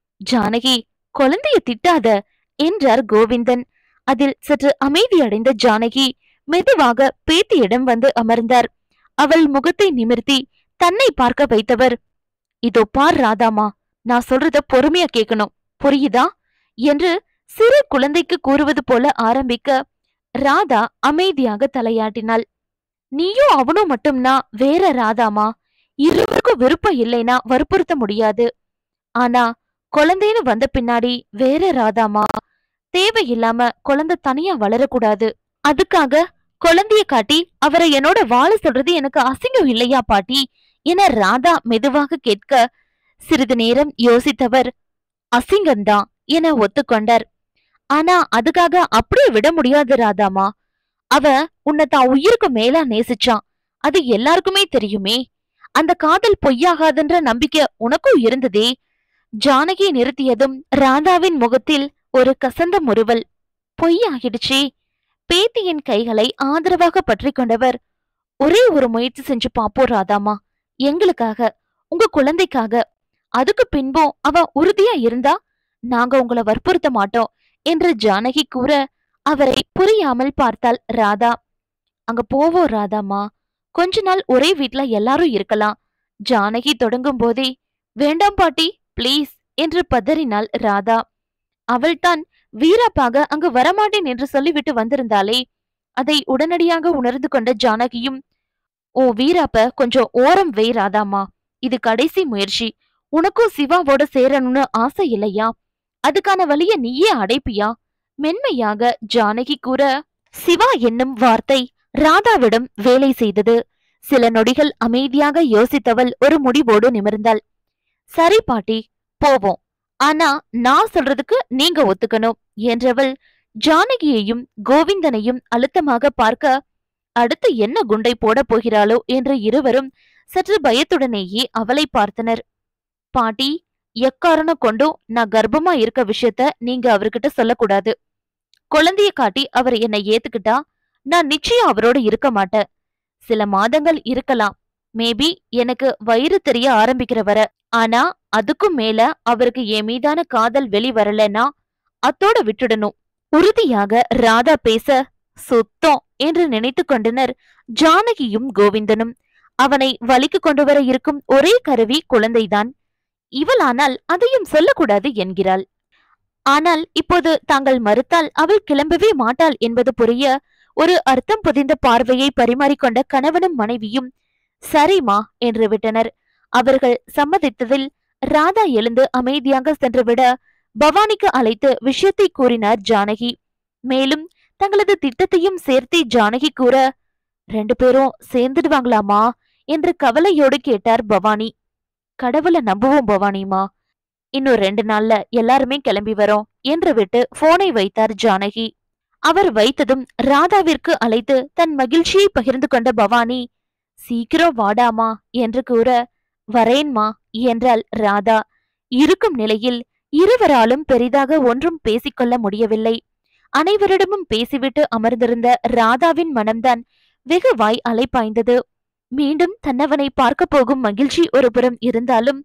ஜானகி குழந்தைய திட்டாத என்றார் கோவிந்தன் அதில் சற்று அமைதியடைந்த ஜானகி மெதுவாக பேத்தியிடம் வந்து அமர்ந்தார் அவள் முகத்தை நிமிர்த்தி தன்னை பார்க்க வைத்தவர் இதோ பார் ராதாமா நான் சொல்றத பொறுமையா கேட்கணும் புரியுதா என்று சிறு குழந்தைக்கு கூறுவது போல ஆரம்பிக்க ராதா அமைதியாக தலையாட்டினாள் நீயும் அவனும் மட்டும்னா வேற ராதாமா இருவருக்கும் விருப்பம் இல்லைனா வற்புறுத்த முடியாது ஆனா குழந்தைன்னு வந்த பின்னாடி வேற ராதாமா தேவையில்லாம குழந்தை தனியா வளரக்கூடாது அதுக்காக குழந்தைய காட்டி அவரை என்னோட வாழ சொல்றது எனக்கு அசிங்கம் இல்லையா பாட்டி என ராதா மெதுவாக கேட்க சிறிது நேரம் யோசித்தவர் அசிங்கம்தான் என ஒத்துக்கொண்டார் ஆனா அதுக்காக அப்படியே விட முடியாது ராதாமா அவ உன்னை தான் உயிருக்கு மேலா நேசிச்சான் அது எல்லாருக்குமே தெரியுமே அந்த காதல் பொய்யாகாதுன்ற நம்பிக்கை உனக்கும் இருந்ததே ஜானகி நிறுத்தியதும் ராதாவின் முகத்தில் ஒரு கசந்த முறுவல் பொய்யாகிடுச்சே பேத்தியின் கைகளை ஆதரவாக பற்றி கொண்டவர் ஒரே ஒரு முயற்சி செஞ்சு பாப்போம் ராதாமா எங்களுக்காக உங்க குழந்தைக்காக அதுக்கு பின்பும் அவ உறுதியா இருந்தா நாங்க உங்களை வற்புறுத்த மாட்டோம் என்று ஜானகி கூற அவரை புரியாமல் பார்த்தாள் ராதா அங்க போவோம் ராதாமா கொஞ்ச நாள் ஒரே வீட்ல எல்லாரும் இருக்கலாம் ஜானகி தொடங்கும் போதே வேண்டாம் பாட்டி ப்ளீஸ் என்று பதறினாள் ராதா அவள்தான் வீராப்பாக அங்கு வரமாட்டேன் என்று சொல்லிவிட்டு வந்திருந்தாளே அதை உடனடியாக உணர்ந்து கொண்ட ஜானகியும் ஓ வீராப்ப கொஞ்சம் ஓரம் வை ராதாமா இது கடைசி முயற்சி உனக்கும் சிவாவோட சேரணும்னு ஆசை இல்லையா அதுக்கான வழிய நீயே அடைப்பியா மென்மையாக ஜானகி கூற சிவா என்னும் வார்த்தை ராதாவிடம் வேலை செய்தது சில நொடிகள் அமைதியாக யோசித்தவள் ஒரு முடிவோடு நிமிர்ந்தாள் சரி பாட்டி போவோம் ஆனா நான் சொல்றதுக்கு நீங்க ஒத்துக்கணும் என்றவள் ஜானகியையும் கோவிந்தனையும் அழுத்தமாக பார்க்க அடுத்து என்ன குண்டை போடப் போகிறாளோ என்று இருவரும் சற்று பயத்துடனேயே அவளை பார்த்தனர் பாட்டி எக்காரணம் கொண்டும் நான் கர்ப்பமா இருக்க விஷயத்த நீங்க அவர்கிட்ட சொல்லக்கூடாது குழந்தைய காட்டி அவர் என்னை ஏத்துக்கிட்டா நான் நிச்சயம் அவரோட இருக்க மாட்டேன் சில மாதங்கள் இருக்கலாம் மேபி எனக்கு வயிறு தெரிய ஆரம்பிக்கிற வர ஆனா அதுக்கும் மேல அவருக்கு என் மீதான காதல் வெளி வரலன்னா அத்தோட விட்டுடணும் உறுதியாக ராதா பேச சுத்தம் என்று நினைத்து கொண்டனர் ஜானகியும் கோவிந்தனும் அவனை வலிக்கு கொண்டு வர இருக்கும் ஒரே கருவி குழந்தைதான் இவளானால் அதையும் சொல்லக்கூடாது என்கிறாள் ஆனால் இப்போது தாங்கள் மறுத்தால் அவள் கிளம்பவே மாட்டாள் என்பது புரிய ஒரு அர்த்தம் புதிந்த பார்வையை பரிமாறிக்கொண்ட கணவனும் மனைவியும் சரிமா என்று விட்டனர் அவர்கள் சம்மதித்ததில் ராதா எழுந்து அமைதியாக சென்றுவிட பவானிக்கு அழைத்து விஷயத்தை கூறினார் ஜானகி மேலும் தங்களது திட்டத்தையும் சேர்த்து ஜானகி கூற ரெண்டு பேரும் சேர்ந்துடுவாங்களாமா என்று கவலையோடு கேட்டார் பவானி கடவுளை நம்புவோம் பவானிமா இன்னும் ரெண்டு நாள்ல எல்லாருமே கிளம்பி வரோம் என்று விட்டு போனை வைத்தார் ஜானகி அவர் வைத்ததும் ராதாவிற்கு அழைத்து தன் மகிழ்ச்சியை பகிர்ந்து கொண்ட பவானி சீக்கிரம் வாடாமா என்று கூற வரேன்மா என்றாள் ராதா இருக்கும் நிலையில் இருவராலும் பெரிதாக ஒன்றும் பேசிக்கொள்ள முடியவில்லை அனைவரிடமும் பேசிவிட்டு அமர்ந்திருந்த ராதாவின் மனம்தான் வெகுவாய் அலைப்பாய்ந்தது மீண்டும் தன்னவனை பார்க்க போகும் மகிழ்ச்சி ஒருபுறம் இருந்தாலும்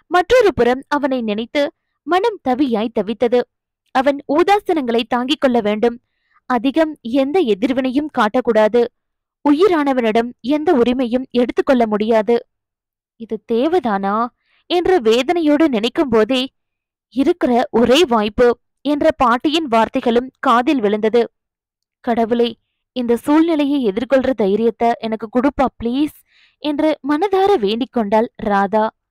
மற்றொரு புறம் அவனை நினைத்து மனம் தவியாய் தவித்தது அவன் ஊதாசனங்களை தாங்கிக் கொள்ள வேண்டும் அதிகம் எந்த எதிர்வினையும் காட்டக்கூடாது உயிரானவனிடம் எந்த உரிமையும் எடுத்துக்கொள்ள முடியாது இது தேவைதானா என்ற வேதனையோடு நினைக்கும் போதே இருக்கிற ஒரே வாய்ப்பு என்ற பாட்டியின் வார்த்தைகளும் காதில் விழுந்தது கடவுளே இந்த சூழ்நிலையை எதிர்கொள்ற தைரியத்தை எனக்கு கொடுப்பா ப்ளீஸ் என்று மனதார வேண்டிக் கொண்டாள் ராதா